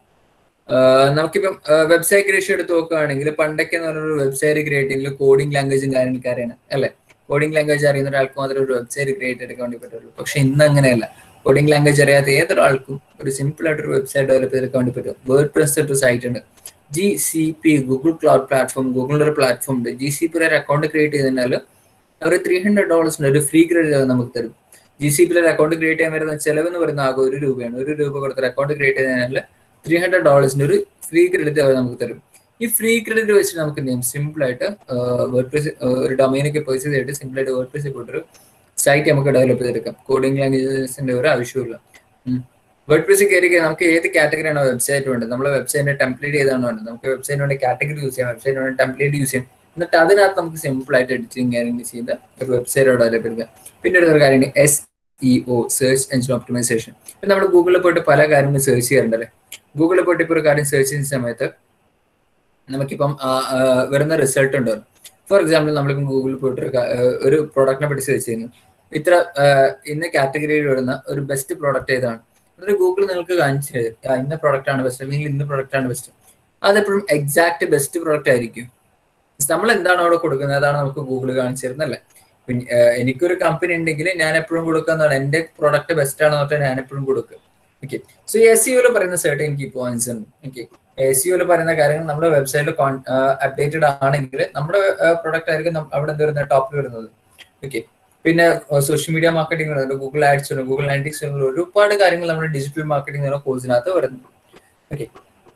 ആഹ് നമുക്കിപ്പം വെബ്സൈറ്റ് ക്രിയേഷൻ എടുത്ത് നോക്കുകയാണെങ്കിൽ പണ്ടൊക്കെ എന്ന് പറഞ്ഞ ഒരു വെബ്സൈറ്റ് ക്രിയേറ്റ് ചെയ്യുന്ന കോഡിംഗ് ലാംഗ്വേജും കാര്യങ്ങളൊക്കെ അറിയണം അല്ലെ കോഡിംഗ് ലാംഗ്വേജ് അറിയുന്ന ഒരാൾക്ക് മാത്രമേ ഒരു വെബ്സൈറ്റ് ക്രിയേറ്റ് എടുക്കാൻ വേണ്ടി പറ്റുള്ളൂ പക്ഷെ ഇന്ന് അങ്ങനെയല്ല കോഡിംഗ് ലാംഗ്വേജ് അറിയാത്ത ഏതൊരാൾക്കും ഒരു സിമ്പിൾ ആയിട്ട് ഒരു വെബ്സൈറ്റ് ഡെവലപ്പ് ചെയ്തെടുക്കാൻ വേണ്ടി പറ്റും വേർഡ് പ്രസ് ഒരു സൈറ്റ് ഉണ്ട് G C P Google cloud platform ഗൂഗിളിന്റെ ഒരു പ്ലാറ്റ്ഫോം ഉണ്ട് ജി സി പിയിൽ ഒരു അക്കൗണ്ട് ക്രിയേറ്റ് ചെയ്തതിനാൽ അവർ ത്രീ ഹൺഡ്രഡ് ഡോളേഴ്സിന് ഒരു ഫ്രീ ക്രെഡിറ്റ് നമുക്ക് തരും ജി സി പിയിൽ ഒരു അക്കൗണ്ട് ക്രിയേറ്റ് ചെയ്യാൻ വരുന്ന ചെലവ് എന്ന് പറയുന്ന ആകെ ഒരു രൂപയാണ് ഒരു രൂപ കൊടുത്തൊരു അക്കൗണ്ട് ക്രിയേറ്റ് ചെയ്തതിനാൽ ത്രീ ഹൺഡ്രഡ് ഡോളേഴ്സിന് ഒരു ഫ്രീ ക്രെഡിറ്റ് അവർ നമുക്ക് തരും ഈ ഫ്രീ ക്രെഡിറ്റ് വെച്ചിട്ട് നമുക്ക് എന്ത് ചെയ്യും സിമ്പിൾ ആയിട്ട് വേർഡ് പ്രസ് ഒരു ഡൊമൈനൊക്കെ പർച്ചേസ് ചെയ്തിട്ട് സിമ്പിൾ ആയിട്ട് വേർഡ് പ്രസ് പോയിട്ടൊരു സൈറ്റ് നമുക്ക് ഡെവലപ്പ് ചെയ്തെടുക്കാം കോഡിംഗ് ലാംഗ്വേജസിന്റെ ഒരു ആവശ്യമില്ല വേർഡ് പ്രസ് കയറി കഴിഞ്ഞാൽ നമുക്ക് ഏത് കാറ്റഗറിയാണോ വെബ്സൈറ്റ് വേണ്ടത് നമ്മൾ വെബ്സൈറ്റിനെ ടെംപ്ലേറ്റ് ചെയ്താണ് വേണ്ടത് നമുക്ക് വെബ്സൈറ്റ് വേണ്ടി കാറ്റഗറി യൂസ് ചെയ്യാം വെബ്സൈറ്റ് വേണ്ടി ടെംപ്ലേറ്റ് യൂസ് ചെയ്യാം എന്നിട്ട് അതിനകത്ത് നമുക്ക് സിമ്പിൾ ആയിട്ട് എഡിറ്റിംഗ് കാര്യങ്ങൾ ചെയ്ത് ഒരു വെബ്സൈറ്റ് ഡെവലപ്പ് ചെയ്യുക പിന്നെ ഒരു കാര്യമാണ് S E O search engine optimisation ഇപ്പം നമ്മൾ ഗൂഗിളിൽ പോയിട്ട് പല കാര്യങ്ങളും സെർച്ച് ചെയ്യാറുണ്ടല്ലേ ഗൂഗിളിൽ പോയിട്ട് ഇപ്പോൾ ഒരു കാര്യം സെർച്ച് ചെയ്യുന്ന സമയത്ത് നമുക്കിപ്പം ആ, ആ, വരുന്ന റിസൾട്ട് ഉണ്ട് ഫോർ എക്സാമ്പിൾ നമ്മളിപ്പം ഗൂഗിളിൽ പോയിട്ട് ഒരു ക- ആ, ഒരു പ്രോഡക്റ്റിനെ പറ്റി സെർച്ച് ചെയ്യുന്നു ഇത്ര ആ, ഇന്ന കാറ്റഗറിയിൽ വരുന്ന ഒരു ബെസ്റ്റ് പ്രോഡക്റ്റ് ഏതാണ് എന്നിട്ട് ഗൂഗിൾ നിങ്ങൾക്ക് കാണിച്ചു തരും ആ, ഇന്ന പ്രോഡക്റ്റ് ആണ് ബെസ്റ്റ് അല്ലെങ്കിൽ ഇന്ന പ്രോഡക്റ്റ് ആണ് ബെസ്റ്റ് അതെപ്പോഴും എക്സാക്ട് ബെസ്റ്റ് പ്രോഡക്റ്റ് ആയിരിക്കും നമ്മൾ എന്താണ് അവിടെ കൊടുക്കുന്നത് അതാണ് നമുക്ക് ഗൂഗിൾ കാണിച്ചു തരുന്നല്ലേ പിന്നെ ആ, എനിക്കൊരു കമ്പനി ഉണ്ടെങ്കിൽ ഞാൻ എപ്പോഴും കൊടുക്കുന്നതാണ് എന്റെ പ്രോഡക്റ്റ് ബെസ്റ്റ് ആണെന്ന് പറഞ്ഞാൽ ഞാൻ എപ്പോഴും കൊടുക്കും ഓക്കെ സോ എസ് സിഒയിൽ പറയുന്ന സെർട്ടൻ കീ പോയിന്റ്സ് ഉണ്ട് ഓക്കെ എസ് സിഒയിൽ പറയുന്ന കാര്യങ്ങൾ നമ്മുടെ വെബ്സൈറ്റിൽ അപ്ഡേറ്റഡ് ആണെങ്കിൽ നമ്മുടെ പ്രൊഡക്റ്റ് ആയിരിക്കും നം- അവിടെ എന്ത് വരുന്നത് ടോപ്പിൽ വരുന്നത് ഓക്കെ പിന്നെ സോഷ്യൽ മീഡിയ മാർക്കറ്റിംഗ് ഉണ്ട് ഗൂഗിൾ ആഡ്സ് ഉണ്ട് ഗൂഗിൾ ആൻറ്റിക്സ് ഉണ്ട് ഒരുപാട് കാര്യങ്ങൾ നമ്മുടെ ഡിജിറ്റൽ മാർക്കറ്റിംഗ് എന്ന കോഴ്സിനകത്ത് വരുന്നു ഓക്കെ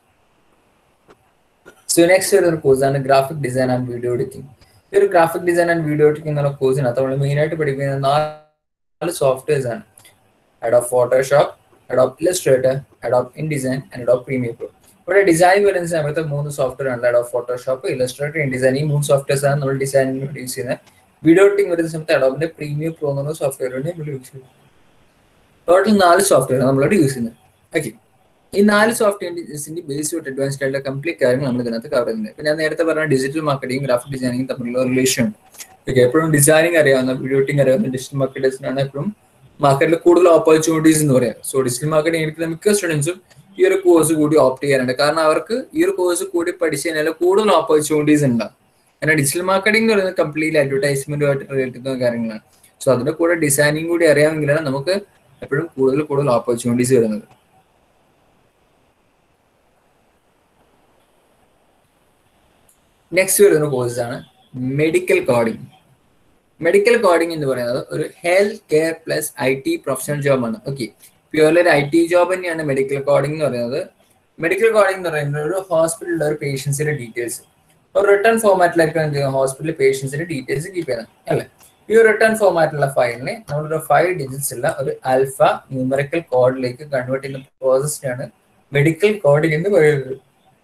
സോ നെക്സ്റ്റ് വരുന്ന കോഴ്സാണ് graphic design and video editing ഈ ഒരു graphic design and video editing എന്നുള്ള കോഴ്സിനകത്ത് നമ്മൾ മെയിൻ ആയിട്ട് പഠിക്കുന്ന നാല് സോഫ്റ്റ്വെയർസ് ആണ് Adobe Photoshop Adobe Illustrator Adobe InDesign and Adobe Premiere Pro ഇവിടെ ഡിസൈൻ വരുന്ന സമയത്ത് മൂന്ന് സോഫ്റ്റ്വെയർ ആണ് അഡോബ് ഫോട്ടോഷോപ്പ് ഇലസ്ട്രേറ്റർ ഇൻഡിസൈൻ ഈ മൂന്ന് സോഫ്റ്റ്വെയർസ് ആണ് നമ്മൾ ഡിസൈനിന് വേണ്ടി യൂസ് ചെയ്യുന്നത് വീഡിയോ എഡിറ്റിംഗ് വരുന്ന സമയത്ത് അഡോബിന്റെ പ്രീമിയർ പ്രോ എന്നുള്ള സോഫ്റ്റ്വെയർ വേണ്ടി നമ്മൾ യൂസ് ചെയ്യുന്നത് ടോട്ടൽ നാല് സോഫ്റ്റ്വെയർ നമ്മളിവിടെ യൂസ് ചെയ്യുന്നത് ഓക്കെ ഈ നാല് സോഫ്റ്റ്വെയറിന്റെ ബേസ് തൊട്ട് അഡ്വാൻസ്ഡ് ആയിട്ടുള്ള കംപ്ലീറ്റ് കാര്യങ്ങൾ നമ്മൾ ഇതിനകത്ത് കവർ ചെയ്യുന്നത് പിന്നെ ഞാൻ നേരത്തെ പറഞ്ഞ ഡിജിറ്റൽ മാർക്കറ്റിംഗ് ഗ്രാഫിക് ഡിസൈനിങ് തമ്മിലുള്ള റിലേഷൻ ഉണ്ട് ഓക്കെ എപ്പോഴും ഡിസൈനിങ് അറിയാവുന്ന വീഡിയോ എഡിറ്റിംഗ് അറിയാവുന്ന ഡിജിറ്റൽ മാർക്കറ്റേഴ്സിനാണ് എപ്പോഴും മാർക്കറ്റിൽ കൂടുതൽ ഓപ്പർച്യൂണിറ്റീസ് എന്ന് പറയാം സോ ഡിജിറ്റൽ മാർക്കറ്റിംഗ് എടുക്കുന്ന മിക്ക സ്റ്റുഡൻസും ഈ ഒരു കോഴ്സ് കൂടി ഓപ്റ്റ് ചെയ്യാറുണ്ട് കാരണം അവർക്ക് ഈ ഒരു കോഴ്സ് കൂടി പഠിച്ചു കഴിഞ്ഞാൽ കൂടുതൽ ഓപ്പർച്യൂണിറ്റീസ് ഉണ്ടാവും കാരണം ഡിജിറ്റൽ മാർക്കറ്റിംഗ് എന്ന് പറയുന്നത് കംപ്ലീറ്റ് അഡ്വർടൈസ്മെന്റുമായിട്ട് റിലേറ്റ് ചെയ്യുന്ന കാര്യങ്ങളാണ് സോ അതിന്റെ കൂടെ ഡിസൈനിങ് കൂടി അറിയാമെങ്കിലാണ് നമുക്ക് എപ്പോഴും കൂടുതൽ കൂടുതൽ ഓപ്പർച്യൂണിറ്റീസ് വരുന്നത് നെക്സ്റ്റ് വരുന്ന കോഴ്സാണ് മെഡിക്കൽ കോഡിംഗ് മെഡിക്കൽ കോഡിംഗ് എന്ന് പറയുന്നത് ഒരു health care plus I T professional ജോബാണ് ഓക്കെ പ്യൂർലി ഒരു ഐ ടി ജോബ് തന്നെയാണ് മെഡിക്കൽ കോഡിംഗ് എന്ന് പറയുന്നത് മെഡിക്കൽ കോഡിംഗ് എന്ന് പറയുന്നത് ഒരു ഹോസ്പിറ്റലിലെ ഒരു പേഷ്യൻസിന്റെ ഡീറ്റെയിൽസ് ഒരു റിട്ടേൺ ഫോമാറ്റിലായിരിക്കും എന്ത് ചെയ്യുന്നത് ഹോസ്പിറ്റലിൽ പേഷ്യൻസിന്റെ ഡീറ്റെയിൽസ് കീപ്പ് ചെയ്യുന്നത് അല്ലേ ഈ ഒരു റിട്ടേൺ ഫോമാറ്റിലുള്ള ഫയലിനെ നമ്മളൊരു ഫൈവ് ഡിജിറ്റ്സ് ഉള്ള ഒരു ആൽഫ ന്യൂമറിക്കൽ കോഡിലേക്ക് കൺവേർട്ട് ചെയ്യുന്ന പ്രോസസ്സിനാണ് മെഡിക്കൽ കോഡിംഗ് എന്ന് പറയുന്നത്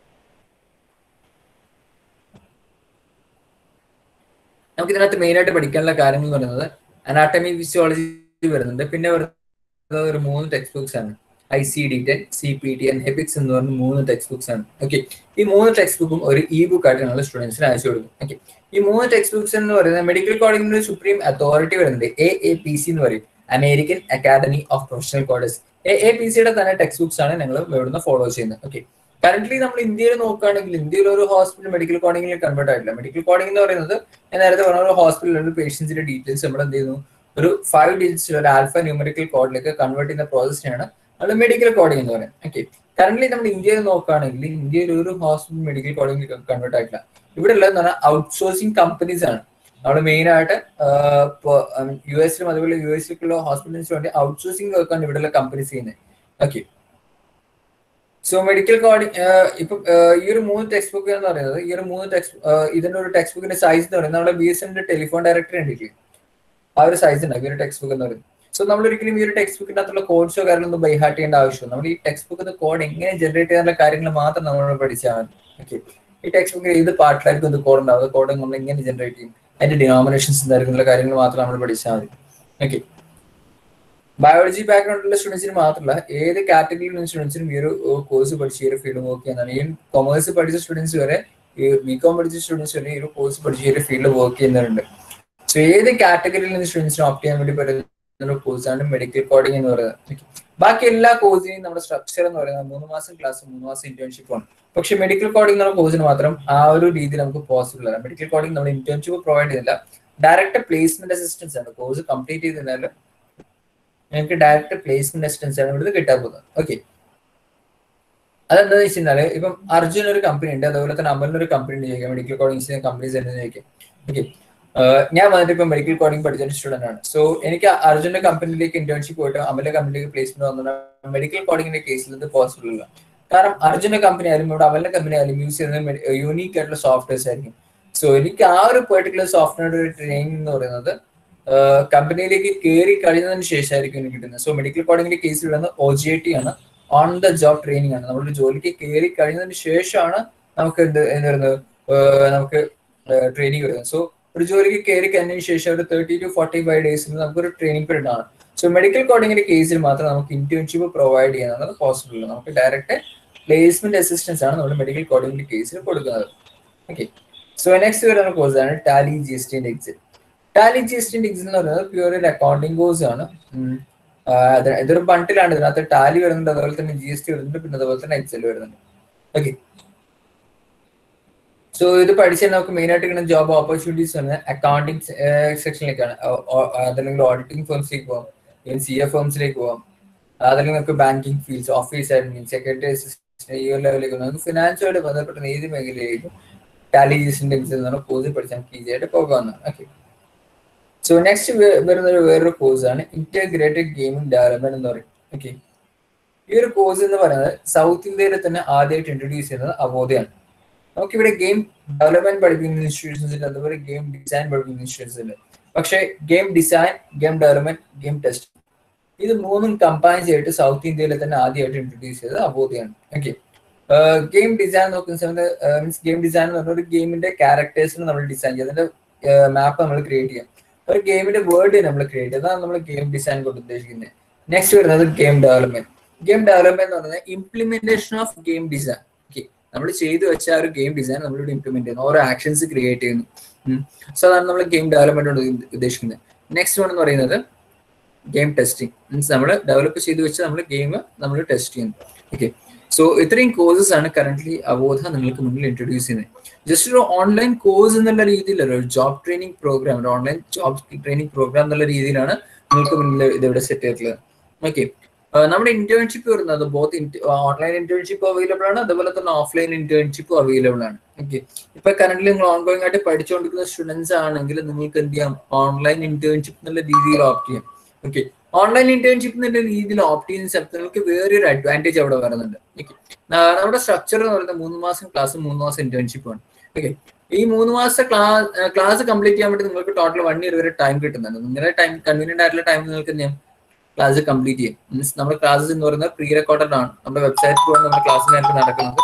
നമുക്ക് ഇതിനകത്ത് മെയിൻ ആയിട്ട് പഠിക്കാനുള്ള കാര്യങ്ങൾ എന്ന് പറയുന്നത് അനാട്ടമി ഫിസിയോളജി വരുന്നുണ്ട് പിന്നെ വരുന്നത് ഒരു മൂന്ന് ടെക്സ്റ്റ് ബുക്സ് ആണ് I C D ten C P T N ഹെബിക്സ് എന്ന് പറഞ്ഞ മൂന്ന് ടെക്സ്റ്റ് ബുക്സ് ആണ് ഓക്കെ ഈ മൂന്ന് ടെക്സ്റ്റ് ബുക്കും ഒരു ഇ ബുക്ക് ആയിട്ട് നമ്മൾ സ്റ്റുഡൻസിന് അയച്ചു കൊടുക്കും ഓക്കെ ഈ മൂന്ന് ടെക്സ്റ്റ് ബുക്സ് എന്ന് പറയുന്നത് മെഡിക്കൽ കോഡിംഗിന് സുപ്രീം അതോറിറ്റി വരുന്നുണ്ട് എ എ പി സി എന്ന് പറയും American Academy of professional coders A A P സിയുടെ തന്നെ ടെക്സ്റ്റ് ബുക്സ് ആണ് ഞങ്ങൾ ഇവിടുന്ന് ഫോളോ ചെയ്യുന്നത് ഓക്കെ കറന്റ് നമ്മൾ ഇന്ത്യയിൽ നോക്കുകയാണെങ്കിൽ ഇന്ത്യയിൽ ഒരു ഹോസ്പിറ്റൽ മെഡിക്കൽ കോഡിംഗിൽ കൺവേർട്ട് ആയിട്ടില്ല മെഡിക്കൽ കോഡിംഗ് എന്ന് പറയുന്നത് ഞാൻ നേരത്തെ പറഞ്ഞ ഒരു ഹോസ്പിറ്റലിൽ ഒരു പേഷ്യൻസിന്റെ ഡീറ്റെയിൽസ് നമ്മൾ എന്ത് ചെയ്യുന്നു ഒരു ഫൈവ് ഡിജിറ്റ്സിൽ ഒരു ആൽഫ ന്യൂമറിക്കൽ കോഡിലേക്ക് കൺവേർട്ട് ചെയ്യുന്ന പ്രോസസ്സിനാണ് നമ്മൾ മെഡിക്കൽ കോഡിംഗ് എന്ന് പറയുന്നത് ഓക്കെ കറന്റ് നമ്മൾ ഇന്ത്യയിൽ നോക്കുകയാണെങ്കിൽ ഇന്ത്യയിൽ ഒരു ഹോസ്പിറ്റൽ മെഡിക്കൽ കോഡിംഗ് കൺവേർട്ട് ആയിട്ടില്ല ഇവിടെ ഉള്ളതെന്ന് പറഞ്ഞാൽ ഔട്ട്സോഴ്സിങ് കമ്പനീസ് ആണ് നമ്മൾ മെയിൻ ആയിട്ട് യു എസിലും അതുപോലെ യു എസിലേക്കുള്ള ഹോസ്പിറ്റൽസിന് വേണ്ടി ഔട്ട്സോഴ്സിംഗ് വർക്കാണ് ഇവിടെയുള്ള കമ്പനീസ് ചെയ്യുന്നത് ഓക്കെ സോ മെഡിക്കൽ കോഡിംഗ് ഇപ്പൊ ഈ ഒരു മൂന്ന് ടെക്സ്റ്റ് ബുക്ക് എന്ന് പറയുന്നത് ഈ ഒരു മൂന്ന് ടെക്സ്റ്റ് ഇതിന്റെ ഒരു ടെക്സ്റ്റ് ബുക്കിന്റെ സൈസ് എന്ന് പറയുന്നത് നമ്മുടെ ബി എസ് എന്റെ ടെലിഫോൺ ഡയറക്ടറി ഉണ്ടല്ലേ ആ ഒരു സൈസ് ഉണ്ട് ഈ ഒരു ടെക്സ്റ്റ് ബുക്ക് എന്ന് പറയുന്നത് സോ നമ്മൾ ഒരിക്കലും ഈ ഒരു ടെക്സ്റ്റ് ബുക്കിന്റെ അകത്തുള്ള കോഡ്സോ കാര്യങ്ങളൊന്നും ബൈഹാർട്ട് ചെയ്യേണ്ട ആവശ്യമില്ല നമ്മൾ ഈ ടെക്സ്റ്റ് ബുക്കിന്റെ കോഡ് എങ്ങനെ ജനറേറ്റ് ചെയ്യാനുള്ള കാര്യങ്ങൾ മാത്രം നമ്മൾ പഠിച്ചാൽ മതി ഓക്കെ ഈ ടെക്സ്റ്റ് ബുക്കിൽ ഏത് പാർട്ടിലായിരിക്കും ഇത് കോഡ് ഉണ്ടാവും കോഡ് നമ്മൾ എങ്ങനെ ജനറേറ്റ് ചെയ്യും അതിന്റെ ഡിനോമിനേഷൻസ് എന്തായിരിക്കും കാര്യങ്ങൾ മാത്രം നമ്മൾ പഠിച്ചാൽ മതി ഓക്കെ ബയോളജി ബാക്ക്ഗ്രൗണ്ടിലുള്ള സ്റ്റുഡൻസിന് മാത്രമല്ല ഏത് കാറ്റഗറിയിലുള്ള സ്റ്റുഡൻസിനും ഈ ഒരു കോഴ്സ് പഠിച്ച് ഈ ഒരു ഫീൽഡ് വർക്ക് ചെയ്യുന്നതാണ് ഈ കൊമേഴ്സ് പഠിച്ച സ്റ്റുഡൻസ് വരെ ഈ ബികോം പഠിച്ച സ്റ്റുഡൻസ് വരെ ഈ ഒരു കോഴ്സ് പഠിച്ച് ഈ ഒരു ഫീൽഡ് വർക്ക് ചെയ്യുന്നവരുണ്ട് സോ ഏത് കാറ്റഗറിയിൽ നിന്ന് സ്റ്റുഡൻസിന് ഓപ്റ്റ് ചെയ്യാൻ വേണ്ടി പറ്റുന്ന ഒരു കോഴ്സാണ് മെഡിക്കൽ കോഡിംഗ് എന്ന് പറയുന്നത് ബാക്കി എല്ലാ കോഴ്സിനെയും നമ്മുടെ സ്ട്രക്ചർ എന്ന് പറയുന്നത് മൂന്ന് മാസം ക്ലാസ് മൂന്ന് മാസം ഇന്റേൺഷിപ്പ് ആണ് പക്ഷെ മെഡിക്കൽ കോഡിംഗ് എന്നുള്ള കോഴ്സിന് മാത്രം ആ ഒരു രീതിയിൽ നമുക്ക് പോസിബിൾ അല്ല മെഡിക്കൽ കോഡിംഗ് നമ്മൾ ഇന്റേൺഷിപ്പ് പ്രൊവൈഡ് ചെയ്തില്ല ഡയറക്റ്റ് പ്ലേസ്മെന്റ് അസിസ്റ്റൻസ് ആണ് കോഴ്സ് കംപ്ലീറ്റ് ചെയ്തിരുന്നാൽ നിങ്ങൾക്ക് ഡയറക്റ്റ് പ്ലേസ്മെന്റ് അസിസ്റ്റൻസ് ആണ് ഇവിടുന്ന് കിട്ടാൻ പോകുന്നത് ഓക്കെ അതെന്താന്ന് വെച്ച് കഴിഞ്ഞാല് ഇപ്പം അർജുൻ ഒരു കമ്പനി ഉണ്ട് അതുപോലെ തന്നെ അമലിന് ഒരു കമ്പനി ഉണ്ട് ചോദിക്കാം മെഡിക്കൽ കോഡിംഗ് കമ്പനീസ് എന്ന് ചോദിക്കാം ഓക്കെ ഞാൻ വന്നിട്ട് ഇപ്പൊ മെഡിക്കൽ കോഡിംഗ് പഠിച്ച ഒരു സ്റ്റുഡന്റ് ആണ് സോ എനിക്ക് അർജുന്റെ കമ്പനിയിലേക്ക് ഇന്റേൺഷിപ്പ് പോയിട്ട് അമലിന്റെ കമ്പനിയിലേക്ക് പ്ലേസ്മെന്റ് വന്ന മെഡിക്കൽ കോഡിംഗിന്റെ കേസിൽ ഇത് പോസിബിൾ അല്ല കാരണം അർജുന്റെ കമ്പനി ആയാലും ഇവിടെ അമലിന്റെ കമ്പനി ആയാലും യൂസ് ചെയ്യുന്നത് യൂണീക്ക് ആയിട്ടുള്ള സോഫ്റ്റ്വെയർസ് ആയിരിക്കും സോ എനിക്ക് ആ ഒരു പെർട്ടിക്കുലർ സോഫ്റ്റ്വെയർ ഒരു ട്രെയിനിങ് എന്ന് പറയുന്നത് കമ്പനിയിലേക്ക് കയറി കഴിഞ്ഞതിന് ശേഷമായിരിക്കും എനിക്ക് കിട്ടുന്നത് സോ മെഡിക്കൽ കോഡിംഗിന്റെ കേസിൽ വരുന്നത് ഒ ജി ടി ആണ് ഓൺ ദ ജോബ് ട്രെയിനിങ് ആണ് നമ്മളൊരു ജോലിക്ക് കയറി കഴിഞ്ഞതിന് ശേഷമാണ് നമുക്ക് എന്ത് എന്ന് പറയുന്നത് നമുക്ക് ട്രെയിനിങ് വരുന്നത് സോ ഒരു ജോലിക്ക് കയറി കഴിഞ്ഞതിന് ശേഷം ഒരു തേർട്ടി ടു ഫോർട്ടി ഫൈവ് ഡേയ്സിൽ നമുക്കൊരു ട്രെയിനിങ് പീരീഡ് ആണ് സോ മെഡിക്കൽ കോഡിംഗിന്റെ കേസിൽ മാത്രം നമുക്ക് ഇന്റേൺഷിപ്പ് പ്രൊവൈഡ് ചെയ്യുന്നത് പോസിബിൾ അല്ല നമുക്ക് ഡയറക്റ്റ് പ്ലേസ്മെന്റ് അസിസ്റ്റൻസ് ആണ് നമ്മൾ മെഡിക്കൽ കോഡിംഗിന്റെ കേസിൽ കൊടുക്കുന്നത് ഓക്കെ സോ നെക്സ്റ്റ് വരുന്ന കോഴ്സാണ് ടാലി ജി എസ് ടിന്റെ എക്സിറ്റ് ടാലി ജി എസ് ടിന്റെ എക്സിറ്റ് എന്ന് പറയുന്നത് പ്യൂർ ഒരു അക്കൗണ്ടിങ് കോഴ്സ് ആണ് ഇതൊരു ബണ്ടിലാണ് ഇതിനകത്ത് ടാലി വരുന്നുണ്ട് അതുപോലെ തന്നെ ജി എസ് ടി വരുന്നുണ്ട് പിന്നെ അതുപോലെ തന്നെ എക്സൽ വരുന്നുണ്ട് ഓക്കെ സോ ഇത് പഠിച്ചാൽ നമുക്ക് മെയിൻ ആയിട്ട് കിട്ടുന്ന ജോബ് ഓപ്പർച്യൂണിറ്റീസ് വരുന്നത് അക്കൗണ്ടിങ് സെക്ഷനിലേക്കാണ് അതല്ലെങ്കിൽ ഓഡിറ്റിംഗ് ഫേംസിലേക്ക് പോകാം ഇവൻ സി എഫ് ഫേംസിലേക്ക് പോകാം അതല്ലെങ്കിൽ നമുക്ക് banking fields office admin secretary assistant ഈ ഒരു ലെവലിലേക്ക് നമുക്ക് ഫിനാൻസുമായിട്ട് ബന്ധപ്പെട്ട ഏത് മേഖലയിലേക്കും ടാലി ജിസിന്റെ എന്നുള്ള കോഴ്സ് പഠിച്ചാൽ നമുക്ക് ഈസി ആയിട്ട് പോകാവുന്നതാണ് ഓക്കെ സോ നെക്സ്റ്റ് വരുന്ന ഒരു വേറൊരു കോഴ്സാണ് ഇന്റഗ്രേറ്റഡ് ഗെയിമിംഗ് ഡെവലപ്മെന്റ് എന്ന് പറയും ഓക്കെ ഈ ഒരു കോഴ്സ് എന്ന് പറയുന്നത് സൗത്ത് ഇന്ത്യയിൽ തന്നെ ആദ്യമായിട്ട് ഇൻട്രൊഡ്യൂസ് ചെയ്യുന്നത് അവോധയാണ് നമുക്കിവിടെ ഗെയിം ഡെവലപ്മെന്റ് പഠിപ്പിക്കുന്ന ഇൻസ്റ്റിറ്റ്യൂഷൻസ് ഉണ്ട് അതുപോലെ ഗെയിം ഡിസൈൻ പഠിപ്പിക്കുന്ന ഇൻസ്റ്റിറ്റ്യൂഷൻസ് ഉണ്ട് പക്ഷേ game design game development game test ഇത് മൂന്നും കമ്പൈൻ ചെയ്തിട്ട് സൗത്ത് ഇന്ത്യയിൽ തന്നെ ആദ്യമായിട്ട് ഇൻട്രൊഡ്യൂസ് ചെയ്തത് അവോധയാണ് ഓക്കെ ഗെയിം ഡിസൈൻ നോക്കുന്ന സമയത്ത് മീൻസ് ഗെയിം ഡിസൈൻ എന്ന് പറഞ്ഞ ഒരു ഗെയിമിന്റെ ക്യാരക്ടേഴ്സിന് നമ്മൾ ഡിസൈൻ ചെയ്യുക അതിന്റെ മാപ്പ് നമ്മൾ ക്രിയേറ്റ് ചെയ്യാം ഒരു ഗെയിമിന്റെ വേർഡ് നമ്മൾ ക്രിയേറ്റ് ചെയ്യുക അതാണ് നമ്മൾ ഗെയിം ഡിസൈൻ കൊണ്ട് ഉദ്ദേശിക്കുന്നത് നെക്സ്റ്റ് വരുന്നത് ഗെയിം ഡെവലപ്മെന്റ് ഗെയിം ഡെവലപ്മെന്റ് എന്ന് പറയുന്നത് implementation of game design okay നമ്മൾ ചെയ്തു വെച്ച ആ ഒരു ഗെയിം ഡിസൈൻ നമ്മളിവിടെ ഇംപ്ലിമെന്റ് ചെയ്യുന്നു ഓരോ ആക്ഷൻസ് ക്രിയേറ്റ് ചെയ്യുന്നു സോ അതാണ് നമ്മൾ ഗെയിം ഡെവലപ്മെന്റ് കൊണ്ട് ഉദ്ദേശിക്കുന്നത് നെക്സ്റ്റ് വൺ എന്ന് പറയുന്നത് ഗെയിം ടെസ്റ്റിംഗ് മീൻസ് നമ്മൾ ഡെവലപ്പ് ചെയ്ത് വെച്ച് നമ്മൾ ഗെയിം നമ്മൾ ടെസ്റ്റ് ചെയ്യുന്നു ഓക്കെ സോ ഇത്രയും കോഴ്സസ് ആണ് കറന്റ് അവോധ നിങ്ങൾക്ക് മുന്നിൽ ഇൻട്രൊഡ്യൂസ് ചെയ്യുന്നത് ജസ്റ്റ് ഒരു ഓൺലൈൻ കോഴ്സ് എന്നുള്ള രീതിയിലല്ല ഒരു ജോബ് ട്രെയിനിങ് പ്രോഗ്രാം ഒരു ഓൺലൈൻ ജോബ് ട്രെയിനിങ് പ്രോഗ്രാം എന്നുള്ള രീതിയിലാണ് നിങ്ങൾക്ക് മുന്നിൽ ഇതിവിടെ സെറ്റ് ചെയ്തിട്ടുള്ളത് ഓക്കെ നമ്മുടെ ഇന്റേൺഷിപ്പ് വരുന്നത് ബോത്ത് ഓൺലൈൻ ഇന്റേൺഷിപ്പ് അവൈലബിൾ ആണ് അതുപോലെ തന്നെ ഓഫ്ലൈൻ ഇന്റേൺഷിപ്പ് അവൈലബിൾ ആണ് ഓക്കെ ഇപ്പൊ കറന്റ് നിങ്ങൾ ഓൺഗോയിങ് ആയിട്ട് പഠിച്ചുകൊണ്ടിരിക്കുന്ന സ്റ്റുഡൻസ് ആണെങ്കിൽ നിങ്ങൾക്ക് എന്ത് ചെയ്യാം ഓൺലൈൻ ഇന്റേൺഷിപ്പ് എന്നുള്ള രീതിയിൽ ഓപ്റ്റ് ചെയ്യാം ഓക്കെ ഓൺലൈൻ ഇന്റേൺഷിപ്പ് എന്നുള്ള രീതിയിൽ ഓപ്റ്റ് ചെയ്യുന്ന സ്ഥലത്ത് നിങ്ങൾക്ക് വേറൊരു അഡ്വാൻറ്റേജ് അവിടെ വരുന്നുണ്ട് ഓക്കെ നമ്മുടെ സ്ട്രക്ചർ എന്ന് പറയുന്നത് മൂന്ന് മാസം ക്ലാസ് മൂന്ന് മാസം ഇന്റേൺഷിപ്പ് ആണ് ഓക്കെ ഈ മൂന്ന് മാസത്തെ ക്ലാസ് ക്ലാസ് കംപ്ലീറ്റ് ചെയ്യാൻ വേണ്ടി നിങ്ങൾക്ക് ടോട്ടൽ വൺ ഇയർ വരെ ടൈം കിട്ടുന്നുണ്ട് നിങ്ങളുടെ ടൈം കൺവീനിയന്റ് ആയിട്ടുള്ള ടൈം നിങ്ങൾക്ക് എന്ത് ചെയ്യാം ക്ലാസ് കംപ്ലീറ്റ് ചെയ്യും മീൻസ് നമ്മുടെ ക്ലാസ്സസ് എന്ന് പറയുന്നത് പ്രീ റെക്കോർഡഡ് ആണ് നമ്മുടെ വെബ്സൈറ്റിൽ നമ്മുടെ ക്ലാസ് നേരത്തെ നടക്കുന്നത്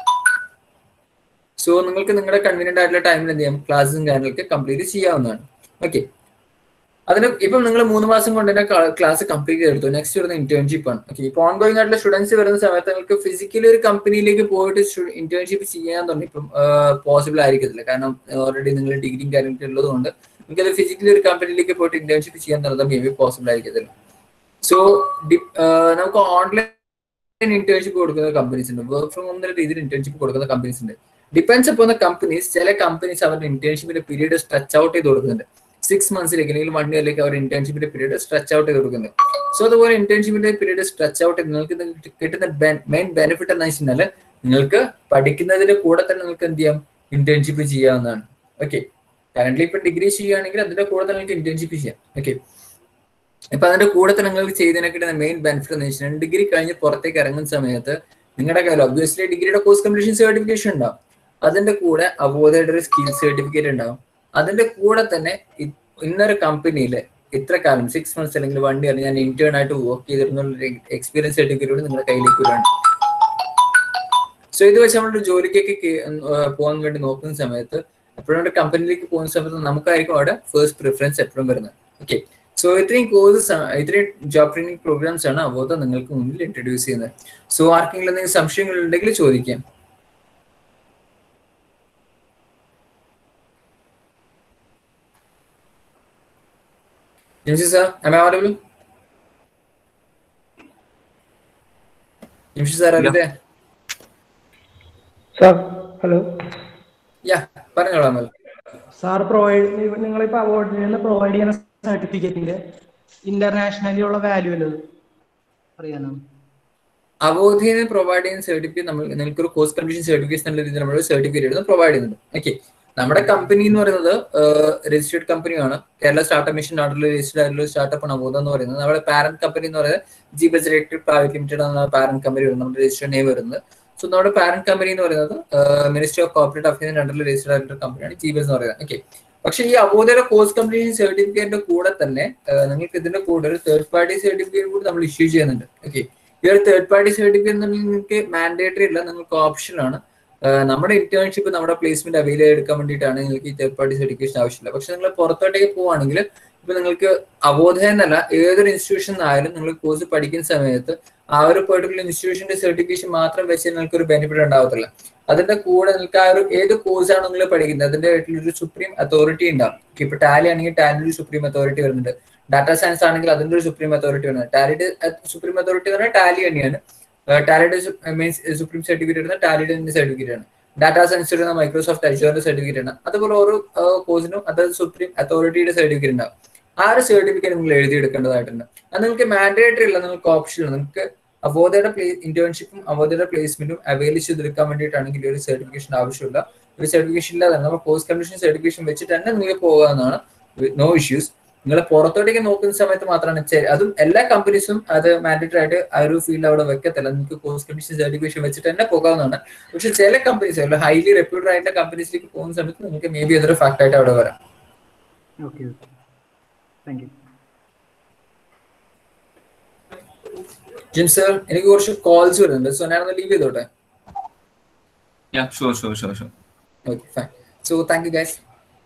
സോ നിങ്ങൾക്ക് നിങ്ങളുടെ കൺവീനിയന്റ് ആയിട്ടുള്ള ടൈമിൽ എന്ത് ചെയ്യാം ക്ലാസ്സും കാര്യങ്ങളൊക്കെ കംപ്ലീറ്റ് ചെയ്യാവുന്നതാണ് ഓക്കെ അതിന് ഇപ്പം നിങ്ങൾ മൂന്ന് മാസം കൊണ്ട് തന്നെ ക്ലാസ് കംപ്ലീറ്റ് ചെയ്തെടുത്തു നെക്സ്റ്റ് വരുന്ന ഇന്റേൺഷിപ്പ് ആണ് ഓക്കെ ഇപ്പോൾ ഓൺഗോയിങ് ആയിട്ടുള്ള സ്റ്റുഡൻസ് വരുന്ന സമയത്ത് നിങ്ങൾക്ക് ഫിസിക്കലി ഒരു കമ്പനിയിലേക്ക് പോയിട്ട് ഇന്റേൺഷിപ്പ് ചെയ്യാൻ തുടങ്ങി ഇപ്പം പോസിബിൾ ആയിരിക്കത്തില്ല കാരണം ഓൾറെഡി നിങ്ങൾ ഡിഗ്രിയും കാര്യങ്ങളൊക്കെ ഉള്ളത് കൊണ്ട് നിങ്ങൾക്ക് അത് ഫിസിക്കലി ഒരു കമ്പനിയിലേക്ക് പോയിട്ട് ഇന്റേൺഷിപ്പ് ചെയ്യാൻ തുടങ്ങുന്നത് മേ ബി പോസിബിൾ ആയിരിക്കത്തില്ല സോ നമുക്ക് ഓൺലൈൻ ഇന്റേൺഷിപ്പ് കൊടുക്കുന്ന കമ്പനീസ് ഉണ്ട് വർക്ക് ഫ്രം ഹോം എന്ന രീതിയിൽ ഇന്റേൺഷിപ്പ് കൊടുക്കുന്ന കമ്പനീസ് ഉണ്ട് ഡിപ്പെൻസ് അപ്പോൺ ദ കമ്പനീസ് ചില കമ്പനീസ് അവരുടെ ഇന്റേൺഷിപ്പിന്റെ പീരീഡ് സ്ട്രെച്ച് ഔട്ട് ചെയ്ത് കൊടുക്കുന്നുണ്ട് സിക്സ് മന്ത്സിലേക്ക് അല്ലെങ്കിൽ വൺ ഇയറിലേക്ക് അവർ ഇന്റേൺഷിപ്പിന്റെ പീരീഡ് സ്ട്രെച്ച് ഔട്ട് ചെയ്ത് കൊടുക്കുന്നത് സോ അതുപോലെ ഇന്റേൺഷിപ്പിന്റെ പീരീഡ് സ്ട്രെച്ച് ഔട്ട് ചെയ്ത് നിങ്ങൾക്ക് കിട്ടുന്ന മെയിൻ ബെനിഫിറ്റ് എന്ന് വെച്ചാൽ നിങ്ങൾക്ക് പഠിക്കുന്നതിന്റെ കൂടെ തന്നെ നിങ്ങൾക്ക് എന്ത് ചെയ്യാം ഇന്റേൺഷിപ്പ് ചെയ്യാവുന്നതാണ് ഓക്കെ കറന്റ് ഇപ്പൊ ഡിഗ്രി ചെയ്യുകയാണെങ്കിൽ അതിന്റെ കൂടെ തന്നെ നിങ്ങൾക്ക് ഇന്റേൺഷിപ്പ് ചെയ്യാം ഓക്കെ ഇപ്പൊ അതിന്റെ കൂടെ തന്നെ നിങ്ങൾക്ക് ചെയ്തതിനെ കിട്ടുന്ന മെയിൻ ബെനിഫിറ്റ് എന്ന് വെച്ചാൽ ഡിഗ്രി കഴിഞ്ഞ് പുറത്തേക്ക് ഇറങ്ങുന്ന സമയത്ത് നിങ്ങളുടെ കയ്യിൽ ഒബ്വിയസ്ലി ഡിഗ്രിയുടെ കോഴ്സ് കംപ്ലീഷൻ സർട്ടിഫിക്കേഷൻ ഉണ്ടാവും അതിന്റെ കൂടെ അവോധയുടെ ഒരു സ്കിൽ സർട്ടിഫിക്കറ്റ് ഉണ്ടാവും അതിന്റെ കൂടെ തന്നെ ഇ- ഇന്നൊരു കമ്പനിയിൽ ഇത്ര കാലം സിക്സ് മന്ത്സ് അല്ലെങ്കിൽ വൺ ഇയർ ഞാൻ ഇന്റേൺ ആയിട്ട് വർക്ക് ചെയ്തിരുന്ന എക്സ്പീരിയൻസ് സർട്ടിഫിക്കറ്റ് കൂടി നിങ്ങളുടെ കയ്യിലേക്ക് വരാണ് സോ ഇത് വെച്ച് നമ്മളൊരു ജോലിക്കൊക്കെ കേ- ഉം, ഏർ പോകാൻ വേണ്ടി നോക്കുന്ന സമയത്ത് എപ്പോഴും ഒരു കമ്പനിയിലേക്ക് പോകുന്ന സമയത്ത് നമുക്കായിരിക്കും അവിടെ ഫസ്റ്റ് പ്രിഫറൻസ് എപ്പോഴും വരുന്നത് ഓക്കെ സോ ഇത്രയും കോഴ്സസ് ഇത്രയും ജോബ് ട്രെയിനിങ് പ്രോഗ്രാംസ് ആണ് അവോധ നിങ്ങൾക്ക് മുന്നിൽ ഇൻട്രൊഡ്യൂസ് ചെയ്യുന്നത് സോ ആർക്കെങ്കിലും എന്തെങ്കിലും സംശയങ്ങൾ ഉണ്ടെങ്കിൽ ചോദിക്കാം Jimshi sir, am I audible? Jimshi sir, are you
Yeah.
there?
Sir hello
Yeah, പറഞ്ഞോളാം അമൽ.
സാർ പ്രൊവൈഡ് നിങ്ങളിപ്പോ അവാർഡിൽ നിന്ന് പ്രൊവൈഡ് ചെയ്യുന്ന സർട്ടിഫിക്കറ്റിന്റെ ഇന്റർനാഷണലി ഉള്ള വാല്യൂ അല്ലത് അറിയാനാണ്
അവോധീനെ പ്രൊവൈഡ് ചെയ്യുന്ന സർട്ടിഫിക്കറ്റ് നമ്മൾ നിങ്ങൾക്ക് ഒരു കോഴ്സ് കംപ്ലീഷൻ സർട്ടിഫിക്കറ്റ് എന്നുള്ള രീതിയിൽ നമ്മൾ സർട്ടിഫിക്കറ്റ് പ്രൊവൈഡ് ചെയ്യുന്നുണ്ട് ഓക്കെ നമ്മുടെ കമ്പനി എന്ന് പറയുന്നത് രജിസ്റ്റേർഡ് കമ്പനിയാണ് കേരള സ്റ്റാർട്ടപ്പ് മിഷൻ നാട്ടിൽ രജിസ്റ്റേഡ് ആയിട്ടുള്ള സ്റ്റാർട്ടപ്പ് ആണ് അവോധ എന്ന് പറയുന്നത് നമ്മുടെ പാരന്റ് കമ്പനി എന്ന് പറയുന്നത് G bus electric private limited എന്ന പാരന്റ് കമ്പനി വരുന്നത് നമ്മുടെ രജിസ്റ്റേഡ് നെയിം വരുന്നത് സോ നമ്മുടെ പാരന്റ് കമ്പനി എന്ന് പറയുന്നത് മിനിസ്ട്രി ഓഫ് കോർപ്പറേറ്റ് അഫയേഴ്സിന്റെ അണ്ടറിൽ രജിസ്റ്റേഡ് ആയിട്ടുള്ള കമ്പനിയാണ് ജി ബസ് എന്ന് പറയുന്നത് ഓക്കെ പക്ഷേ ഈ അവോധയുടെ കോഴ്സ് കംപ്ലീഷൻ സർട്ടിഫിക്കറ്റിന്റെ കൂടെ തന്നെ ഏഹ്, നിങ്ങൾക്ക് ഇതിന്റെ കൂടെ ഒരു തേർഡ് പാർട്ടി സർട്ടിഫിക്കറ്റ് കൂടി നമ്മൾ ഇഷ്യൂ ചെയ്യുന്നുണ്ട് ഓക്കെ ഈ ഒരു തേർഡ് പാർട്ടി സർട്ടിഫിക്കറ്റ് നിങ്ങൾക്ക് മാൻഡേറ്ററി അല്ല നിങ്ങൾക്ക് ഓപ്ഷൻ ആണ് ആഹ് നമ്മുടെ ഇന്റേൺഷിപ്പ് നമ്മുടെ പ്ലേസ്മെന്റ് അവൈൽ എടുക്കാൻ വേണ്ടിയിട്ടാണ് നിങ്ങൾക്ക് ഈ തേർഡ് പാർട്ടി സർട്ടിഫിക്കേഷൻ ആവശ്യമില്ല പക്ഷെ നിങ്ങൾ പുറത്തോട്ടേക്ക് പോവുകയാണെങ്കിൽ ഇപ്പൊ നിങ്ങൾക്ക് അവബോധ എന്നല്ല ഏതൊരു ഇൻസ്റ്റിറ്റ്യൂഷൻ ആയാലും നിങ്ങൾ കോഴ്സ് പഠിക്കുന്ന സമയത്ത് ആ ഒരു പെർട്ടിക്കുലർ ഇൻസ്റ്റിറ്റ്യൂഷന്റെ സർട്ടിഫിക്കേഷൻ മാത്രം വെച്ച് നിങ്ങൾക്ക് ഒരു ബെനിഫിറ്റ് ഉണ്ടാവത്തില്ല അതിന്റെ കൂടെ നിങ്ങൾക്ക് ആ ഒരു ഏത് കോഴ്സാണ് നിങ്ങൾ പഠിക്കുന്നത് അതിന്റെ ഒരു സുപ്രീം അതോറിറ്റി ഉണ്ടാവും ഇപ്പൊ ടാലി ആണെങ്കിൽ ടാലിയുടെ ഒരു സുപ്രീം അതോറിറ്റി വരുന്നുണ്ട് ഡാറ്റാ സയൻസ് ആണെങ്കിൽ അതിന്റെ ഒരു സുപ്രീം അതോറിറ്റി വരുന്നത് ടാലിയുടെ സുപ്രീം അതോറിറ്റി എന്ന് പറഞ്ഞാൽ ടാലി തന്നെയാണ് ടാലിയുടെ മീൻസ് സുപ്രീം സർട്ടിഫിക്കറ്റ് വരുന്നത് ടാലിയുടെ സർട്ടിഫിക്കറ്റ് ആണ് ഡാറ്റാ സയൻസ് വരുന്ന മൈക്രോസോഫ്റ്റ് അജോറിന്റെ സർട്ടിഫിക്കറ്റ് ആണ് അതുപോലെ ഓരോ കോഴ്സിനും അത് സുപ്രീം അതോറിറ്റിയുടെ സർട്ടിഫിക്കറ്റ് ഉണ്ടാവും ആ ഒരു സർട്ടിഫിക്കറ്റ് നിങ്ങൾ എഴുതിയെടുക്കേണ്ടതായിട്ടുണ്ട് അത് നിങ്ങൾക്ക് മാൻഡേറ്ററി അല്ല നിങ്ങൾക്ക് ഓപ്ഷനിൽ നിങ്ങൾക്ക് അവോധയുടെ പ്ലേ ഇന്റേൺഷിപ്പും അവോധയുടെ പ്ലേസ്മെന്റും അവൈൽ ചെയ്തെടുക്കാൻ വേണ്ടിയിട്ടാണെങ്കിൽ ഈ ഒരു സർട്ടിഫിക്കേഷൻ ആവശ്യമില്ല ഒരു സർട്ടിഫിക്കേഷൻ ഇല്ലാതെ നമ്മൾ കോഴ്സ് കംപ്ലീഷൻ സർട്ടിഫിക്കേഷൻ വെച്ചിട്ട് തന്നെ നിങ്ങൾക്ക് പോകാവുന്നതാണ് നോ ഇഷ്യൂസ് നിങ്ങൾ പുറത്തോട്ടേക്ക് നോക്കുന്ന സമയത്ത് മാത്രമാണ് ചെ- അതും എല്ലാ കമ്പനീസും അത് മാൻഡേറ്ററി ആയിട്ട് ആ ഒരു ഫീൽഡ് അവിടെ വെക്കത്തില്ല നിങ്ങൾക്ക് കോഴ്സ് കംപ്ലീഷൻ സർട്ടിഫിക്കേഷൻ വെച്ചിട്ട് തന്നെ പോകാവുന്നതാണ് പക്ഷെ ചില കമ്പനീസ് ഹൈലി റെപ്യൂട്ടഡ് ആയിട്ടുള്ള കമ്പനീസിലേക്ക് പോകുന്ന സമയത്ത് നിങ്ങൾക്ക് മേ ബി അതൊരു ഫാക്ട് ആയിട്ട് അവിടെ വരാം
okay okay thank you
Jim sir എനിക്ക് കുറച്ച് കോൾസ് വരുന്നുണ്ട് സോ ഞാനൊന്ന് ലീവ് ചെയ്തോട്ടെ
yeah sure sure sure sure
okay fine so thank you guys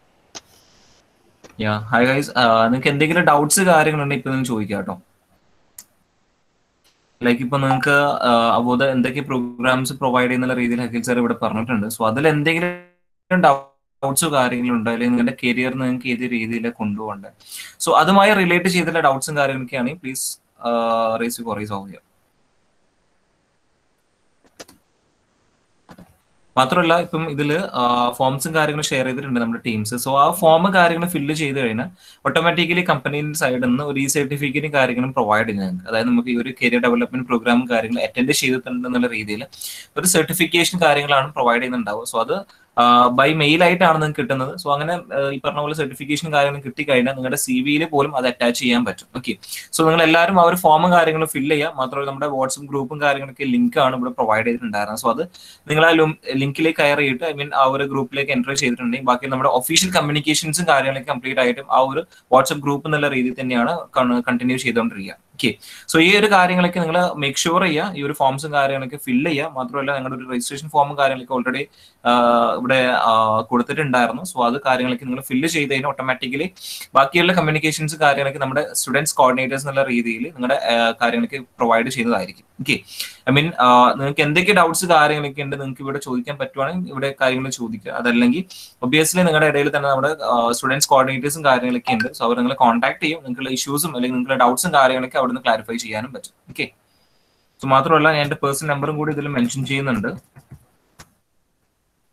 yeah hi guys നിങ്ങൾക്ക് എന്തെങ്കിലും ഡൗട്ട്സ് കാര്യങ്ങളുണ്ടെങ്കിൽ ഇപ്പൊ നിങ്ങൾ ചോദിക്കാം കേട്ടോ ലൈക്ക് ഇപ്പൊ നിങ്ങൾക്ക് അബോധ എന്തൊക്കെ പ്രോഗ്രാംസ് പ്രൊവൈഡ് ചെയ്യുന്ന രീതിയിൽ ഹക്കിൽ സാർ ഇവിടെ പറഞ്ഞിട്ടുണ്ട് സോ അതിൽ എന്തെങ്കിലും ഡൗട്ട്സോ കാര്യങ്ങളുണ്ടോ അല്ലെങ്കിൽ നിങ്ങളുടെ കരിയർ നിങ്ങൾക്ക് ഏത് രീതിയിൽ കൊണ്ടുപോകണ്ടേ സോ അതുമായി റിലേറ്റ് ചെയ്തിട്ടുള്ള ഡൗട്ട്സും കാര്യങ്ങളൊക്കെ ആണെങ്കിൽ പ്ലീസ് റേസ് കുറേ സോൾവ് ചെയ്യാം മാത്രമല്ല ഇപ്പം ഇതിൽ ഫോംസും കാര്യങ്ങളും ഷെയർ ചെയ്തിട്ടുണ്ട് നമ്മുടെ ടീംസ് സോ ആ ഫോം കാര്യങ്ങൾ ഫില്ല് ചെയ്ത് കഴിഞ്ഞാൽ ഓട്ടോമാറ്റിക്കലി കമ്പനീൻ്റെ സൈഡിൽ നിന്ന് ഒരു ഈ സർട്ടിഫിക്കറ്റും കാര്യങ്ങളും പ്രൊവൈഡ് ചെയ്യും ഞങ്ങൾക്ക് അതായത് നമുക്ക് ഈ ഒരു കരിയർ ഡെവലപ്മെന്റ് പ്രോഗ്രാമും കാര്യങ്ങളും അറ്റൻഡ് ചെയ്തിട്ടുണ്ട് എന്നുള്ള രീതിയിൽ ഒരു സർട്ടിഫിക്കേഷൻ കാര്യങ്ങളാണ് പ്രൊവൈഡ് ചെയ്യുന്നുണ്ടാവുക സോ അത് ബൈ മെയിൽ ആയിട്ടാണ് നിങ്ങൾക്ക് കിട്ടുന്നത് സോ അങ്ങനെ ആ, ഈ പറഞ്ഞ പോലെ സർട്ടിഫിക്കേഷൻ കാര്യങ്ങളും കിട്ടിക്കഴിഞ്ഞാൽ നിങ്ങളുടെ സി വിയിൽ പോലും അത് അറ്റാച്ച് ചെയ്യാൻ പറ്റും ഓക്കെ സോ നിങ്ങൾ എല്ലാവരും ആ ഒരു ഫോമും കാര്യങ്ങളും ഫില്ല് ചെയ്യുക മാത്രമല്ല നമ്മുടെ വാട്സപ്പ് ഗ്രൂപ്പും കാര്യങ്ങളൊക്കെ ലിങ്ക് ആണ് ഇവിടെ പ്രൊവൈഡ് ചെയ്തിട്ടുണ്ടായിരുന്നത് സോ അത് നിങ്ങൾ ആ ലിങ്കിലേക്ക് കയറിയിട്ട് ഐ മീൻ ആ ഒരു ഗ്രൂപ്പിലേക്ക് എൻറ്റർ ചെയ്തിട്ടുണ്ടെങ്കിൽ ബാക്കി നമ്മുടെ ഒഫീഷ്യൽ കമ്മ്യൂണിക്കേഷൻസും കാര്യങ്ങളൊക്കെ കംപ്ലീറ്റ് ആയിട്ടും ആ ഒരു വാട്സപ്പ് ഗ്രൂപ്പ് എന്നുള്ള രീതിയിൽ തന്നെയാണ് കണ്ടിന്യൂ ചെയ്തുകൊണ്ടിരിക്കുക ഓക്കെ സോ ഈ ഒരു കാര്യങ്ങളൊക്കെ നിങ്ങൾ മേക്ക് ഷുവർ ചെയ്യുക ഈ ഒരു ഫോംസും കാര്യങ്ങളൊക്കെ ഫില്ല് ചെയ്യുക മാത്രമല്ല നിങ്ങളുടെ ഒരു രജിസ്ട്രേഷൻ ഫോമും കാര്യങ്ങളൊക്കെ ഓൾറെഡി ഇവിടെ ആ, കൊടുത്തിട്ടുണ്ടായിരുന്നു സോ അത് കാര്യങ്ങളൊക്കെ നിങ്ങൾ ഫില്ല് ചെയ്ത് കഴിഞ്ഞാൽ ഓട്ടോമാറ്റിക്കലി ബാക്കിയുള്ള കമ്മ്യൂണിക്കേഷൻസ് കാര്യങ്ങളൊക്കെ നമ്മുടെ സ്റ്റുഡൻസ് കോർഡിനേറ്റേഴ്സ് എന്നുള്ള രീതിയിൽ നിങ്ങളുടെ ആ, കാര്യങ്ങളൊക്കെ പ്രൊവൈഡ് ചെയ്യുന്നതായിരിക്കും ഓക്കെ ഐ മീൻ നിങ്ങൾക്ക് എന്തൊക്കെ ഡൗട്ട്സ് കാര്യങ്ങളൊക്കെ ഉണ്ട് നിങ്ങൾക്ക് ഇവിടെ ചോദിക്കാൻ പറ്റുവാണെങ്കിൽ ഇവിടെ കാര്യങ്ങൾ ചോദിക്കുക അതല്ലെങ്കിൽ ഒബിയസ്ലി നിങ്ങളുടെ ഇടയിൽ തന്നെ നമ്മുടെ സ്റ്റുഡൻസ് കോർഡിനേറ്റേഴ്സും കാര്യങ്ങളൊക്കെ ഉണ്ട് സോ അവർ നിങ്ങളെ കോൺടാക്ട് ചെയ്യും നിങ്ങളുടെ ഇഷ്യൂസും അല്ലെങ്കിൽ നിങ്ങളുടെ ഡൗട്ട്സും കാര്യങ്ങളൊക്കെ അവിടെ നിന്ന് ക്ലാരിഫൈ ചെയ്യാനും പറ്റും ഓക്കെ സോ മാത്രമല്ല ഞാൻ എന്റെ പേഴ്സണൽ നമ്പറും കൂടി ഇതിൽ മെൻഷൻ ചെയ്യുന്നുണ്ട്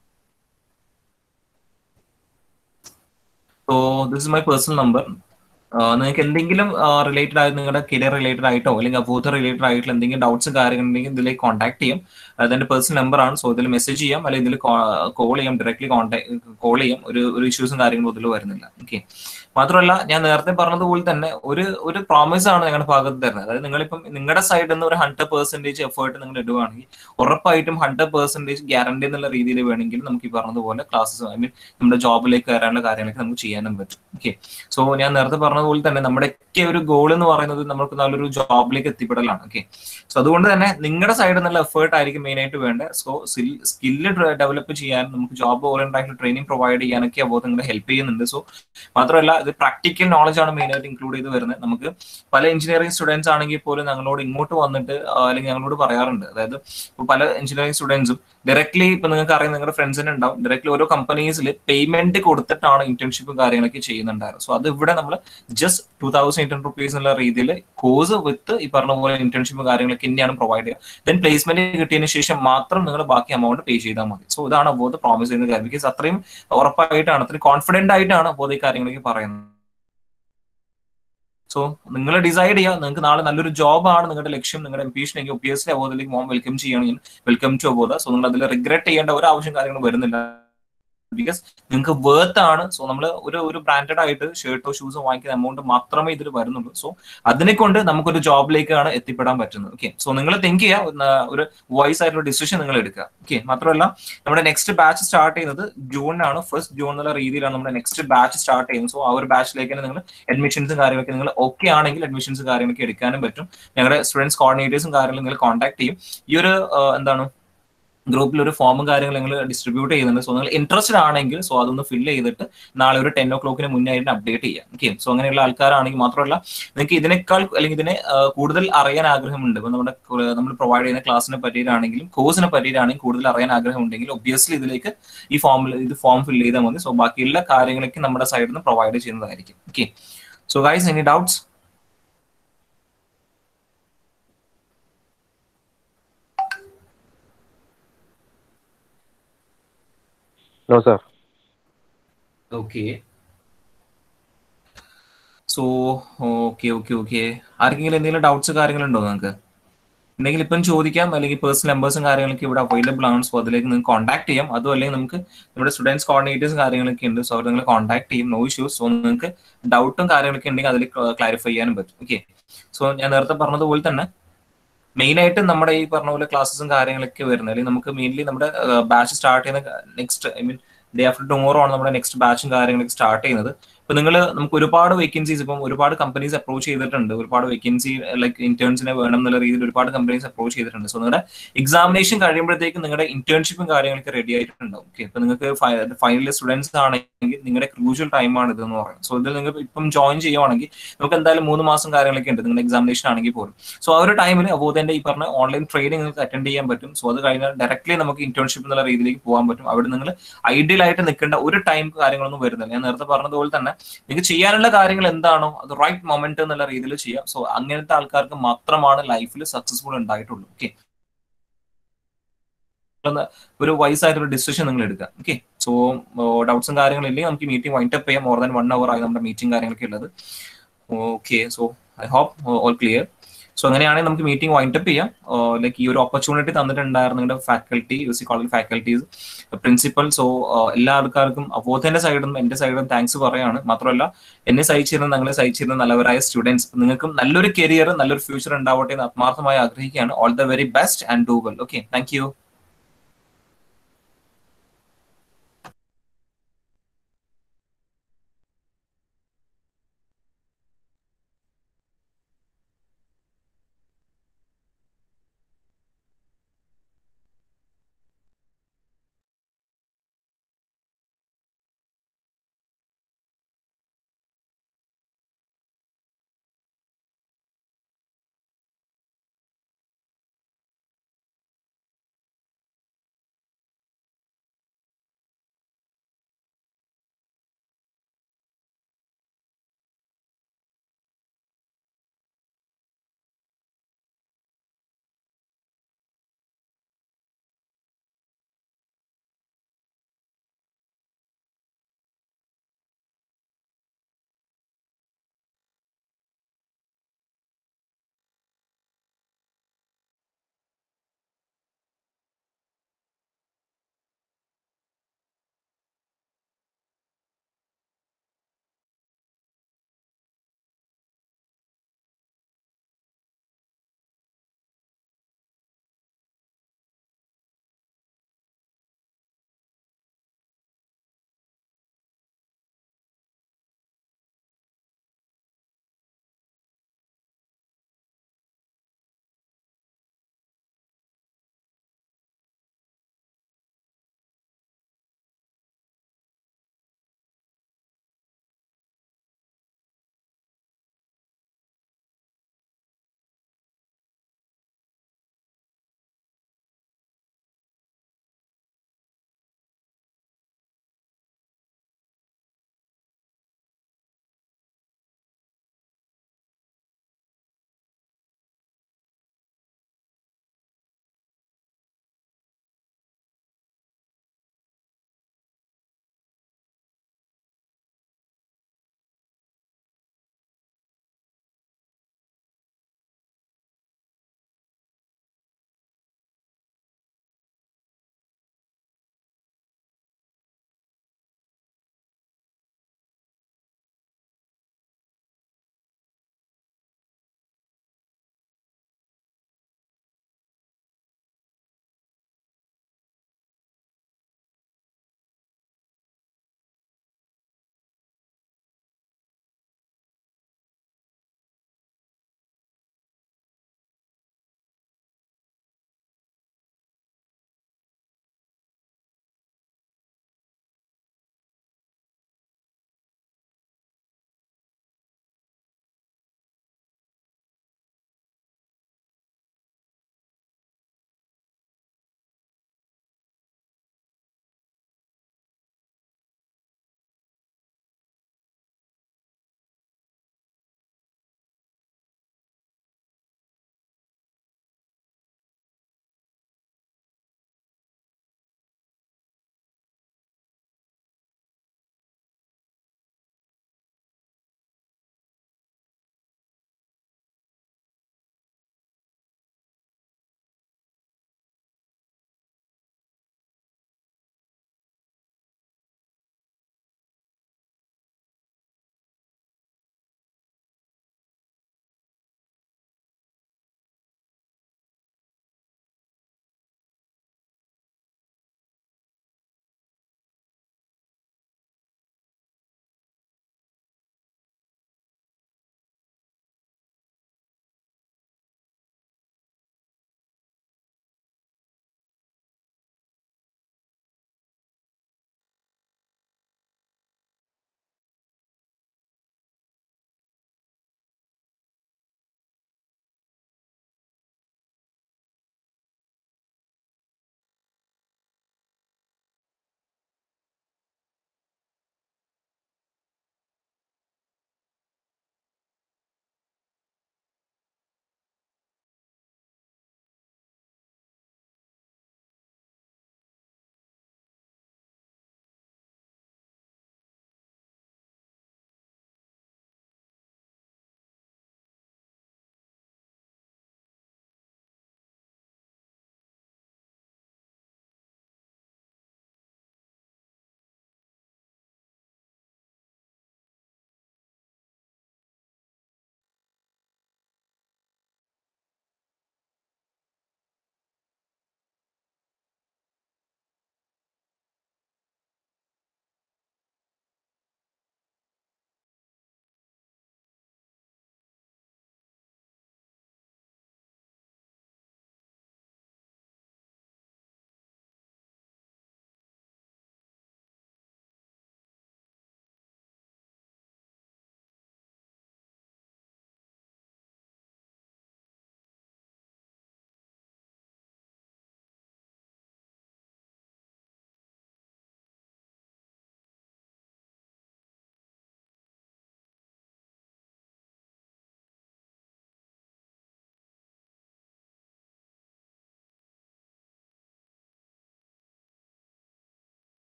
so this is my personal number നിങ്ങൾക്ക് എന്തെങ്കിലും റിലേറ്റഡ് ആയി നിങ്ങളുടെ കരിയർ റിലേറ്റഡ് ആയിട്ടോ അല്ലെങ്കിൽ അബോധ റിലേറ്റഡ് ആയിട്ടുള്ള എന്തെങ്കിലും ഡൗട്ട്സ് കാര്യങ്ങൾ ഉണ്ടെങ്കിൽ ഇതിലേക്ക് കോൺടാക്ട് ചെയ്യാം അതെന്റെ പേഴ്സണൽ നമ്പർ ആണ് സോ ഇതിൽ മെസ്സേജ് ചെയ്യാം അല്ലെങ്കിൽ ഇതിൽ കോൾ ചെയ്യാം ഡയറക്ട്ലി കോൺടാക്ട് കോൾ ചെയ്യാം ഒരു ഒരു ഇഷ്യൂസും കാര്യങ്ങളും ഇതിൽ വരുന്നില്ല ഓക്കെ മാത്രമല്ല ഞാൻ നേരത്തെ പറഞ്ഞതുപോലെ തന്നെ ഒരു ഒരു പ്രോമിസ് ആണ് ഞങ്ങളുടെ ഭാഗത്ത് തരുന്നത് അതായത് നിങ്ങളിപ്പം നിങ്ങളുടെ സൈഡിൽ നിന്ന് ഒരു ഹൺഡ്രഡ് പെർസെന്റേജ് എഫേർട്ട് നിങ്ങൾ ഇടുവാണെങ്കിൽ ഉറപ്പായിട്ടും ഹൺഡ്രഡ് പെർസെന്റേജ് ഗ്യാരണ്ടി എന്നുള്ള രീതിയിൽ വേണമെങ്കിൽ നമുക്ക് ഈ പറഞ്ഞതുപോലെ ക്ലാസ്സസ് ഐ മീൻ നമ്മുടെ ജോബിലേക്ക് കയറാനുള്ള കാര്യങ്ങളൊക്കെ നമുക്ക് ചെയ്യാനും പറ്റും ഓക്കെ സോ ഞാൻ നേരത്തെ പറഞ്ഞതുപോലെ തന്നെ നമ്മുടെയൊക്കെ ഒരു ഗോൾ എന്ന് പറയുന്നത് നമുക്ക് നല്ലൊരു ജോബിലേക്ക് എത്തിപ്പെടലാണ് ഓക്കെ സോ അതുകൊണ്ട് തന്നെ നിങ്ങളുടെ സൈഡിൽ നിന്നുള്ള എഫേർട്ട് ആയിരിക്കും മെയിൻ ആയിട്ട് വേണ്ടത് സോ സ്കില്ല് ഡെവലപ്പ് ചെയ്യാൻ നമുക്ക് ജോബ് ഓറിയന്റഡ് ആയിട്ടുള്ള ട്രെയിനിങ് പ്രൊവൈഡ് ചെയ്യാനൊക്കെ അപ്പോൾ നിങ്ങളെ ഹെൽപ്പ് ചെയ്യുന്നുണ്ട് സോ മാത്രമല്ല ഇത് പ്രാക്ടിക്കൽ നോളജ് ആണ് മെയിൻ ആയിട്ട് ഇൻക്ലൂഡ് ചെയ്ത് വരുന്നത് നമുക്ക് പല എഞ്ചിനീയറിംഗ് സ്റ്റുഡൻസ് ആണെങ്കിൽ പോലും ഞങ്ങളോട് ഇങ്ങോട്ട് വന്നിട്ട് അല്ലെങ്കിൽ ഞങ്ങളോട് പറയാറുണ്ട് അതായത് ഇപ്പോൾ പല എഞ്ചിനീയറിംഗ് സ്റ്റുഡൻസും ഡയറക്ട്ലി ഇപ്പൊ നിങ്ങൾക്ക് അറിയാം നിങ്ങളുടെ ഫ്രണ്ട്സിന് ഉണ്ടാവും ഡയറക്ട്ലി ഓരോ കമ്പനീസിൽ പേയ്മെന്റ് കൊടുത്തിട്ടാണ് ഇന്റേൺഷിപ്പും കാര്യങ്ങളൊക്കെ ചെയ്യുന്നുണ്ടായിരുന്നു സോ അത് ഇവിടെ നമ്മൾ just two thousand eight hundred rupees എന്നുള്ള രീതിയിൽ കോഴ്സ് വിത്ത് ഈ പറഞ്ഞ പോലെ ഇന്റേൺഷിപ്പും കാര്യങ്ങളൊക്കെ തന്നെയാണ് പ്രൊവൈഡ് ചെയ്യുക ദെൻ പ്ലേസ്മെന്റ് കിട്ടിയതിന് ശേഷം മാത്രം നിങ്ങൾ ബാക്കി എമൗണ്ട് പേ ചെയ്താൽ മതി സോ ഇതാണ് അബോധ പ്രോമിസ് ചെയ്യുന്ന കാര്യം ബിക്കോസ് അത്രയും ഉറപ്പായിട്ടാണ് അത്രയും കോൺഫിഡന്റ് ആയിട്ടാണ് അബോധ ഈ കാര്യങ്ങളൊക്കെ പറയുന്നത് സോ നിങ്ങൾ ഡിസൈഡ് ചെയ്യുക നിങ്ങൾക്ക് നാളെ നല്ലൊരു ജോബാണ് നിങ്ങളുടെ ലക്ഷ്യം നിങ്ങളുടെ എംപീഷൻ എങ്കിൽ ഒബിയസ്ലി അബോധത്തിലേക്ക് മോം വെൽക്കം ചെയ്യണമെങ്കിൽ വെൽക്കം ടു അബോധ സോ നിങ്ങൾ അതിൽ റിഗ്രറ്റ് ചെയ്യേണ്ട ഒരു ആവശ്യം കാര്യങ്ങളും വരുന്നില്ല ബിക്കോസ് നിങ്ങൾക്ക് വേർത്ത് ആണ് സോ നമ്മൾ ഒരു ഒരു ബ്രാൻഡഡ് ആയിട്ട് ഷർട്ടോ ഷൂസോ വാങ്ങിക്കുന്ന എമൗണ്ട് മാത്രമേ ഇതിൽ വരുന്നുള്ളൂ സോ അതിനെ കൊണ്ട് നമുക്കൊരു ജോബിലേക്കാണ് എത്തിപ്പെടാൻ പറ്റുന്നത് ഓക്കെ സോ നിങ്ങൾ തിങ്ക് ചെയ്യുക ഒരു വോയിസ് ആയിട്ടുള്ള ഡിസിഷൻ നിങ്ങൾ എടുക്കുക ഓക്കെ മാത്രമല്ല നമ്മുടെ നെക്സ്റ്റ് ബാച്ച് സ്റ്റാർട്ട് ചെയ്യുന്നത് ജൂണിനാണ് ഫസ്റ്റ് ജൂൺ എന്നുള്ള രീതിയിലാണ് നമ്മുടെ നെക്സ്റ്റ് ബാച്ച് സ്റ്റാർട്ട് ചെയ്യുന്നത് സോ ആ ഒരു ബാച്ചിലേക്ക് തന്നെ നിങ്ങൾ അഡ്മിഷൻസും കാര്യങ്ങളൊക്കെ നിങ്ങൾ ഓക്കെ ആണെങ്കിൽ അഡ്മിഷൻസ് കാര്യങ്ങളൊക്കെ എടുക്കാനും പറ്റും ഞങ്ങളുടെ സ്റ്റുഡൻസ് കോർഡിനേറ്റേഴ്സും കാര്യങ്ങളും നിങ്ങൾ കോൺടാക്ട് ചെയ്യും ഈ ഒരു എന്താണ് ഗ്രൂപ്പിൽ ഒരു ഫോമും കാര്യങ്ങൾ നിങ്ങൾ ഡിസ്ട്രിബ്യൂട്ട് ചെയ്യുന്നുണ്ട് സോ നിങ്ങൾ ഇൻട്രസ്റ്റഡ് ആണെങ്കിൽ സോ അതൊന്ന് ഫില്ല് ചെയ്തിട്ട് നാളെ ഒരു ടെൻ ഓ ക്ലോക്കിന് മുന്നായിട്ട് അപ്ഡേറ്റ് ചെയ്യാം ഓക്കെ സോ അങ്ങനെയുള്ള ആൾക്കാരാണെങ്കിൽ മാത്രമല്ല നിങ്ങൾക്ക് ഇതിനേക്കാൾ അല്ലെങ്കിൽ ഇതിനെ കൂടുതൽ അറിയാൻ ആഗ്രഹമുണ്ട് ഇപ്പൊ നമ്മുടെ നമ്മൾ പ്രൊവൈഡ് ചെയ്യുന്ന ക്ലാസ്സിനെ പറ്റിയിട്ടാണെങ്കിലും കോഴ്സിനെ പറ്റിയിട്ടാണെങ്കിലും കൂടുതൽ അറിയാൻ ആഗ്രഹമുണ്ടെങ്കിൽ ഒബ്വിയസ്ലി ഇതിലേക്ക് ഈ ഫോമിൽ ഇത് ഫോം ഫില്ല് ചെയ്താൽ മതി സോ ബാക്കിയുള്ള കാര്യങ്ങളൊക്കെ നമ്മുടെ സൈഡിൽ നിന്ന് പ്രൊവൈഡ് ചെയ്യുന്നതായിരിക്കും okay so guys any doubts
no sir
okay so okay okay okay ആർക്കെങ്കിലും എന്തെങ്കിലും ഡൗട്ട്സ് കാര്യങ്ങളുണ്ടോ നിങ്ങൾക്ക് ഉണ്ടെങ്കിൽ ഇപ്പം ചോദിക്കാം അല്ലെങ്കിൽ പേഴ്സണൽ നമ്പേഴ്സും കാര്യങ്ങളൊക്കെ ഇവിടെ അവൈലബിൾ ആണ് സോ അതിലേക്ക് നിങ്ങൾക്ക് കോൺടാക്ട് ചെയ്യാം അതും അല്ലെങ്കിൽ നമുക്ക് നമ്മുടെ സ്റ്റുഡൻസ് കോർഡിനേറ്റേഴ്സ് കാര്യങ്ങളൊക്കെ ഉണ്ട് സോ അവർ നിങ്ങൾ കോൺടാക്ട് ചെയ്യും നോ ഇഷ്യൂസ് സോ നിങ്ങൾക്ക് ഡൗട്ടും കാര്യങ്ങളൊക്കെ ഉണ്ടെങ്കിൽ അതിൽ ക്ലാരിഫൈ ചെയ്യാനും പറ്റും ഓക്കെ സോ ഞാൻ നേരത്തെ പറഞ്ഞതുപോലെ തന്നെ മെയിൻ ആയിട്ട് നമ്മുടെ ഈ പറഞ്ഞ പോലെ ക്ലാസ്സും കാര്യങ്ങളൊക്കെ വരുന്നത് അല്ലെങ്കിൽ നമുക്ക് മെയിൻലി നമ്മുടെ ബാച്ച് സ്റ്റാർട്ട് ചെയ്യുന്ന next I mean day after tomorrow ആണ് നമ്മുടെ നെക്സ്റ്റ് ബാച്ചും കാര്യങ്ങളൊക്കെ സ്റ്റാർട്ട് ചെയ്യുന്നത് ഇപ്പൊ നിങ്ങൾ നമുക്ക് ഒരുപാട് വേക്കൻസീസ് ഇപ്പം ഒരുപാട് കമ്പനീസ് അപ്രോച്ച് ചെയ്തിട്ടുണ്ട് ഒരുപാട് വേക്കൻസി ലൈക്ക് ഇന്റേൺസിനെ വേണം എന്നുള്ള രീതിയിൽ ഒരുപാട് കമ്പനീസ് അപ്രോച്ച് ചെയ്തിട്ടുണ്ട് സോ നിങ്ങളുടെ എക്സാമിനേഷൻ കഴിയുമ്പോഴത്തേക്കും നിങ്ങളുടെ ഇന്റേൺഷിപ്പും കാര്യങ്ങളൊക്കെ റെഡി ആയിട്ടുണ്ടാവും ഓക്കെ ഇപ്പൊ നിങ്ങൾക്ക് ഫൈനൽ സ്റ്റുഡൻസ് ആണെങ്കിൽ നിങ്ങളുടെ ക്രൂഷ്യൽ ടൈം ആണ് ഇതെന്ന് പറയുന്നത് സോ ഇതിൽ നിങ്ങൾ ഇപ്പം ജോയിൻ ചെയ്യുവാണെങ്കിൽ നമുക്ക് എന്തായാലും മൂന്ന് മാസം കാര്യങ്ങളൊക്കെ ഉണ്ട് നിങ്ങളുടെ എക്സാമിനേഷൻ ആണെങ്കിൽ പോലും സോ ആ ഒരു ടൈമിൽ അബോധന്റെ ഈ പറഞ്ഞ ഓൺലൈൻ ട്രെയിനിങ് നിങ്ങൾക്ക് അറ്റൻഡ് ചെയ്യാൻ പറ്റും സോ അത് കഴിഞ്ഞാൽ ഡയറക്ട്ലി നമുക്ക് ഇന്റേൺഷിപ്പ് എന്നുള്ള രീതിയിലേക്ക് പോകാൻ പറ്റും അവിടെ നിങ്ങൾ ഐഡിയൽ ആയിട്ട് നിൽക്കേണ്ട ഒരു ടൈം കാര്യങ്ങളൊന്നും വരുന്നില്ല ഞാൻ നേരത്തെ പറഞ്ഞതുപോലെ തന്നെ നിങ്ങൾക്ക് ചെയ്യാനുള്ള കാര്യങ്ങൾ എന്താണോ അത് റൈറ്റ് മൊമെന്റ് എന്നുള്ള രീതിയിൽ ചെയ്യാം സോ അങ്ങനത്തെ ആൾക്കാർക്ക് മാത്രമാണ് ലൈഫിൽ സക്സസ്ഫുൾ ഉണ്ടായിട്ടുള്ളൂ ഓക്കെ ഒരു വൈസ് ആയിട്ടൊരു ഡിസിഷൻ നിങ്ങൾ എടുക്കുക ഓക്കെ സോ ഡൗട്ട്സും കാര്യങ്ങളില്ലെങ്കിൽ നമുക്ക് മീറ്റിംഗ് വൈൻഡ് അപ്പ് ചെയ്യാം മോർ ദാൻ വൺ അവർ ആയി നമ്മുടെ മീറ്റിംഗ് കാര്യങ്ങളൊക്കെ ഉള്ളത് okay so I hope all clear so അങ്ങനെയാണെങ്കിൽ നമുക്ക് മീറ്റിംഗ് വൈൻഡ് അപ്പ് ചെയ്യാം ലൈക്ക് ഈ ഒരു ഓപ്പർച്യൂണിറ്റി തന്നിട്ടുണ്ടായിരുന്നു നിങ്ങളുടെ faculty U C college faculties principal so എല്ലാ ആൾക്കാർക്കും അബോധന്റെ സൈഡിൽ നിന്നും എന്റെ സൈഡിൽ നിന്നും താങ്ക്സ് പറയാണ് മാത്രമല്ല എന്നെ സഹിച്ചിരുന്ന ഞങ്ങളെ സഹിച്ചിരുന്ന നല്ലവരായ സ്റ്റുഡൻസ് നിങ്ങൾക്കും നല്ലൊരു കരിയർ നല്ലൊരു ഫ്യൂച്ചർ ഉണ്ടാവട്ടെ എന്ന് ആത്മാർത്ഥമായി ആഗ്രഹിക്കുകയാണ് all the very best and do well okay thank U